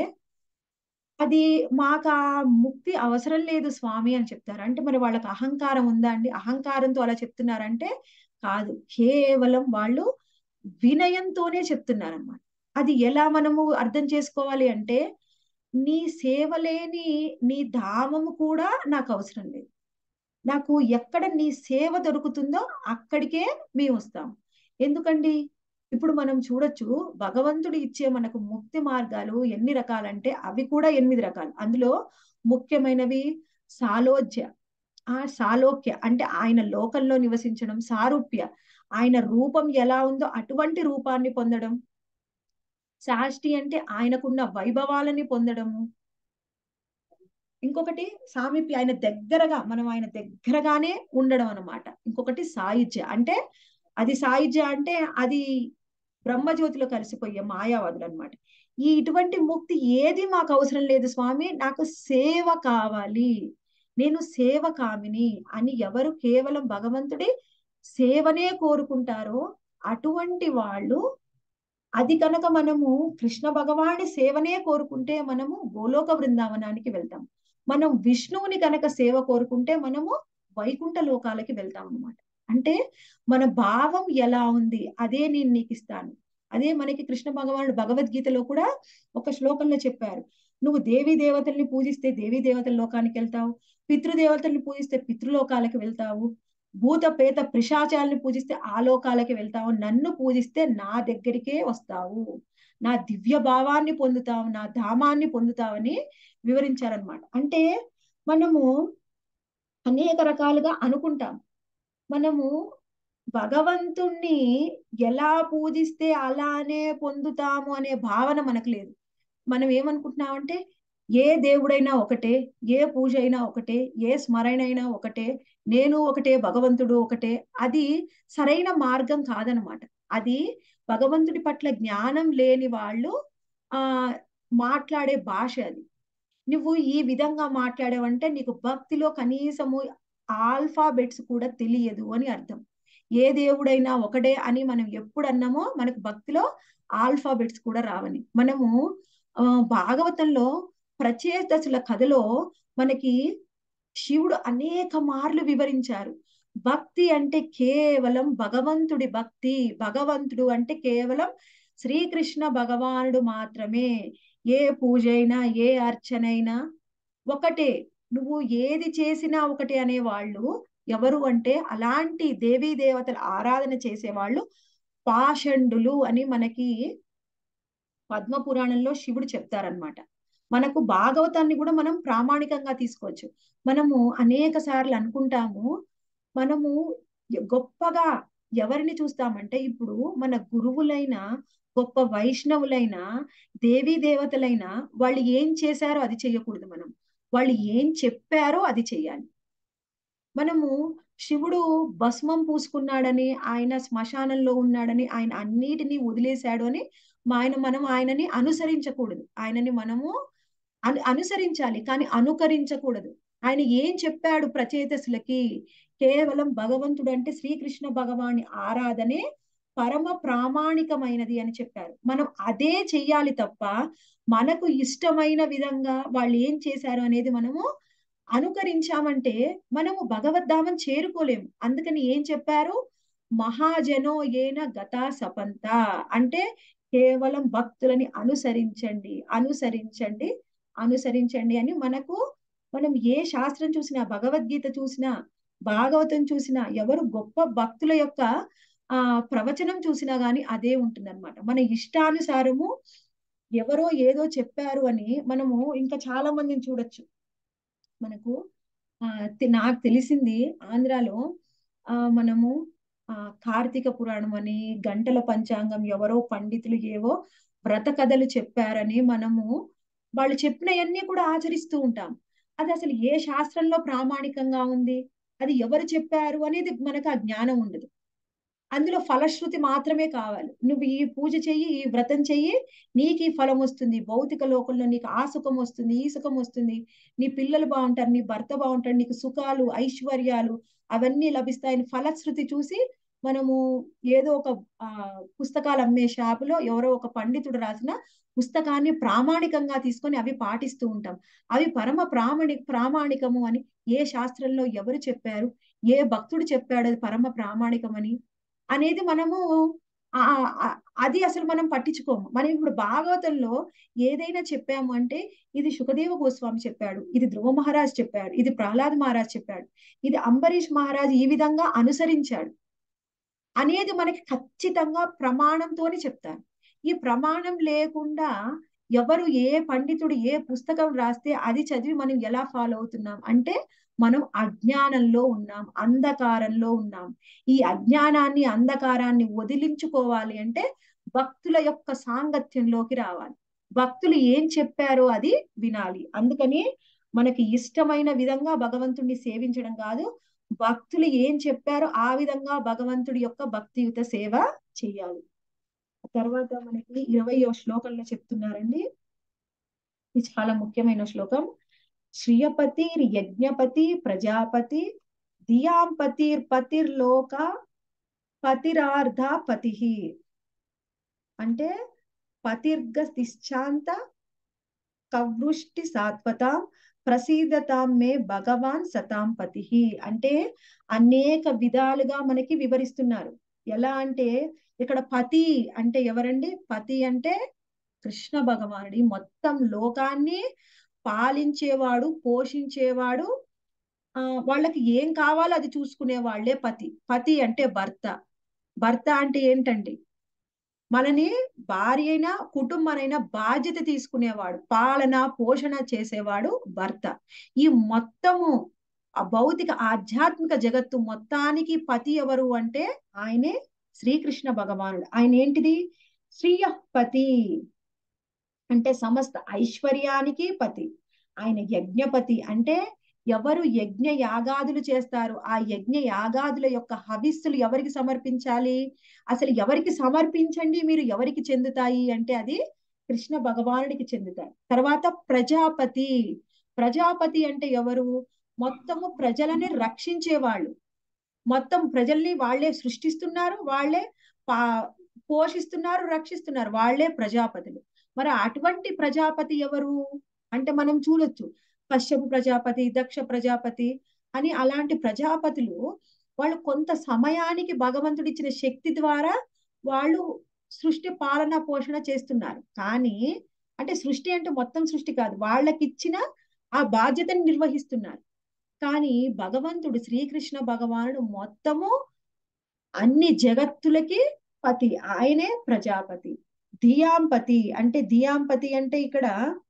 అది మాకు ఆ ముక్తి అవసరం లేదు స్వామి అని చెప్తారు అంటే మరి వాళ్ళకి అహంకారం ఉందా అండి అహంకారంతో అలా చెప్తున్నారంటే కాదు కేవలం వాళ్ళు వినయంతోనే చెప్తున్నారన్నమాట అది ఎలా మనము అర్థం చేసుకోవాలి అంటే నీ సేవ లేని నీ ధామము కూడా నాకు అవసరం లేదు నాకు ఎక్కడ నీ సేవ దొరుకుతుందో అక్కడికే మేము వస్తాం ఎందుకండి ఇప్పుడు మనం చూడొచ్చు భగవంతుడు ఇచ్చే మనకు ముక్తి మార్గాలు ఎన్ని రకాలంటే అవి కూడా ఎనిమిది రకాలు అందులో ముఖ్యమైనవి సాలోజ్య ఆ సాలోక్య అంటే ఆయన లోకంలో నివసించడం సారూప్య ఆయన రూపం ఎలా ఉందో అటువంటి రూపాన్ని పొందడం సాష్టి అంటే ఆయనకున్న వైభవాలని పొందడము ఇంకొకటి సామీప్య ఆయన దగ్గరగా మనం ఆయన దగ్గరగానే ఉండడం అనమాట ఇంకొకటి సాయుధ్య అంటే అది సాయుధ్య అంటే అది బ్రహ్మజ్యోతిలో కలిసిపోయే మాయావాదులు అనమాట ఈ ఇటువంటి ముక్తి ఏది మాకు అవసరం లేదు స్వామి నాకు సేవ కావాలి నేను సేవ కామిని అని ఎవరు కేవలం భగవంతుడి సేవనే కోరుకుంటారో అటువంటి వాళ్ళు అది కనుక మనము కృష్ణ భగవాని సేవనే కోరుకుంటే మనము గోలోక బృందావనానికి వెళ్తాం మనం విష్ణువుని కనుక సేవ కోరుకుంటే మనము వైకుంఠ లోకాలకి వెళ్తాం అనమాట అంటే మన భావం ఎలా ఉంది అదే నేను నీకు ఇస్తాను అదే మనకి కృష్ణ భగవానుడు భగవద్గీతలో కూడా ఒక శ్లోకంలో చెప్పారు నువ్వు దేవీ దేవతల్ని పూజిస్తే దేవీ దేవతల లోకానికి వెళ్తావు పితృదేవతల్ని పూజిస్తే పితృలోకాలకు వెళ్తావు భూత పేత పిశాచాలని పూజిస్తే ఆ లోకాలకి వెళ్తావు నన్ను పూజిస్తే నా దగ్గరికే వస్తావు నా దివ్య భావాన్ని పొందుతావు నా ధామాన్ని పొందుతావని వివరించారనమాట అంటే మనము అనేక రకాలుగా అనుకుంటాం మనము భగవంతుణ్ణి ఎలా పూజిస్తే అలానే పొందుతాము అనే భావన మనకు లేదు మనం ఏమనుకుంటున్నామంటే ఏ దేవుడైనా ఒకటే ఏ పూజ అయినా ఒకటే ఏ స్మరణ అయినా ఒకటే నేను ఒకటే భగవంతుడు ఒకటే అది సరైన మార్గం కాదనమాట అది భగవంతుడి పట్ల జ్ఞానం లేని వాళ్ళు ఆ మాట్లాడే భాష అది నువ్వు ఈ విధంగా మాట్లాడావంటే నీకు భక్తిలో కనీసము ఆల్ఫాబెట్స్ కూడా తెలియదు అని అర్థం ఏ దేవుడైనా ఒకడే అని మనం ఎప్పుడు అన్నామో మనకు భక్తిలో ఆల్ఫాబెట్స్ కూడా రావని మనము ఆ భాగవతంలో ప్రచేతసుల కథలో మనకి శివుడు అనేక మార్లు వివరించారు భక్తి అంటే కేవలం భగవంతుడి భక్తి భగవంతుడు అంటే కేవలం శ్రీకృష్ణ భగవానుడు మాత్రమే ఏ పూజైనా ఏ అర్చనైనా ఒకటే నువ్వు ఏది చేసినా ఒకటే అనే వాళ్ళు ఎవరు అంటే అలాంటి దేవీ దేవతల ఆరాధన చేసేవాళ్ళు పాషండులు అని మనకి పద్మ పురాణంలో శివుడు చెప్తారనమాట మనకు భాగవతాన్ని కూడా మనం ప్రామాణికంగా తీసుకోవచ్చు మనము అనేక సార్లు అనుకుంటాము మనము గొప్పగా ఎవరిని చూస్తామంటే ఇప్పుడు మన గురువులైన గొప్ప వైష్ణవులైన దేవీ దేవతలైన వాళ్ళు ఏం చేశారో అది చెయ్యకూడదు మనం వాళ్ళు ఏం చెప్పారో అది చెయ్యాలి మనము శివుడు భస్మం పూసుకున్నాడని ఆయన శ్మశానంలో ఉన్నాడని ఆయన అన్నిటినీ వదిలేశాడు అని ఆయన మనం ఆయనని అనుసరించకూడదు ఆయనని మనము అను అనుసరించాలి కానీ అనుకరించకూడదు ఆయన ఏం చెప్పాడు ప్రచేతసులకి కేవలం భగవంతుడు అంటే శ్రీకృష్ణ భగవాని ఆరాధనే పరమ ప్రామాణికమైనది అని చెప్పారు మనం అదే చెయ్యాలి తప్ప మనకు ఇష్టమైన విధంగా వాళ్ళు ఏం చేశారు అనేది మనము అనుకరించామంటే మనము భగవద్ధామం చేరుకోలేము అందుకని ఏం చెప్పారు మహాజనో ఏన గతా సపంత అంటే కేవలం భక్తులని అనుసరించండి అనుసరించండి అనుసరించండి అని మనకు మనం ఏ శాస్త్రం చూసినా భగవద్గీత చూసినా భాగవతం చూసినా ఎవరు గొప్ప భక్తుల యొక్క ఆ ప్రవచనం చూసినా గాని అదే ఉంటుందన్నమాట మన ఇష్టానుసారము ఎవరో ఏదో చెప్పారు అని మనము ఇంకా చాలా మందిని చూడొచ్చు మనకు ఆ నాకు తెలిసింది ఆంధ్రాలో ఆ మనము ఆ కార్తీక పురాణం అని గంటల పంచాంగం ఎవరో పండితులు ఏవో వ్రత కథలు చెప్పారని మనము వాళ్ళు చెప్పినవన్నీ కూడా ఆచరిస్తూ ఉంటాం అది అసలు ఏ శాస్త్రంలో ప్రామాణికంగా ఉంది అది ఎవరు చెప్పారు అనేది మనకు ఆ జ్ఞానం ఉండదు అందులో ఫలశ్రుతి మాత్రమే కావాలి నువ్వు ఈ పూజ చెయ్యి ఈ వ్రతం చెయ్యి నీకు ఈ ఫలం వస్తుంది భౌతిక లోకంలో నీకు ఆ సుఖం వస్తుంది ఈ సుఖం వస్తుంది నీ పిల్లలు బాగుంటారు నీ భర్త బాగుంటాడు నీకు సుఖాలు ఐశ్వర్యాలు అవన్నీ లభిస్తాయని ఫలశ్రుతి చూసి మనము ఏదో ఒక ఆ పుస్తకాలు అమ్మే షాపులో ఎవరో ఒక పండితుడు రాసిన పుస్తకాన్ని ప్రామాణికంగా తీసుకొని అవి పాటిస్తూ ఉంటాం అవి పరమ ప్రామాణి ప్రామాణికము అని ఏ శాస్త్రంలో ఎవరు చెప్పారు ఏ భక్తుడు చెప్పాడు అది పరమ ప్రామాణికమని అనేది మనము అది అసలు మనం పట్టించుకోము మనం ఇప్పుడు భాగవతంలో ఏదైనా చెప్పాము అంటే ఇది సుఖదేవ గోస్వామి చెప్పాడు ఇది ధ్రువ మహారాజ్ చెప్పాడు ఇది ప్రహ్లాద్ మహారాజ్ చెప్పాడు ఇది అంబరీష్ మహారాజ్ ఈ విధంగా అనుసరించాడు అనేది మనకి ఖచ్చితంగా ప్రమాణంతోనే చెప్తారు ఈ ప్రమాణం లేకుండా ఎవరు ఏ పండితుడు ఏ పుస్తకం రాస్తే అది చదివి మనం ఎలా ఫాలో అవుతున్నాం అంటే మనం అజ్ఞానంలో ఉన్నాం అంధకారంలో ఉన్నాం ఈ అజ్ఞానాన్ని అంధకారాన్ని వదిలించుకోవాలి అంటే భక్తుల యొక్క సాంగత్యంలోకి రావాలి భక్తులు ఏం చెప్పారో అది వినాలి అందుకని మనకి ఇష్టమైన విధంగా భగవంతుడిని సేవించడం కాదు భక్తులు ఏం చెప్పారో ఆ విధంగా భగవంతుడి యొక్క భక్తియుత సేవ చేయాలి తర్వాత మనకి ఇరవయో శ్లోకంలో చెప్తున్నారండి ఇది చాలా ముఖ్యమైన శ్లోకం శ్రియపతిర్ యజ్ఞపతి ప్రజాపతి ధియాంపతిర్ పతిర్లోక పతిరార్ధ పతి అంటే పతిర్గ తిశ్చాంత కవృష్టి సాత్వతాం ప్రసీదతాం మే భగవాన్ సతాం పతి అంటే అనేక విధాలుగా మనకి వివరిస్తున్నారు ఎలా అంటే ఇక్కడ పతి అంటే ఎవరండి పతి అంటే కృష్ణ భగవానుడి మొత్తం లోకాన్ని పాలించేవాడు పోషించేవాడు ఆ వాళ్ళకి ఏం కావాలో అది చూసుకునే వాళ్ళే పతి పతి అంటే భర్త భర్త అంటే ఏంటండి మనని భార్య అయినా కుటుంబానైనా బాధ్యత తీసుకునేవాడు పాలన పోషణ చేసేవాడు భర్త ఈ మొత్తము ఆ భౌతిక ఆధ్యాత్మిక జగత్తు మొత్తానికి పతి ఎవరు అంటే ఆయనే శ్రీకృష్ణ భగవానుడు ఆయన ఏంటిది శ్రీయపతి అంటే సమస్త ఐశ్వర్యానికి పతి ఆయన యజ్ఞపతి అంటే ఎవరు యజ్ఞ యాగాదులు చేస్తారు ఆ యజ్ఞ యాగాదుల యొక్క హవిస్సులు ఎవరికి సమర్పించాలి అసలు ఎవరికి సమర్పించండి మీరు ఎవరికి చెందుతాయి అంటే అది కృష్ణ భగవానుడికి చెందుతాయి తర్వాత ప్రజాపతి ప్రజాపతి అంటే ఎవరు మొత్తము ప్రజలని రక్షించేవాళ్ళు మొత్తం ప్రజల్ని వాళ్ళే సృష్టిస్తున్నారు వాళ్ళే పా పోషిస్తున్నారు రక్షిస్తున్నారు వాళ్ళే ప్రజాపతులు మరి అటువంటి ప్రజాపతి ఎవరు అంటే మనం చూడొచ్చు కశ్యపు ప్రజాపతి దక్ష ప్రజాపతి అని అలాంటి ప్రజాపతులు వాళ్ళు కొంత సమయానికి భగవంతుడు ఇచ్చిన శక్తి ద్వారా వాళ్ళు సృష్టి పాలన పోషణ చేస్తున్నారు కానీ అంటే సృష్టి అంటే మొత్తం సృష్టి కాదు వాళ్ళకి ఇచ్చిన ఆ బాధ్యతను నిర్వహిస్తున్నారు కానీ భగవంతుడు శ్రీకృష్ణ భగవానుడు మొత్తము అన్ని జగత్తులకి పతి ఆయనే ప్రజాపతి ధియాంపతి అంటే ధియాంపతి అంటే ఇక్కడ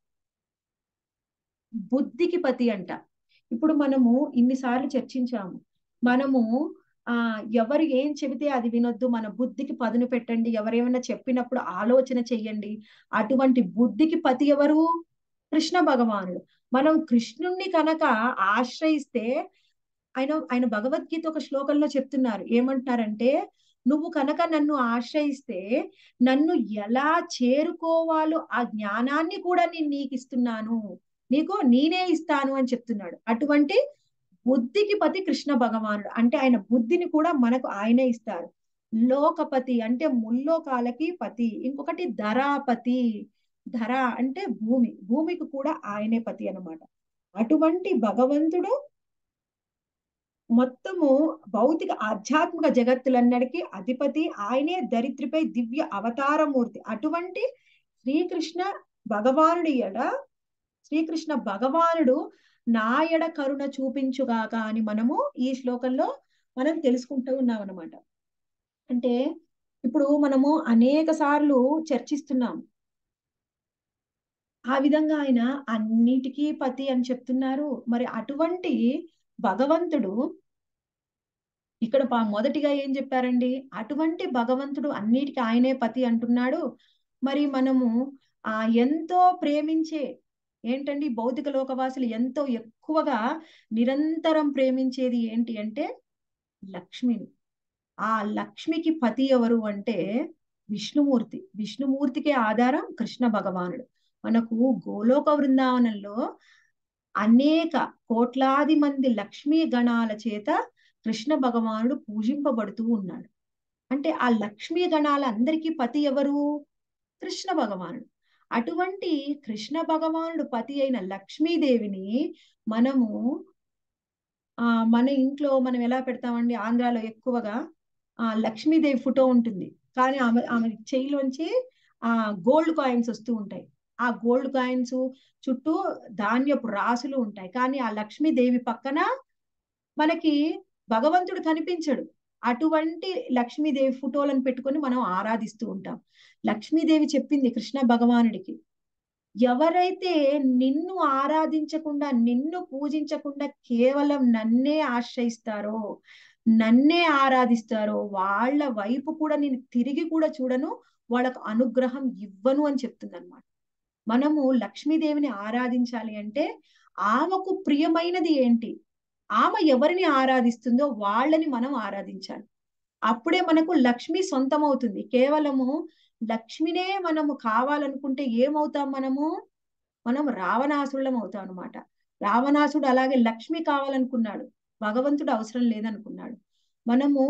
బుద్ధికి పతి అంట ఇప్పుడు మనము ఇన్నిసార్లు చర్చించాము మనము ఆ ఎవరు ఏం చెబితే అది వినొద్దు మన బుద్ధికి పదును పెట్టండి ఎవరేమైనా చెప్పినప్పుడు ఆలోచన చెయ్యండి అటువంటి బుద్ధికి పతి ఎవరు కృష్ణ భగవానుడు మనం కృష్ణుణ్ణి కనుక ఆశ్రయిస్తే ఆయన ఆయన భగవద్గీత ఒక శ్లోకంలో చెప్తున్నారు ఏమంటున్నారంటే నువ్వు కనుక నన్ను ఆశ్రయిస్తే నన్ను ఎలా చేరుకోవాలో ఆ జ్ఞానాన్ని కూడా నేను నీకు ఇస్తున్నాను నీకు నేనే ఇస్తాను అని చెప్తున్నాడు అటువంటి బుద్ధికి పతి కృష్ణ భగవానుడు అంటే ఆయన బుద్ధిని కూడా మనకు ఆయనే ఇస్తారు లోకపతి అంటే ముల్లోకాలకి పతి ఇంకొకటి ధరాపతి ధర అంటే భూమి భూమికి కూడా ఆయనే పతి అన్నమాట అటువంటి భగవంతుడు మొత్తము భౌతిక ఆధ్యాత్మిక జగత్తులన్నడికి అధిపతి ఆయనే దరిద్రిపై దివ్య అవతారమూర్తి అటువంటి శ్రీకృష్ణ భగవానుడి ఎడ శ్రీకృష్ణ భగవానుడు నా ఎడ కరుణ చూపించుగాక అని మనము ఈ శ్లోకంలో మనం తెలుసుకుంటూ ఉన్నాం అనమాట అంటే ఇప్పుడు మనము అనేక సార్లు చర్చిస్తున్నాం ఆ విధంగా ఆయన అన్నిటికీ పతి అని చెప్తున్నారు మరి అటువంటి భగవంతుడు ఇక్కడ పా- మొదటిగా ఏం చెప్పారండి అటువంటి భగవంతుడు అన్నిటికీ ఆయనే పతి అంటున్నాడు మరి మనము ఆ ఎంతో ప్రేమించే ఏంటండి భౌతిక లోకవాసులు ఎంతో ఎక్కువగా నిరంతరం ప్రేమించేది ఏంటి అంటే లక్ష్మిని ఆ లక్ష్మికి పతి ఎవరు అంటే విష్ణుమూర్తి విష్ణుమూర్తికే ఆధారం కృష్ణ భగవానుడు మనకు గోలోక బృందావనంలో అనేక కోట్లాది మంది లక్ష్మీ గణాల చేత కృష్ణ భగవానుడు పూజింపబడుతూ ఉన్నాడు అంటే ఆ లక్ష్మీ గణాల అందరికీ పతి ఎవరు కృష్ణ భగవానుడు అటువంటి కృష్ణ భగవానుడు పతి అయిన లక్ష్మీదేవిని మనము ఆ మన ఇంట్లో మనం ఎలా పెడతామండి ఆంధ్రాలో ఎక్కువగా ఆ లక్ష్మీదేవి ఫోటో ఉంటుంది కానీ ఆమె ఆమె చెయ్యిలోంచి ఆ గోల్డ్ కాయిన్స్ వస్తూ ఉంటాయి ఆ గోల్డ్ కాయిన్స్ చుట్టూ ధాన్యపు రాసులు ఉంటాయి కానీ ఆ లక్ష్మీదేవి పక్కన మనకి భగవంతుడు కనిపించడు అటువంటి లక్ష్మీదేవి ఫోటోలను పెట్టుకొని మనం ఆరాధిస్తూ ఉంటాం లక్ష్మీదేవి చెప్పింది కృష్ణ భగవానుడికి ఎవరైతే నిన్ను ఆరాధించకుండా నిన్ను పూజించకుండా కేవలం నన్నే ఆశ్రయిస్తారో నన్నే ఆరాధిస్తారో వాళ్ళ వైపు కూడా నేను తిరిగి కూడా చూడను వాళ్ళకు అనుగ్రహం ఇవ్వను అని చెప్తుంది అనమాట మనము లక్ష్మీదేవిని ఆరాధించాలి అంటే ఆమెకు ప్రియమైనది ఏంటి ఆమె ఎవరిని ఆరాధిస్తుందో వాళ్ళని మనం ఆరాధించాలి అప్పుడే మనకు లక్ష్మి సొంతం అవుతుంది కేవలము లక్ష్మినే మనము కావాలనుకుంటే ఏమవుతాం మనము మనం రావణాసురులం అవుతాం అనమాట రావణాసుడు అలాగే లక్ష్మి కావాలనుకున్నాడు భగవంతుడు అవసరం లేదనుకున్నాడు మనము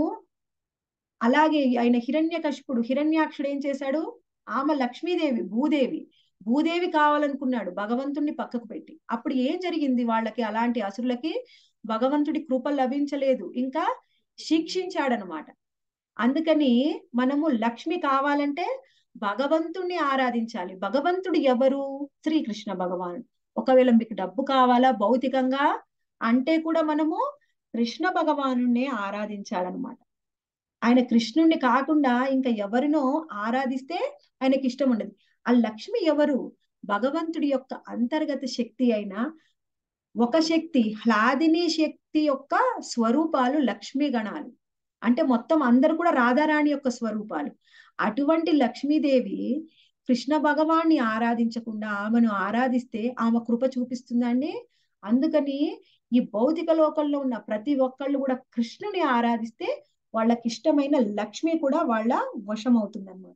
అలాగే ఆయన హిరణ్యకశిపుడు హిరణ్యాక్షుడు ఏం చేశాడు ఆమె లక్ష్మీదేవి భూదేవి భూదేవి కావాలనుకున్నాడు భగవంతుణ్ణి పక్కకు పెట్టి అప్పుడు ఏం జరిగింది వాళ్ళకి అలాంటి అసురులకి భగవంతుడి కృప లభించలేదు ఇంకా శిక్షించాడనమాట అందుకని మనము లక్ష్మి కావాలంటే భగవంతుణ్ణి ఆరాధించాలి భగవంతుడు ఎవరు శ్రీకృష్ణ భగవానుడు ఒకవేళ మీకు డబ్బు కావాలా భౌతికంగా అంటే కూడా మనము కృష్ణ భగవానుణ్ణి ఆరాధించాలన్నమాట ఆయన కృష్ణుణ్ణి కాకుండా ఇంకా ఎవరినో ఆరాధిస్తే ఆయనకి ఇష్టం ఉండదు ఆ లక్ష్మి ఎవరు భగవంతుడి యొక్క అంతర్గత శక్తి అయిన ఒక శక్తి హ్లాదిని శక్తి యొక్క స్వరూపాలు లక్ష్మీ గణాలు అంటే మొత్తం అందరు కూడా రాధారాణి యొక్క స్వరూపాలు అటువంటి లక్ష్మీదేవి కృష్ణ భగవాన్ని ఆరాధించకుండా ఆమెను ఆరాధిస్తే ఆమె కృప చూపిస్తుందండి అందుకని ఈ భౌతిక లోకంలో ఉన్న ప్రతి ఒక్కళ్ళు కూడా కృష్ణుని ఆరాధిస్తే వాళ్ళకి ఇష్టమైన లక్ష్మి కూడా వాళ్ళ వశం అవుతుంది అనమాట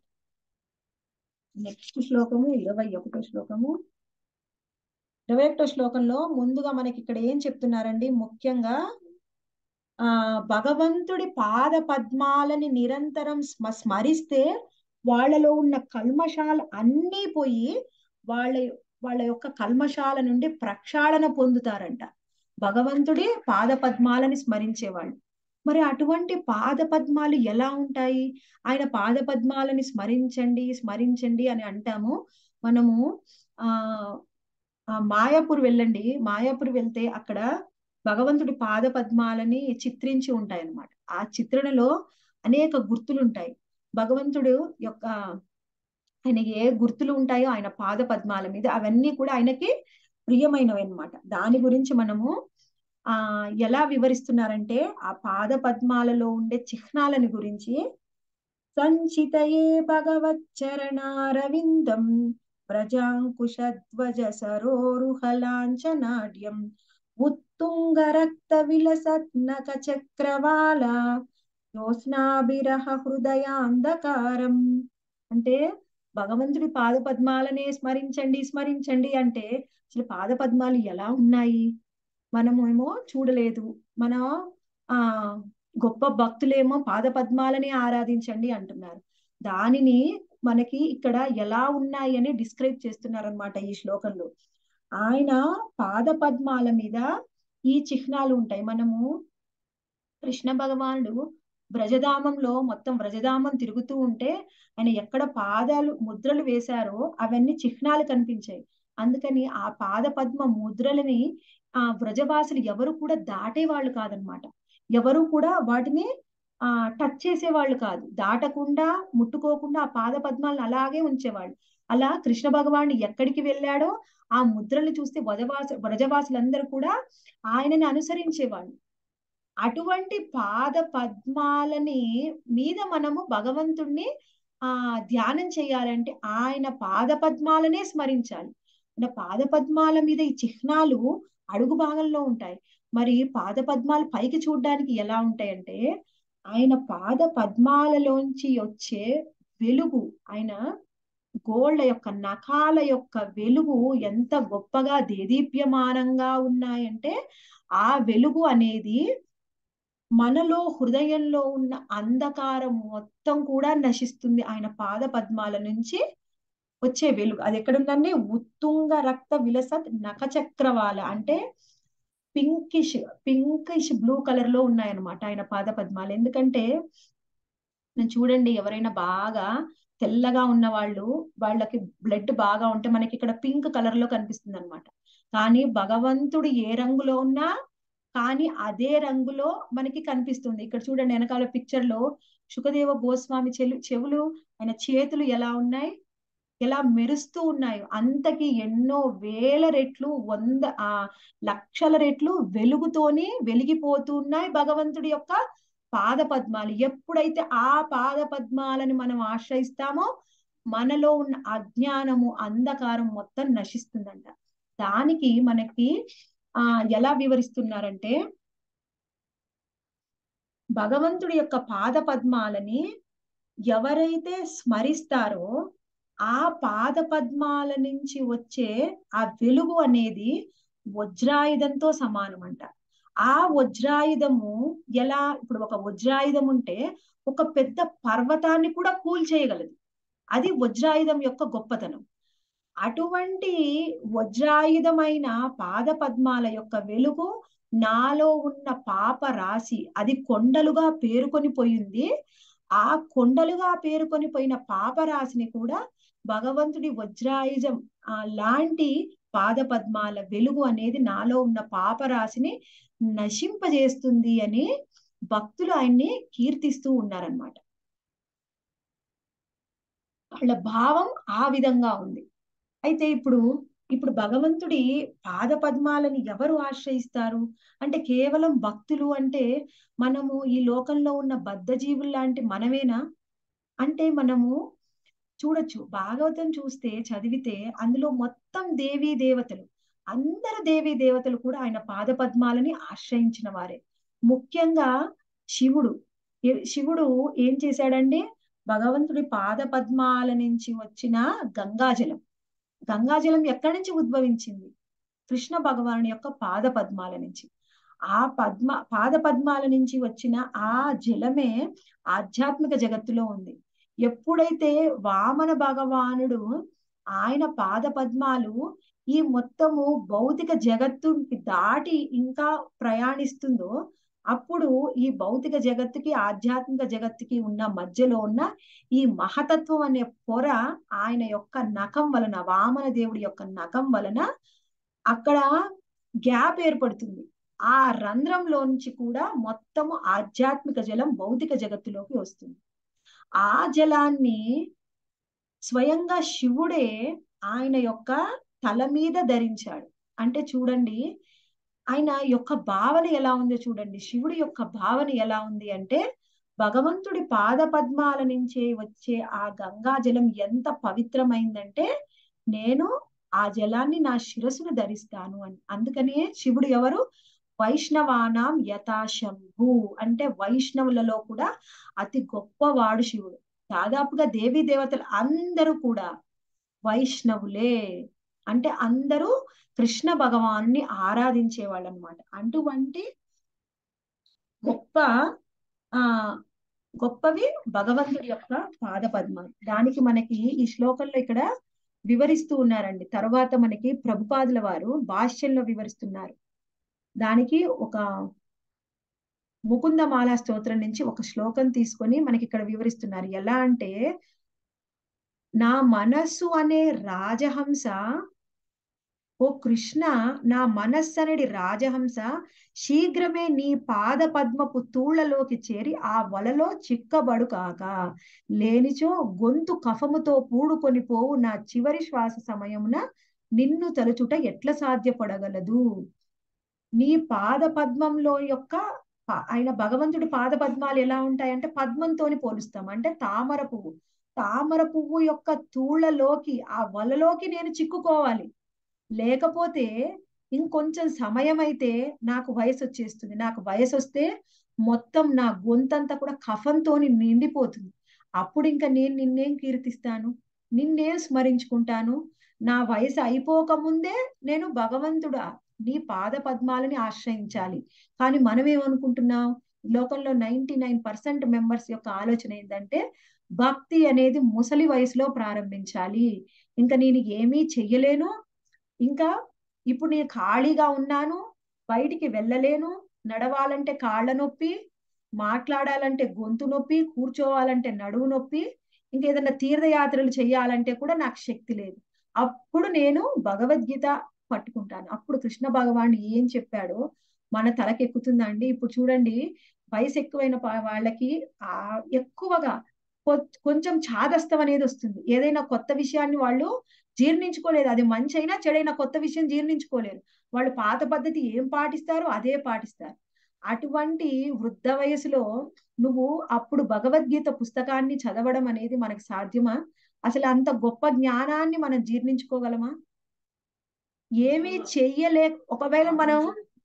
నెక్స్ట్ శ్లోకము ఇరవై ఒకటో శ్లోకము ఇరవై ఒకటో శ్లోకంలో ముందుగా మనకి ఇక్కడ ఏం చెప్తున్నారండి ముఖ్యంగా ఆ భగవంతుడి పాద పద్మాలని నిరంతరం స్మ స్మరిస్తే వాళ్ళలో ఉన్న కల్మషాలు అన్నీ పోయి వాళ్ళ వాళ్ళ యొక్క కల్మషాల నుండి ప్రక్షాళన పొందుతారంట భగవంతుడి పాద పద్మాలని స్మరించేవాళ్ళు మరి అటువంటి పాద పద్మాలు ఎలా ఉంటాయి ఆయన పాద పద్మాలని స్మరించండి స్మరించండి అని అంటాము మనము ఆ ఆ మాయాపూర్ వెళ్ళండి మాయాపూర్ వెళ్తే అక్కడ భగవంతుడి పాద పద్మాలని చిత్రించి ఉంటాయి అన్నమాట ఆ చిత్రణలో అనేక గుర్తులు ఉంటాయి భగవంతుడు యొక్క ఆయన ఏ గుర్తులు ఉంటాయో ఆయన పాద పద్మాల మీద అవన్నీ కూడా ఆయనకి ప్రియమైనవి అనమాట దాని గురించి మనము ఆ ఎలా వివరిస్తున్నారంటే ఆ పాద పద్మాలలో ఉండే చిహ్నాలని గురించి సంచితయే భగవచ్చరణారవిందం ప్రజాంకుశధ్వజ సరోరుహలాంఛనాడ్యం ఉత్తుంగ రక్త విలసత్నక చక్రవాల యోస్నాభిరహ హృదయాంధకారం అంటే భగవంతుడి పాద పద్మాలనే స్మరించండి స్మరించండి అంటే అసలు పాద పద్మాలు ఎలా ఉన్నాయి మనమేమో చూడలేదు మన ఆ గొప్ప భక్తులేమో పాద పద్మాలని ఆరాధించండి అంటున్నారు దానిని మనకి ఇక్కడ ఎలా ఉన్నాయి అని డిస్క్రైబ్ చేస్తున్నారు అనమాట ఈ శ్లోకంలో ఆయన పాద పద్మాల మీద ఈ చిహ్నాలు ఉంటాయి మనము కృష్ణ భగవానుడు బ్రజధామంలో మొత్తం బ్రజధామం తిరుగుతూ ఉంటే ఆయన ఎక్కడ పాదాలు ముద్రలు వేశారో అవన్నీ చిహ్నాలు కనిపించాయి అందుకని ఆ పాద పద్మ ముద్రలని ఆ వ్రజవాసులు ఎవరు కూడా దాటేవాళ్ళు కాదనమాట ఎవరు కూడా వాటిని ఆ టచ్ చేసేవాళ్ళు కాదు దాటకుండా ముట్టుకోకుండా ఆ పాద పద్మాలను అలాగే ఉంచేవాళ్ళు అలా కృష్ణ భగవానుడు ఎక్కడికి వెళ్ళాడో ఆ ముద్రలు చూస్తే వ్రజవాసు వ్రజవాసులందరూ కూడా ఆయనని అనుసరించేవాళ్ళు అటువంటి పాద పద్మాలని మీద మనము భగవంతుణ్ణి ఆ ధ్యానం చేయాలంటే ఆయన పాద పద్మాలనే స్మరించాలి ఆయన పాద పద్మాల మీద ఈ చిహ్నాలు అడుగు భాగంలో ఉంటాయి మరి పాద పద్మాలు పైకి చూడడానికి ఎలా ఉంటాయంటే ఆయన పాద పద్మాలలోంచి వచ్చే వెలుగు ఆయన గోళ్ళ యొక్క నఖాల యొక్క వెలుగు ఎంత గొప్పగా దేదీప్యమానంగా ఉన్నాయంటే ఆ వెలుగు అనేది మనలో హృదయంలో ఉన్న అంధకారం మొత్తం కూడా నశిస్తుంది ఆయన పాద పద్మాల నుంచి వచ్చే వెలుగు అది ఎక్కడుందండి ఉత్తుంగ రక్త విలసత్ నఖచక్రవాల అంటే పింకిష్ పింకిష్ బ్లూ కలర్ లో ఉన్నాయన్నమాట ఆయన పాద పద్మాలు ఎందుకంటే నేను చూడండి ఎవరైనా బాగా తెల్లగా ఉన్న వాళ్ళు వాళ్ళకి బ్లడ్ బాగా ఉంటే మనకి ఇక్కడ పింక్ కలర్ లో కనిపిస్తుంది అనమాట కానీ భగవంతుడు ఏ రంగులో ఉన్నా కానీ అదే రంగులో మనకి కనిపిస్తుంది ఇక్కడ చూడండి వెనకాల పిక్చర్ లో సుఖదేవ గోస్వామి చెలు చెవులు ఆయన చేతులు ఎలా ఉన్నాయి ఎలా మెరుస్తూ ఉన్నాయో అంతకి ఎన్నో వేల రెట్లు వంద ఆ లక్షల రెట్లు వెలుగుతోనే వెలిగిపోతూ ఉన్నాయి భగవంతుడి యొక్క పాద పద్మాలు ఎప్పుడైతే ఆ పాద పద్మాలను మనం ఆశ్రయిస్తామో మనలో ఉన్న అజ్ఞానము అంధకారం మొత్తం నశిస్తుందంట దానికి మనకి ఆ ఎలా వివరిస్తున్నారంటే భగవంతుడి యొక్క పాద పద్మాలని ఎవరైతే స్మరిస్తారో ఆ పాద పద్మాల నుంచి వచ్చే ఆ వెలుగు అనేది వజ్రాయుధంతో సమానం అంట ఆ వజ్రాయుధము ఎలా ఇప్పుడు ఒక వజ్రాయుధం ఉంటే ఒక పెద్ద పర్వతాన్ని కూడా కూల్చేయగలదు అది వజ్రాయుధం యొక్క గొప్పతనం అటువంటి వజ్రాయుధమైన పాద పద్మాల యొక్క వెలుగు నాలో ఉన్న పాప రాశి అది కొండలుగా పేరుకొని పోయింది ఆ కొండలుగా పేరుకొని పోయిన పాపరాశిని కూడా భగవంతుడి వజ్రాయుజం ఆ లాంటి పాద పద్మాల వెలుగు అనేది నాలో ఉన్న పాపరాశిని నశింపజేస్తుంది అని భక్తులు ఆయన్ని కీర్తిస్తూ ఉన్నారనమాట వాళ్ళ భావం ఆ విధంగా ఉంది అయితే ఇప్పుడు ఇప్పుడు భగవంతుడి పాద పద్మాలని ఎవరు ఆశ్రయిస్తారు అంటే కేవలం భక్తులు అంటే మనము ఈ లోకంలో ఉన్న బద్ధజీవులు లాంటి మనమేనా అంటే మనము చూడొచ్చు భాగవతం చూస్తే చదివితే అందులో మొత్తం దేవీ దేవతలు అందరు దేవీ దేవతలు కూడా ఆయన పాద పద్మాలని ఆశ్రయించిన వారే ముఖ్యంగా శివుడు ఏ- శివుడు ఏం చేశాడండి భగవంతుడి పాద పద్మాల నుంచి వచ్చిన గంగాజలం గంగాజలం ఎక్కడి నుంచి ఉద్భవించింది కృష్ణ భగవానుని యొక్క పాద పద్మాల నుంచి ఆ పద్మ పాద పద్మాల నుంచి వచ్చిన ఆ జలమే ఆధ్యాత్మిక జగత్తులో ఉంది ఎప్పుడైతే వామన భగవానుడు ఆయన పాద పద్మాలు ఈ మొత్తము భౌతిక జగత్తుకి దాటి ఇంకా ప్రయాణిస్తుందో అప్పుడు ఈ భౌతిక జగత్తుకి ఆధ్యాత్మిక జగత్తుకి ఉన్న మధ్యలో ఉన్న ఈ మహతత్వం అనే పొర ఆయన యొక్క నఖం వలన వామన దేవుడి యొక్క నఖం వలన అక్కడ గ్యాప్ ఏర్పడుతుంది ఆ రంధ్రంలో నుంచి కూడా మొత్తము ఆధ్యాత్మిక జలం భౌతిక జగత్తులోకి వస్తుంది ఆ జలాన్ని స్వయంగా శివుడే ఆయన యొక్క తల మీద ధరించాడు అంటే చూడండి ఆయన యొక్క భావన ఎలా ఉందో చూడండి శివుడి యొక్క భావన ఎలా ఉంది అంటే భగవంతుడి పాద పద్మాల నుంచే వచ్చే ఆ గంగా జలం ఎంత పవిత్రమైందంటే నేను ఆ జలాన్ని నా శిరస్సును ధరిస్తాను అని అందుకనే శివుడు ఎవరు వైష్ణవానాం యథాశంభు అంటే వైష్ణవులలో కూడా అతి గొప్పవాడు శివుడు దాదాపుగా దేవీ దేవతలు అందరూ కూడా వైష్ణవులే అంటే అందరూ కృష్ణ భగవాన్ని ఆరాధించే వాళ్ళు అనమాట అటువంటి గొప్ప ఆ గొప్పవి భగవంతుడి యొక్క పాద పద్మాలు దానికి మనకి ఈ శ్లోకంలో ఇక్కడ వివరిస్తూ ఉన్నారండి తర్వాత మనకి ప్రభుపాదుల వారు భాష్యంలో వివరిస్తున్నారు దానికి ఒక ముకుందమాల స్తోత్రం నుంచి ఒక శ్లోకం తీసుకొని మనకి ఇక్కడ వివరిస్తున్నారు ఎలా అంటే నా మనస్సు అనే రాజహంస ఓ కృష్ణ నా మనస్సు అనేది రాజహంస శీఘ్రమే నీ పాద పద్మపు తూళ్లలోకి చేరి ఆ వలలో చిక్కబడు కాక లేనిచో గొంతు కఫముతో పూడుకొని పోవు నా చివరి శ్వాస సమయమున నిన్ను తలుచుట ఎట్లా సాధ్యపడగలదు నీ పాద పద్మంలో యొక్క ప- ఆయన భగవంతుడి పాద పద్మాలు ఎలా ఉంటాయంటే పద్మంతోని పోలుస్తాం అంటే తామర పువ్వు తామర పువ్వు యొక్క తూళ్లలోకి ఆ వలలోకి నేను చిక్కుకోవాలి లేకపోతే ఇంకొంచెం సమయం అయితే నాకు వయసు వచ్చేస్తుంది నాకు వయసు వస్తే మొత్తం నా గొంతంతా కూడా కఫంతోని నిండిపోతుంది అప్పుడు ఇంకా నేను నిన్నేం కీర్తిస్తాను నిన్నేం స్మరించుకుంటాను నా వయసు అయిపోక ముందే నేను భగవంతుడా నీ పాద పద్మాలని ఆశ్రయించాలి కానీ మనం ఏమనుకుంటున్నాం లోకంలో నైన్టీ నైన్ పర్సెంట్ మెంబర్స్ యొక్క ఆలోచన ఏంటంటే భక్తి అనేది ముసలి వయసులో ప్రారంభించాలి ఇంకా నేను ఏమీ చెయ్యలేను ఇంకా ఇప్పుడు నేను ఖాళీగా ఉన్నాను బయటికి వెళ్ళలేను నడవాలంటే కాళ్ళ నొప్పి మాట్లాడాలంటే గొంతు నొప్పి కూర్చోవాలంటే నడువు నొప్పి ఇంకేదైనా తీర్థయాత్రలు చేయాలంటే కూడా నాకు శక్తి లేదు అప్పుడు నేను భగవద్గీత పట్టుకుంటాను అప్పుడు కృష్ణ భగవాన్ ఏం చెప్పాడో మన తలకెక్కుతుందా అండి ఇప్పుడు చూడండి వయసు ఎక్కువైన పా- వాళ్ళకి ఆ ఎక్కువగా కొ- కొంచెం చాదస్తం అనేది వస్తుంది ఏదైనా కొత్త విషయాన్ని వాళ్ళు జీర్ణించుకోలేదు అది మంచి అయినా చెడైనా కొత్త విషయం జీర్ణించుకోలేరు వాళ్ళు పాత పద్ధతి ఏం పాటిస్తారో అదే పాటిస్తారు అటువంటి వృద్ధ వయసులో నువ్వు అప్పుడు భగవద్గీత పుస్తకాన్ని చదవడం అనేది మనకు సాధ్యమా అసలు అంత గొప్ప జ్ఞానాన్ని మనం జీర్ణించుకోగలమా ఏమీ చెయ్యలే ఒకవేళ మనం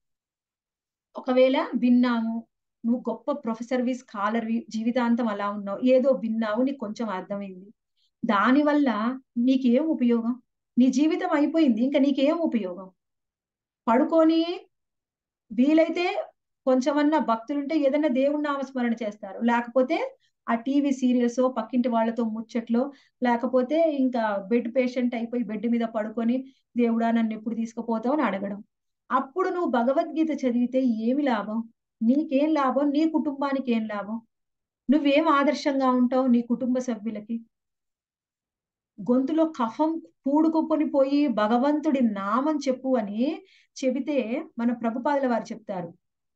ఒకవేళ విన్నాము నువ్వు గొప్ప ప్రొఫెసర్వి స్కాలర్వి జీవితాంతం అలా ఉన్నావు ఏదో విన్నావు నీకు కొంచెం అర్థమైంది దానివల్ల నీకేం ఉపయోగం నీ జీవితం అయిపోయింది ఇంకా నీకేం ఉపయోగం పడుకొని వీలైతే కొంచెమన్నా భక్తులుంటే ఏదైనా దేవుడి నామస్మరణ చేస్తారు లేకపోతే ఆ టీవీ సీరియల్స్ పక్కింటి వాళ్ళతో ముచ్చట్లో లేకపోతే ఇంకా బెడ్ పేషెంట్ అయిపోయి బెడ్ మీద పడుకొని దేవుడా నన్ను ఎప్పుడు తీసుకుపోతావు అని అడగడం అప్పుడు నువ్వు భగవద్గీత చదివితే ఏమి లాభం నీకేం లాభం నీ కుటుంబానికి ఏం లాభం నువ్వేం ఆదర్శంగా ఉంటావు నీ కుటుంబ సభ్యులకి గొంతులో కఫం పూడుకొని పోయి భగవంతుడి నామం చెప్పు అని చెబితే మన ప్రభుపాదుల వారు చెప్తారు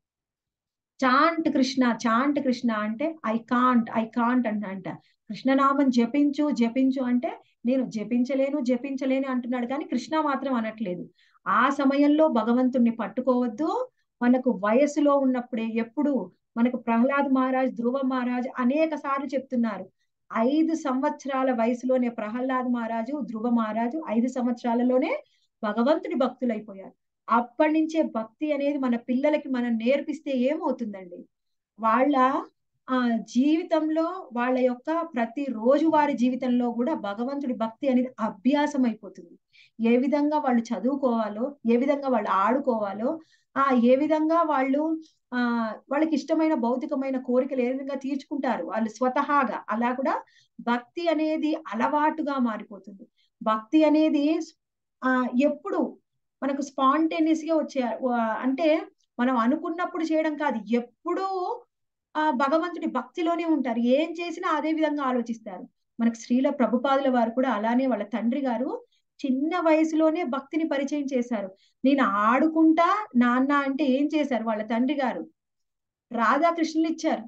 చాంట్ కృష్ణ చాంట్ కృష్ణ అంటే ఐ కాంట్ ఐ కాంట్ అంట అంట కృష్ణనామం జపించు జపించు అంటే నేను జపించలేను జపించలేను అంటున్నాడు కానీ కృష్ణ మాత్రం అనట్లేదు ఆ సమయంలో భగవంతుణ్ణి పట్టుకోవద్దు మనకు వయసులో ఉన్నప్పుడే ఎప్పుడు మనకు ప్రహ్లాద్ మహారాజ్ ధ్రువ మహారాజ్ అనేక సార్లు చెప్తున్నారు ఐదు సంవత్సరాల వయసులోనే ప్రహ్లాద్ మహారాజు ధ్రువ మహారాజు ఐదు సంవత్సరాలలోనే భగవంతుడి భక్తులైపోయారు అప్పటి నుంచే భక్తి అనేది మన పిల్లలకి మనం నేర్పిస్తే ఏమవుతుందండి వాళ్ళ ఆ జీవితంలో వాళ్ళ యొక్క ప్రతి రోజువారి జీవితంలో కూడా భగవంతుడి భక్తి అనేది అభ్యాసం అయిపోతుంది ఏ విధంగా వాళ్ళు చదువుకోవాలో ఏ విధంగా వాళ్ళు ఆడుకోవాలో ఆ ఏ విధంగా వాళ్ళు ఆ వాళ్ళకి ఇష్టమైన భౌతికమైన కోరికలు ఏ విధంగా తీర్చుకుంటారు వాళ్ళు స్వతహాగా అలా కూడా భక్తి అనేది అలవాటుగా మారిపోతుంది భక్తి అనేది ఆ ఎప్పుడు మనకు స్పాంటేనియస్ గా వచ్చే అంటే మనం అనుకున్నప్పుడు చేయడం కాదు ఎప్పుడూ ఆ భగవంతుడి భక్తిలోనే ఉంటారు ఏం చేసినా అదే విధంగా ఆలోచిస్తారు మనకు శ్రీల ప్రభుపాదుల వారు కూడా అలానే వాళ్ళ తండ్రి గారు చిన్న వయసులోనే భక్తిని పరిచయం చేశారు నేను ఆడుకుంటా నాన్న అంటే ఏం చేశారు వాళ్ళ తండ్రి గారు రాధాకృష్ణులు ఇచ్చారు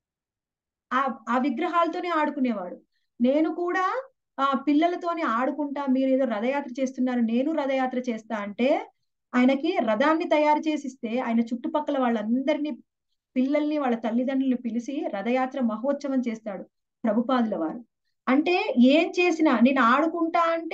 ఆ ఆ విగ్రహాలతోనే ఆడుకునేవాడు నేను కూడా ఆ పిల్లలతోనే ఆడుకుంటా మీరు ఏదో రథయాత్ర చేస్తున్నారు నేను రథయాత్ర చేస్తా అంటే ఆయనకి రథాన్ని తయారు చేసిస్తే ఆయన చుట్టుపక్కల వాళ్ళందరినీ పిల్లల్ని వాళ్ళ తల్లిదండ్రులను పిలిచి రథయాత్ర మహోత్సవం చేస్తాడు ప్రభుపాదుల వారు అంటే ఏం చేసినా నేను ఆడుకుంటా అంటే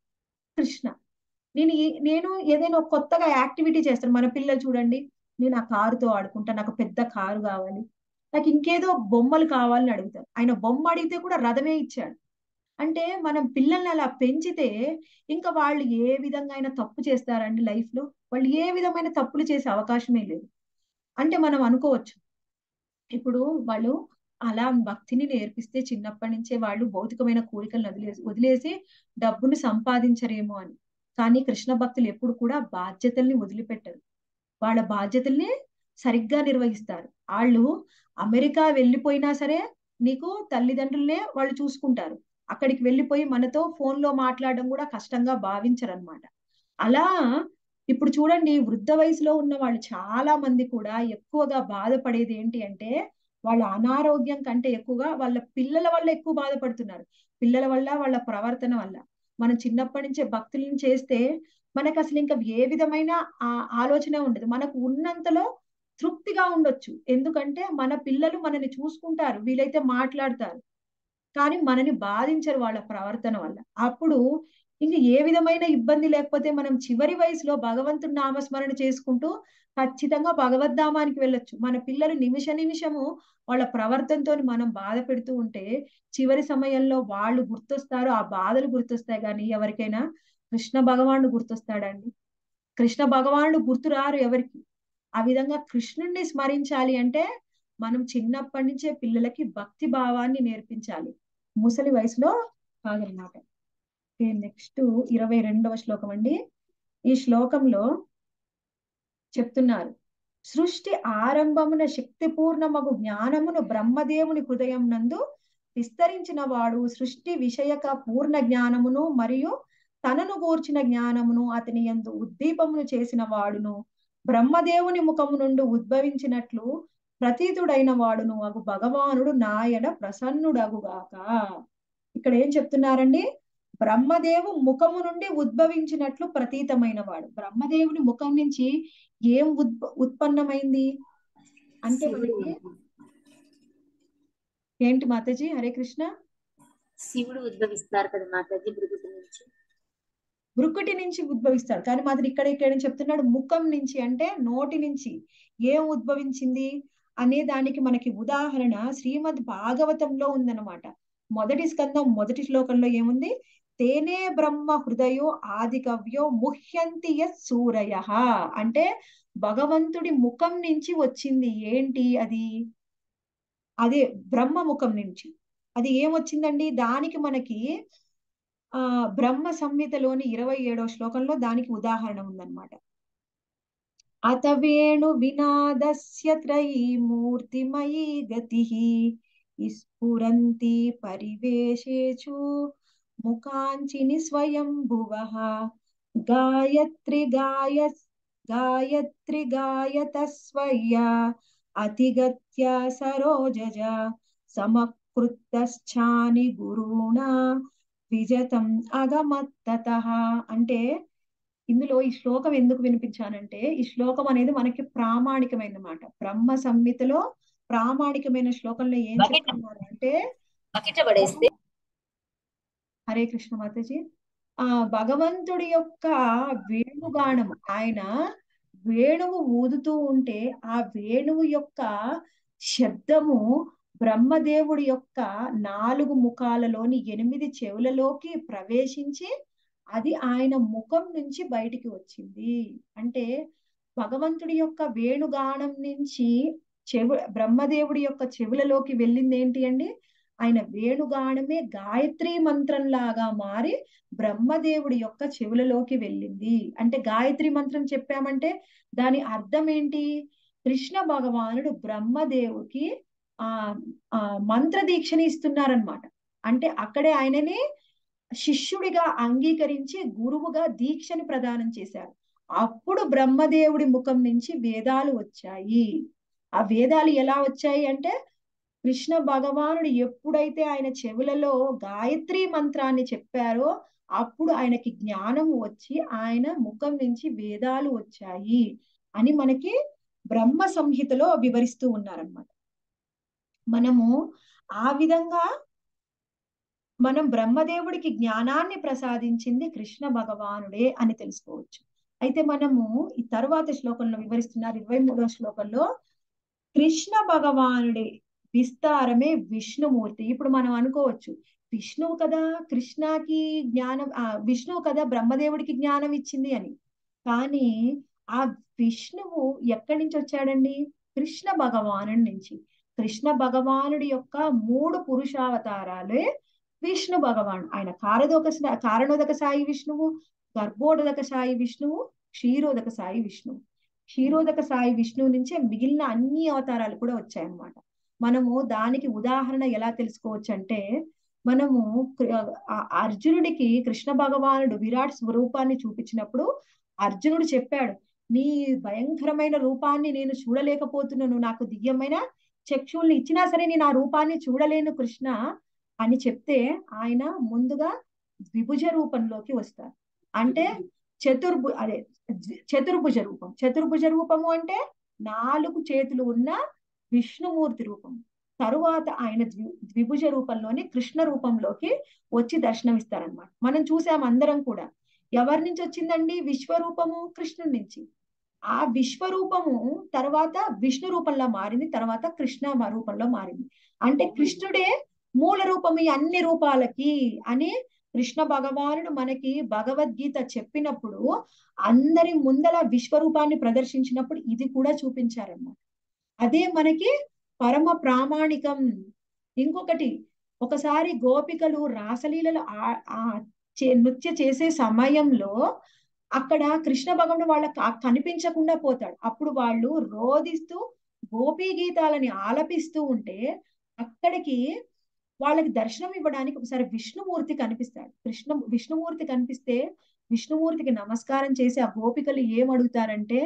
కృష్ణ నేను నేను ఏదైనా కొత్తగా యాక్టివిటీ చేస్తాను మన పిల్లలు చూడండి నేను ఆ కారుతో ఆడుకుంటా నాకు పెద్ద కారు కావాలి నాకు ఇంకేదో బొమ్మలు కావాలని అడుగుతారు ఆయన బొమ్మ అడిగితే కూడా రథమే ఇచ్చాడు అంటే మనం పిల్లల్ని అలా పెంచితే ఇంకా వాళ్ళు ఏ విధంగా అయినా తప్పు చేస్తారండి లైఫ్ లో వాళ్ళు ఏ విధమైన తప్పులు చేసే అవకాశమే లేదు అంటే మనం అనుకోవచ్చు ఇప్పుడు వాళ్ళు అలా భక్తిని నేర్పిస్తే చిన్నప్పటి నుంచే వాళ్ళు భౌతికమైన కోరికలను వదిలేసి వదిలేసి డబ్బును సంపాదించరేమో అని కానీ కృష్ణ భక్తులు ఎప్పుడు కూడా బాధ్యతల్ని వదిలిపెట్టరు వాళ్ళ బాధ్యతల్ని సరిగ్గా నిర్వహిస్తారు వాళ్ళు అమెరికా వెళ్ళిపోయినా సరే నీకు తల్లిదండ్రులనే వాళ్ళు చూసుకుంటారు అక్కడికి వెళ్ళిపోయి మనతో ఫోన్ లో మాట్లాడడం కూడా కష్టంగా భావించరు అనమాట అలా ఇప్పుడు చూడండి వృద్ధ వయసులో ఉన్న వాళ్ళు చాలా మంది కూడా ఎక్కువగా బాధపడేది ఏంటి అంటే వాళ్ళ అనారోగ్యం కంటే ఎక్కువగా వాళ్ళ పిల్లల వల్ల ఎక్కువ బాధపడుతున్నారు పిల్లల వల్ల వాళ్ళ ప్రవర్తన వల్ల మనం చిన్నప్పటి నుంచే భక్తులను చేస్తే మనకు అసలు ఇంకా ఏ విధమైన ఆ ఆలోచన ఉండదు మనకు ఉన్నంతలో తృప్తిగా ఉండొచ్చు ఎందుకంటే మన పిల్లలు మనని చూసుకుంటారు వీలైతే మాట్లాడతారు కానీ మనని బాధించరు వాళ్ళ ప్రవర్తన వల్ల అప్పుడు ఇంక ఏ విధమైన ఇబ్బంది లేకపోతే మనం చివరి వయసులో భగవంతుడి నామస్మరణ చేసుకుంటూ ఖచ్చితంగా భగవద్ధామానికి వెళ్ళొచ్చు మన పిల్లలు నిమిష నిమిషము వాళ్ళ ప్రవర్తనతో మనం బాధ పెడుతూ ఉంటే చివరి సమయంలో వాళ్ళు గుర్తొస్తారు ఆ బాధలు గుర్తొస్తాయి కానీ ఎవరికైనా కృష్ణ భగవానుడు గుర్తొస్తాడండి కృష్ణ భగవానుడు గుర్తురారు ఎవరికి ఆ విధంగా కృష్ణుణ్ణి స్మరించాలి అంటే మనం చిన్నప్పటి నుంచే పిల్లలకి భక్తి భావాన్ని నేర్పించాలి ముసలి వయసులో కాదనమాట నెక్స్ట్ ఇరవై రెండవ శ్లోకం అండి ఈ శ్లోకంలో చెప్తున్నారు సృష్టి ఆరంభమున శక్తిపూర్ణమగు జ్ఞానమును బ్రహ్మదేవుని హృదయం నందు విస్తరించిన వాడు సృష్టి విషయక పూర్ణ జ్ఞానమును మరియు తనను గూర్చిన జ్ఞానమును అతని ఎందు ఉద్దీపమును చేసిన వాడును బ్రహ్మదేవుని ముఖము నుండి ఉద్భవించినట్లు ప్రతీతుడైన వాడును అగు భగవానుడు నాయన ప్రసన్నుడగుగాక ఇక్కడ ఏం చెప్తున్నారండి బ్రహ్మదేవు ముఖము నుండి ఉద్భవించినట్లు ప్రతీతమైన వాడు బ్రహ్మదేవుని ముఖం నుంచి ఏం ఉద్భ ఉత్పన్నమైంది అంటే మనకి ఏంటి మాతాజీ హరే కృష్ణ శివుడు ఉద్భవిస్తారు కదా మాతాజీ భృగుటి నుంచి భృకుటి నుంచి ఉద్భవిస్తాడు కానీ మాత్రం ఇక్కడ ఇక్కడ చెప్తున్నాడు ముఖం నుంచి అంటే నోటి నుంచి ఏం ఉద్భవించింది అనే దానికి మనకి ఉదాహరణ శ్రీమద్ భాగవతంలో ఉందన్నమాట మొదటి స్కందం మొదటి శ్లోకంలో ఏముంది తేనే బ్రహ్మ హృదయో ఆది కవ్యో ముహ్యంతి సూరయ అంటే భగవంతుడి ముఖం నుంచి వచ్చింది ఏంటి అది అదే బ్రహ్మ ముఖం నుంచి అది ఏమొచ్చిందండి దానికి మనకి ఆ బ్రహ్మ సంహితలోని ఇరవై ఏడవ శ్లోకంలో దానికి ఉదాహరణ ఉందన్నమాట అత వేణు వినాదస్య త్రయీ మూర్తిమయీ గతి స్ఫురంతి పరివేశేషు ముఖాంచిని స్వయంభువః గాయత్రి గాయ గాయత్రి గాయత స్వయ్య అతిగత్య సరోజజ సమకృత్తశ్చాని గురుణా విజతం అగమత్తత అంటే ఇందులో ఈ శ్లోకం ఎందుకు వినిపించానంటే ఈ శ్లోకం అనేది మనకి ప్రామాణికమైన మాట బ్రహ్మ సంహితలో ప్రామాణికమైన శ్లోకంలో ఏం బకెట్ చెప్తున్నారు అంటే బకెట్ పడేస్తే హరే కృష్ణ మాతాజీ ఆ భగవంతుడి యొక్క వేణుగానం ఆయన వేణువు ఊదుతూ ఉంటే ఆ వేణువు యొక్క శబ్దము బ్రహ్మదేవుడి యొక్క నాలుగు ముఖాలలోని ఎనిమిది చెవులలోకి ప్రవేశించి అది ఆయన ముఖం నుంచి బయటికి వచ్చింది అంటే భగవంతుడి యొక్క వేణుగానం నుంచి చెవు బ్రహ్మదేవుడి యొక్క చెవులలోకి వెళ్ళింది ఏంటి అండి ఆయన వేణుగానమే గాయత్రి మంత్రం లాగా మారి బ్రహ్మదేవుడి యొక్క చెవులలోకి వెళ్ళింది అంటే గాయత్రి మంత్రం చెప్పామంటే దాని అర్థం ఏంటి కృష్ణ భగవానుడు బ్రహ్మదేవుకి ఆ ఆ మంత్ర దీక్షని ఇస్తున్నారనమాట అంటే అక్కడే ఆయనని శిష్యుడిగా అంగీకరించి గురువుగా దీక్షని ప్రదానం చేశారు అప్పుడు బ్రహ్మదేవుడి ముఖం నుంచి వేదాలు వచ్చాయి ఆ వేదాలు ఎలా వచ్చాయి అంటే కృష్ణ భగవానుడు ఎప్పుడైతే ఆయన చెవులలో గాయత్రి మంత్రాన్ని చెప్పారో అప్పుడు ఆయనకి జ్ఞానం వచ్చి ఆయన ముఖం నుంచి వేదాలు వచ్చాయి అని మనకి బ్రహ్మ సంహితలో వివరిస్తూ ఉన్నారనమాట మనము ఆ విధంగా మనం బ్రహ్మదేవుడికి జ్ఞానాన్ని ప్రసాదించింది కృష్ణ భగవానుడే అని తెలుసుకోవచ్చు అయితే మనము ఈ తర్వాత శ్లోకంలో వివరిస్తున్నారు ఇరవై మూడో శ్లోకంలో కృష్ణ భగవానుడి విస్తారమే విష్ణుమూర్తి ఇప్పుడు మనం అనుకోవచ్చు విష్ణువు కదా కృష్ణకి జ్ఞానం ఆ విష్ణువు కదా బ్రహ్మదేవుడికి జ్ఞానం ఇచ్చింది అని కానీ ఆ విష్ణువు ఎక్కడి నుంచి వచ్చాడండి కృష్ణ భగవాను నుంచి కృష్ణ భగవానుడి యొక్క మూడు పురుషావతారాలే విష్ణు భగవాన్ ఆయన కారదోక కారణోదక సాయి విష్ణువు గర్భోదక సాయి విష్ణువు క్షీరోదక సాయి విష్ణువు క్షీరోదక సాయి విష్ణువు నుంచే మిగిలిన అన్ని అవతారాలు కూడా వచ్చాయన్నమాట మనము దానికి ఉదాహరణ ఎలా తెలుసుకోవచ్చు అంటే మనము అర్జునుడికి కృష్ణ భగవానుడు విరాట్ స్వరూపాన్ని చూపించినప్పుడు అర్జునుడు చెప్పాడు నీ భయంకరమైన రూపాన్ని నేను చూడలేకపోతున్నాను నాకు దివ్యమైన చక్షుల్ని ఇచ్చినా సరే నేను ఆ రూపాన్ని చూడలేను కృష్ణ అని చెప్తే ఆయన ముందుగా ద్విభుజ రూపంలోకి వస్తారు అంటే చతుర్భు అదే చతుర్భుజ రూపం చతుర్భుజ రూపము అంటే నాలుగు చేతులు ఉన్న విష్ణుమూర్తి రూపం తరువాత ఆయన ద్వి ద్విభుజ రూపంలోని కృష్ణ రూపంలోకి వచ్చి దర్శనమిస్తారనమాట మనం చూసాం అందరం కూడా ఎవరి నుంచి వచ్చిందండి విశ్వరూపము కృష్ణుడి నుంచి ఆ విశ్వరూపము తర్వాత విష్ణు రూపంలో మారింది తర్వాత కృష్ణ రూపంలో మారింది అంటే కృష్ణుడే మూల రూపం ఈ అన్ని రూపాలకి అని కృష్ణ భగవానుడు మనకి భగవద్గీత చెప్పినప్పుడు అందరి ముందల విశ్వరూపాన్ని ప్రదర్శించినప్పుడు ఇది కూడా చూపించారన్నమాట అదే మనకి పరమ ప్రామాణికం ఇంకొకటి ఒకసారి గోపికలు రాసలీలలు నృత్య చేసే సమయంలో అక్కడ కృష్ణ భగవానుడు వాళ్ళకి కనిపించకుండా పోతాడు అప్పుడు వాళ్ళు రోధిస్తూ గోపీ గీతాలని ఆలపిస్తూ ఉంటే అక్కడికి వాళ్ళకి దర్శనం ఇవ్వడానికి ఒకసారి విష్ణుమూర్తి కనిపిస్తాడు కృష్ణ విష్ణుమూర్తి కనిపిస్తే విష్ణుమూర్తికి నమస్కారం చేసి ఆ గోపికలు ఏం అడుగుతారంటే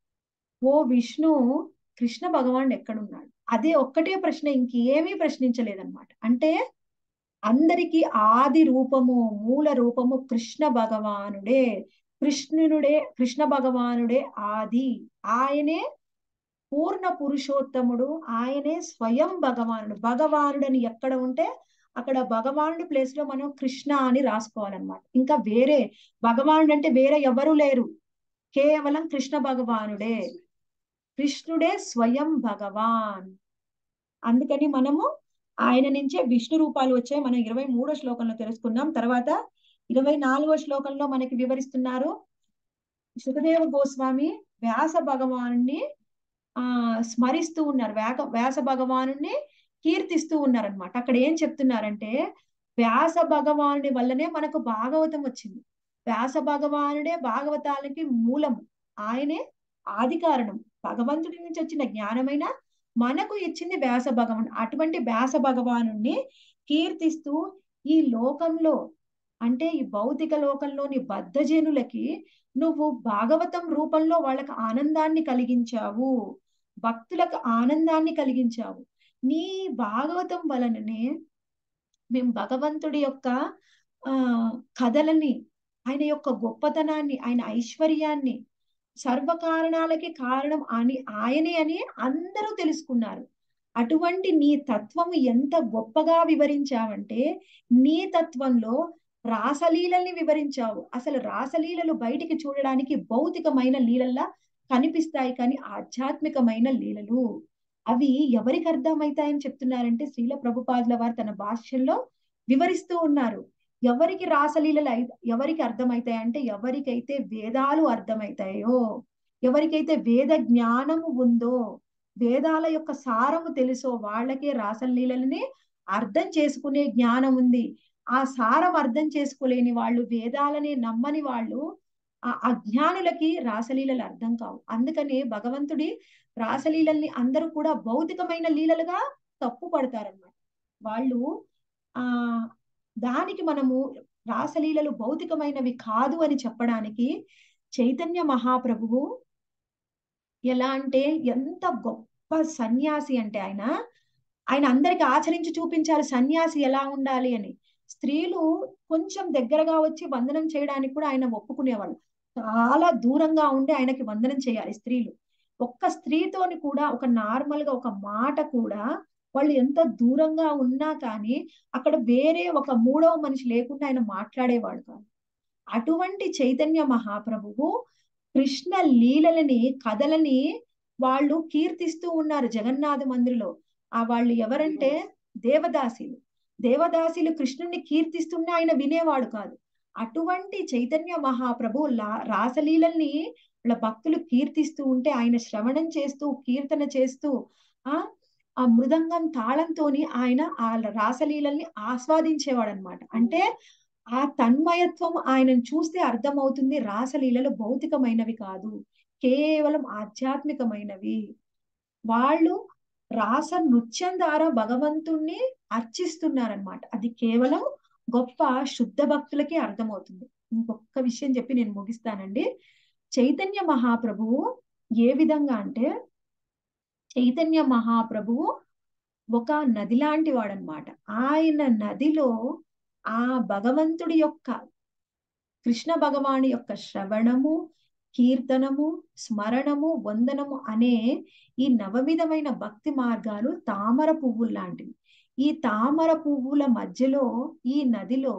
ఓ విష్ణు కృష్ణ భగవానుడు ఎక్కడున్నాడు అదే ఒక్కటే ప్రశ్న ఇంకేమీ ప్రశ్నించలేదన్నమాట అంటే అందరికి ఆది రూపము మూల రూపము కృష్ణ భగవానుడే కృష్ణునుడే కృష్ణ భగవానుడే ఆది ఆయనే పూర్ణ పురుషోత్తముడు ఆయనే స్వయం భగవానుడు భగవానుడు అని ఎక్కడ ఉంటే అక్కడ భగవానుడి ప్లేస్ లో మనం కృష్ణ అని రాసుకోవాలన్నమాట ఇంకా వేరే భగవానుడు అంటే వేరే ఎవరు లేరు కేవలం కృష్ణ భగవానుడే కృష్ణుడే స్వయం భగవాన్ అందుకని మనము ఆయన నుంచే విష్ణు రూపాలు వచ్చాయి మనం ఇరవై మూడో శ్లోకంలో తెలుసుకున్నాం తర్వాత ఇరవై నాలుగో శ్లోకంలో మనకి వివరిస్తున్నారు సుఖదేవ గోస్వామి వ్యాస భగవాను ఆ స్మరిస్తూ ఉన్నారు వేక వ్యాస భగవాను కీర్తిస్తూ ఉన్నారనమాట అక్కడ ఏం చెప్తున్నారంటే వ్యాస భగవానుడి వల్లనే మనకు భాగవతం వచ్చింది వ్యాస భగవానుడే భాగవతాలకి మూలము ఆయనే ఆది కారణం భగవంతుడి నుంచి వచ్చిన జ్ఞానమైన మనకు ఇచ్చింది వ్యాస భగవాన్ అటువంటి వ్యాస భగవానుణ్ణి కీర్తిస్తూ ఈ లోకంలో అంటే ఈ భౌతిక లోకంలోని బద్ధజనులకి నువ్వు భాగవతం రూపంలో వాళ్ళకి ఆనందాన్ని కలిగించావు భక్తులకు ఆనందాన్ని కలిగించావు నీ భాగవతం వలననే మేము భగవంతుడి యొక్క ఆ కథలని ఆయన యొక్క గొప్పతనాన్ని ఆయన ఐశ్వర్యాన్ని సర్వకారణాలకి కారణం అని ఆయనే అని అందరూ తెలుసుకున్నారు అటువంటి నీ తత్వము ఎంత గొప్పగా వివరించావంటే నీ తత్వంలో రాసలీలల్ని వివరించావు అసలు రాసలీలలు బయటికి చూడడానికి భౌతికమైన లీలల్లా కనిపిస్తాయి కానీ ఆధ్యాత్మికమైన లీలలు అవి ఎవరికి అర్థమవుతాయని చెప్తున్నారంటే శ్రీల ప్రభుపాదుల వారు తన భాష్యంలో వివరిస్తూ ఉన్నారు ఎవరికి రాసలీలలు అయి- ఎవరికి అర్థమవుతాయి అంటే ఎవరికైతే వేదాలు అర్థమవుతాయో ఎవరికైతే వేద జ్ఞానము ఉందో వేదాల యొక్క సారము తెలుసో వాళ్ళకే రాసలీలని అర్థం చేసుకునే జ్ఞానం ఉంది ఆ సారం అర్థం చేసుకోలేని వాళ్ళు వేదాలని నమ్మని వాళ్ళు ఆ అజ్ఞానులకి రాసలీలలు అర్థం కావు అందుకనే భగవంతుడి రాసలీలల్ని అందరూ కూడా భౌతికమైన లీలలుగా తప్పు పడతారన్నమాట వాళ్ళు ఆ దానికి మనము రాసలీలలు భౌతికమైనవి కాదు అని చెప్పడానికి చైతన్య మహాప్రభువు ఎలా అంటే ఎంత గొప్ప సన్యాసి అంటే ఆయన ఆయన అందరికి ఆచరించి చూపించాలి సన్యాసి ఎలా ఉండాలి అని స్త్రీలు కొంచెం దగ్గరగా వచ్చి వందనం చేయడానికి కూడా ఆయన ఒప్పుకునేవాళ్ళు చాలా దూరంగా ఉండి ఆయనకి వందనం చేయాలి స్త్రీలు ఒక్క స్త్రీతోని కూడా ఒక నార్మల్ గా ఒక మాట కూడా వాళ్ళు ఎంత దూరంగా ఉన్నా కానీ అక్కడ వేరే ఒక మూడవ మనిషి లేకుండా ఆయన మాట్లాడేవాడు కాదు అటువంటి చైతన్య మహాప్రభువు కృష్ణ లీలలని కథలని వాళ్ళు కీర్తిస్తూ ఉన్నారు జగన్నాథ మందిరిలో ఆ వాళ్ళు ఎవరంటే దేవదాసీలు దేవదాసీలు కృష్ణుని కీర్తిస్తున్నా ఆయన వినేవాడు కాదు అటువంటి చైతన్య మహాప్రభు లా రాసలీలల్ని వాళ్ళ భక్తులు కీర్తిస్తూ ఉంటే ఆయన శ్రవణం చేస్తూ కీర్తన చేస్తూ ఆ ఆ మృదంగం తాళంతోని ఆయన ఆ రాసలీలల్ని ఆస్వాదించేవాడు అనమాట అంటే ఆ తన్మయత్వం ఆయనను చూస్తే అర్థమవుతుంది రాసలీలలు భౌతికమైనవి కాదు కేవలం ఆధ్యాత్మికమైనవి వాళ్ళు రాస నృత్యం ద్వారా భగవంతుణ్ణి అర్చిస్తున్నారనమాట అది కేవలం గొప్ప శుద్ధ భక్తులకి అర్థమవుతుంది ఇంకొక విషయం చెప్పి నేను ముగిస్తానండి చైతన్య మహాప్రభువు ఏ విధంగా అంటే చైతన్య మహాప్రభువు ఒక నది లాంటి వాడనమాట ఆయన నదిలో ఆ భగవంతుడి యొక్క కృష్ణ భగవాని యొక్క శ్రవణము కీర్తనము స్మరణము వందనము అనే ఈ నవవిధమైన భక్తి మార్గాలు తామర పువ్వులు లాంటివి ఈ తామర పువ్వుల మధ్యలో ఈ నదిలో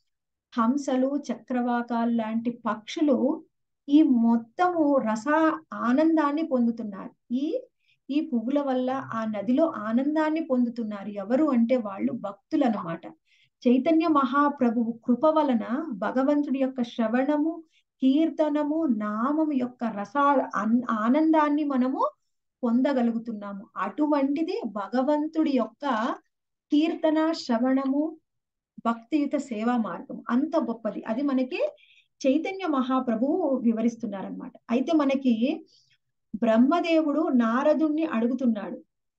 హంసలు చక్రవాకాలు లాంటి పక్షులు ఈ మొత్తము రస ఆనందాన్ని పొందుతున్నారు ఈ ఈ పువ్వుల వల్ల ఆ నదిలో ఆనందాన్ని పొందుతున్నారు ఎవరు అంటే వాళ్ళు భక్తులు అన్నమాట చైతన్య మహాప్రభువు కృప వలన భగవంతుడి యొక్క శ్రవణము కీర్తనము నామము యొక్క రస ఆనందాన్ని మనము పొందగలుగుతున్నాము అటువంటిది భగవంతుడి యొక్క కీర్తన శ్రవణము భక్తియుత సేవా మార్గం అంత గొప్పది అది మనకి చైతన్య మహాప్రభువు వివరిస్తున్నారనమాట అయితే మనకి బ్రహ్మదేవుడు నారదుణ్ణి అడుగుతున్నాడు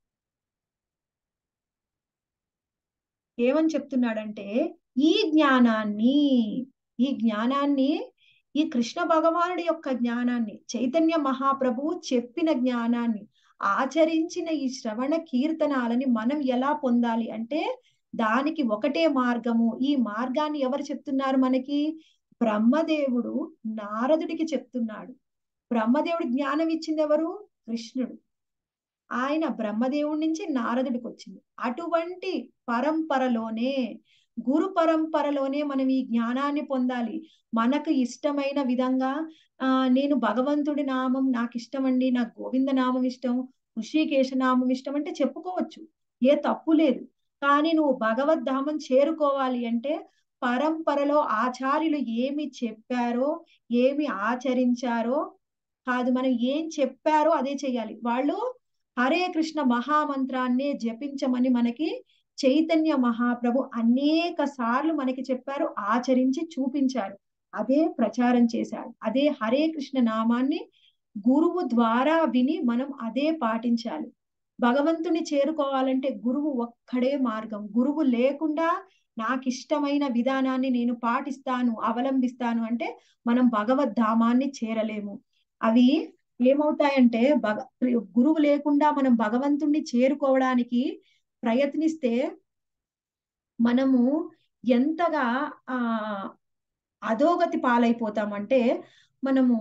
ఏమని చెప్తున్నాడంటే ఈ జ్ఞానాన్ని ఈ జ్ఞానాన్ని ఈ కృష్ణ భగవానుడి యొక్క జ్ఞానాన్ని చైతన్య మహాప్రభువు చెప్పిన జ్ఞానాన్ని ఆచరించిన ఈ శ్రవణ కీర్తనాలని మనం ఎలా పొందాలి అంటే దానికి ఒకటే మార్గము ఈ మార్గాన్ని ఎవరు చెప్తున్నారు మనకి బ్రహ్మదేవుడు నారదుడికి చెప్తున్నాడు బ్రహ్మదేవుడు జ్ఞానం ఇచ్చింది ఎవరు కృష్ణుడు ఆయన బ్రహ్మదేవుడి నుంచి నారదుడికి వచ్చింది అటువంటి పరంపరలోనే గురు పరంపరలోనే మనం ఈ జ్ఞానాన్ని పొందాలి మనకు ఇష్టమైన విధంగా ఆ నేను భగవంతుడి నామం నాకు ఇష్టం అండి నాకు గోవింద నామం ఇష్టం ఋషికేశ నామం ఇష్టం అంటే చెప్పుకోవచ్చు ఏ తప్పు లేదు కానీ నువ్వు భగవద్ధామం చేరుకోవాలి అంటే పరంపరలో ఆచార్యులు ఏమి చెప్పారో ఏమి ఆచరించారో కాదు మనం ఏం చెప్పారో అదే చెయ్యాలి వాళ్ళు హరే కృష్ణ మహామంత్రాన్నే జపించమని మనకి చైతన్య మహాప్రభు అనేక సార్లు మనకి చెప్పారు ఆచరించి చూపించారు అదే ప్రచారం చేశాడు అదే హరే కృష్ణ నామాన్ని గురువు ద్వారా విని మనం అదే పాటించాలి భగవంతుని చేరుకోవాలంటే గురువు ఒక్కడే మార్గం గురువు లేకుండా నాకు ఇష్టమైన విధానాన్ని నేను పాటిస్తాను అవలంబిస్తాను అంటే మనం భగవద్ ధామాన్ని చేరలేము అవి ఏమవుతాయంటే భగ గురువు లేకుండా మనం భగవంతుణ్ణి చేరుకోవడానికి ప్రయత్నిస్తే మనము ఎంతగా ఆ అధోగతి పాలైపోతామంటే మనము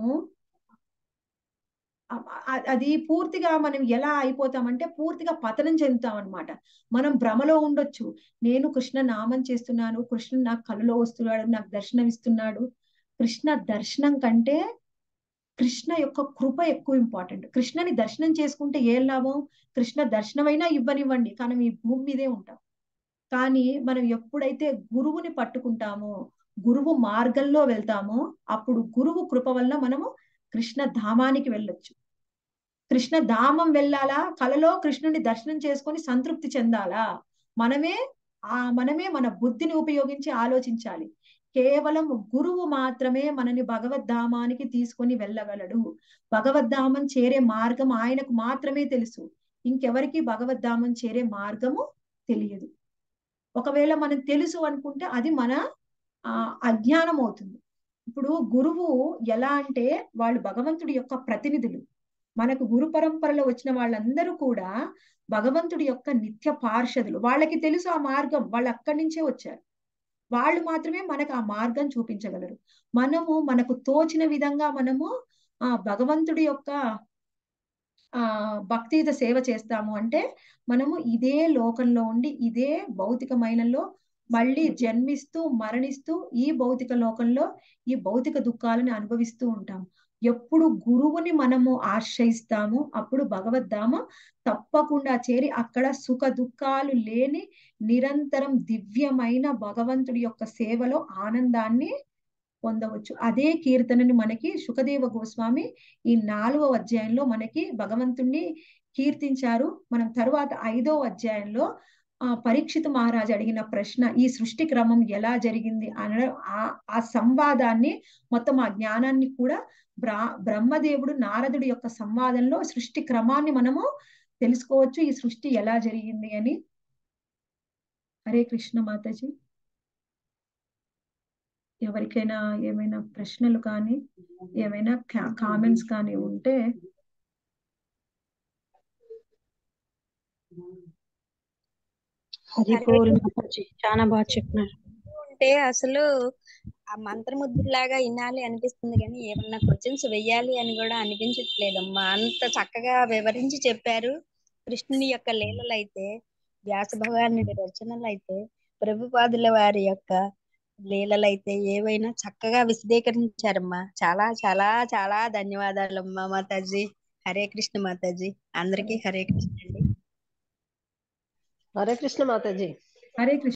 అ- అది పూర్తిగా మనం ఎలా అయిపోతామంటే పూర్తిగా పతనం చెందుతాం అనమాట మనం భ్రమలో ఉండొచ్చు నేను కృష్ణ నామం చేస్తున్నాను కృష్ణుడు నాకు కలలో వస్తున్నాడు నాకు దర్శనం ఇస్తున్నాడు కృష్ణ దర్శనం కంటే కృష్ణ యొక్క కృప ఎక్కువ ఇంపార్టెంట్ కృష్ణని దర్శనం చేసుకుంటే ఏం లాభం కృష్ణ దర్శనమైనా ఇవ్వనివ్వండి కానీ ఈ భూమి మీదే ఉంటాం కానీ మనం ఎప్పుడైతే గురువుని పట్టుకుంటామో గురువు మార్గంలో వెళ్తామో అప్పుడు గురువు కృప వల్ల మనము కృష్ణ ధామానికి వెళ్ళొచ్చు కృష్ణ ధామం వెళ్ళాలా కలలో కృష్ణుని దర్శనం చేసుకొని సంతృప్తి చెందాలా మనమే ఆ మనమే మన బుద్ధిని ఉపయోగించి ఆలోచించాలి కేవలం గురువు మాత్రమే మనని భగవద్ధామానికి తీసుకొని వెళ్ళగలడు భగవద్ధామం చేరే మార్గం ఆయనకు మాత్రమే తెలుసు ఇంకెవరికి భగవద్ధామం చేరే మార్గము తెలియదు ఒకవేళ మనం తెలుసు అనుకుంటే అది మన ఆ అజ్ఞానం అవుతుంది ఇప్పుడు గురువు ఎలా అంటే వాళ్ళు భగవంతుడి యొక్క ప్రతినిధులు మనకు గురు పరంపరలో వచ్చిన వాళ్ళందరూ కూడా భగవంతుడి యొక్క నిత్య పార్షదులు వాళ్ళకి తెలుసు ఆ మార్గం వాళ్ళు అక్కడి నుంచే వచ్చారు వాళ్ళు మాత్రమే మనకు ఆ మార్గం చూపించగలరు మనము మనకు తోచిన విధంగా మనము ఆ భగవంతుడి యొక్క ఆ భక్తియుత సేవ చేస్తాము అంటే మనము ఇదే లోకంలో ఉండి ఇదే భౌతికమైనలో మళ్ళీ జన్మిస్తూ మరణిస్తూ ఈ భౌతిక లోకంలో ఈ భౌతిక దుఃఖాలను అనుభవిస్తూ ఉంటాం ఎప్పుడు గురువుని మనము ఆశ్రయిస్తామో అప్పుడు భగవద్ధామ తప్పకుండా చేరి అక్కడ సుఖ దుఃఖాలు లేని నిరంతరం దివ్యమైన భగవంతుడి యొక్క సేవలో ఆనందాన్ని పొందవచ్చు అదే కీర్తనని మనకి సుఖదేవ గోస్వామి ఈ నాలుగవ అధ్యాయంలో మనకి భగవంతుణ్ణి కీర్తించారు మనం తరువాత ఐదో అధ్యాయంలో ఆ పరీక్షిత మహారాజు అడిగిన ప్రశ్న ఈ సృష్టి క్రమం ఎలా జరిగింది అన ఆ- ఆ సంవాదాన్ని మొత్తం ఆ జ్ఞానాన్ని కూడా బ్రా బ్రహ్మదేవుడు నారదుడి యొక్క సంవాదంలో సృష్టి క్రమాన్ని మనము తెలుసుకోవచ్చు ఈ సృష్టి ఎలా జరిగింది అని హరే కృష్ణ మాతాజీ ఎవరికైనా ఏమైనా ప్రశ్నలు కానీ ఏమైనా కామెంట్స్ కానీ ఉంటే హరి బోల్ మాతాజీ చాలా బాగా చెప్పినారు ఉంటే అసలు ఆ మంత్రముద్రలాగా వినాలి అనిపిస్తుంది కానీ ఏమన్నా క్వశ్చన్స్ వెయ్యాలి అని కూడా అనిపించట్లేదమ్మా అంత చక్కగా వివరించి చెప్పారు కృష్ణుని యొక్క లీలలు అయితే వ్యాస భగవానుడి రచనలు అయితే ప్రభుపాదుల వారి యొక్క లీలలు అయితే ఏవైనా చక్కగా విశదీకరించారమ్మా చాలా చాలా చాలా ధన్యవాదాలమ్మా మాతాజీ హరే కృష్ణ మాతాజీ అందరికీ హరే కృష్ణ అండి హరే కృష్ణ మాతాజీ హరే కృష్ణ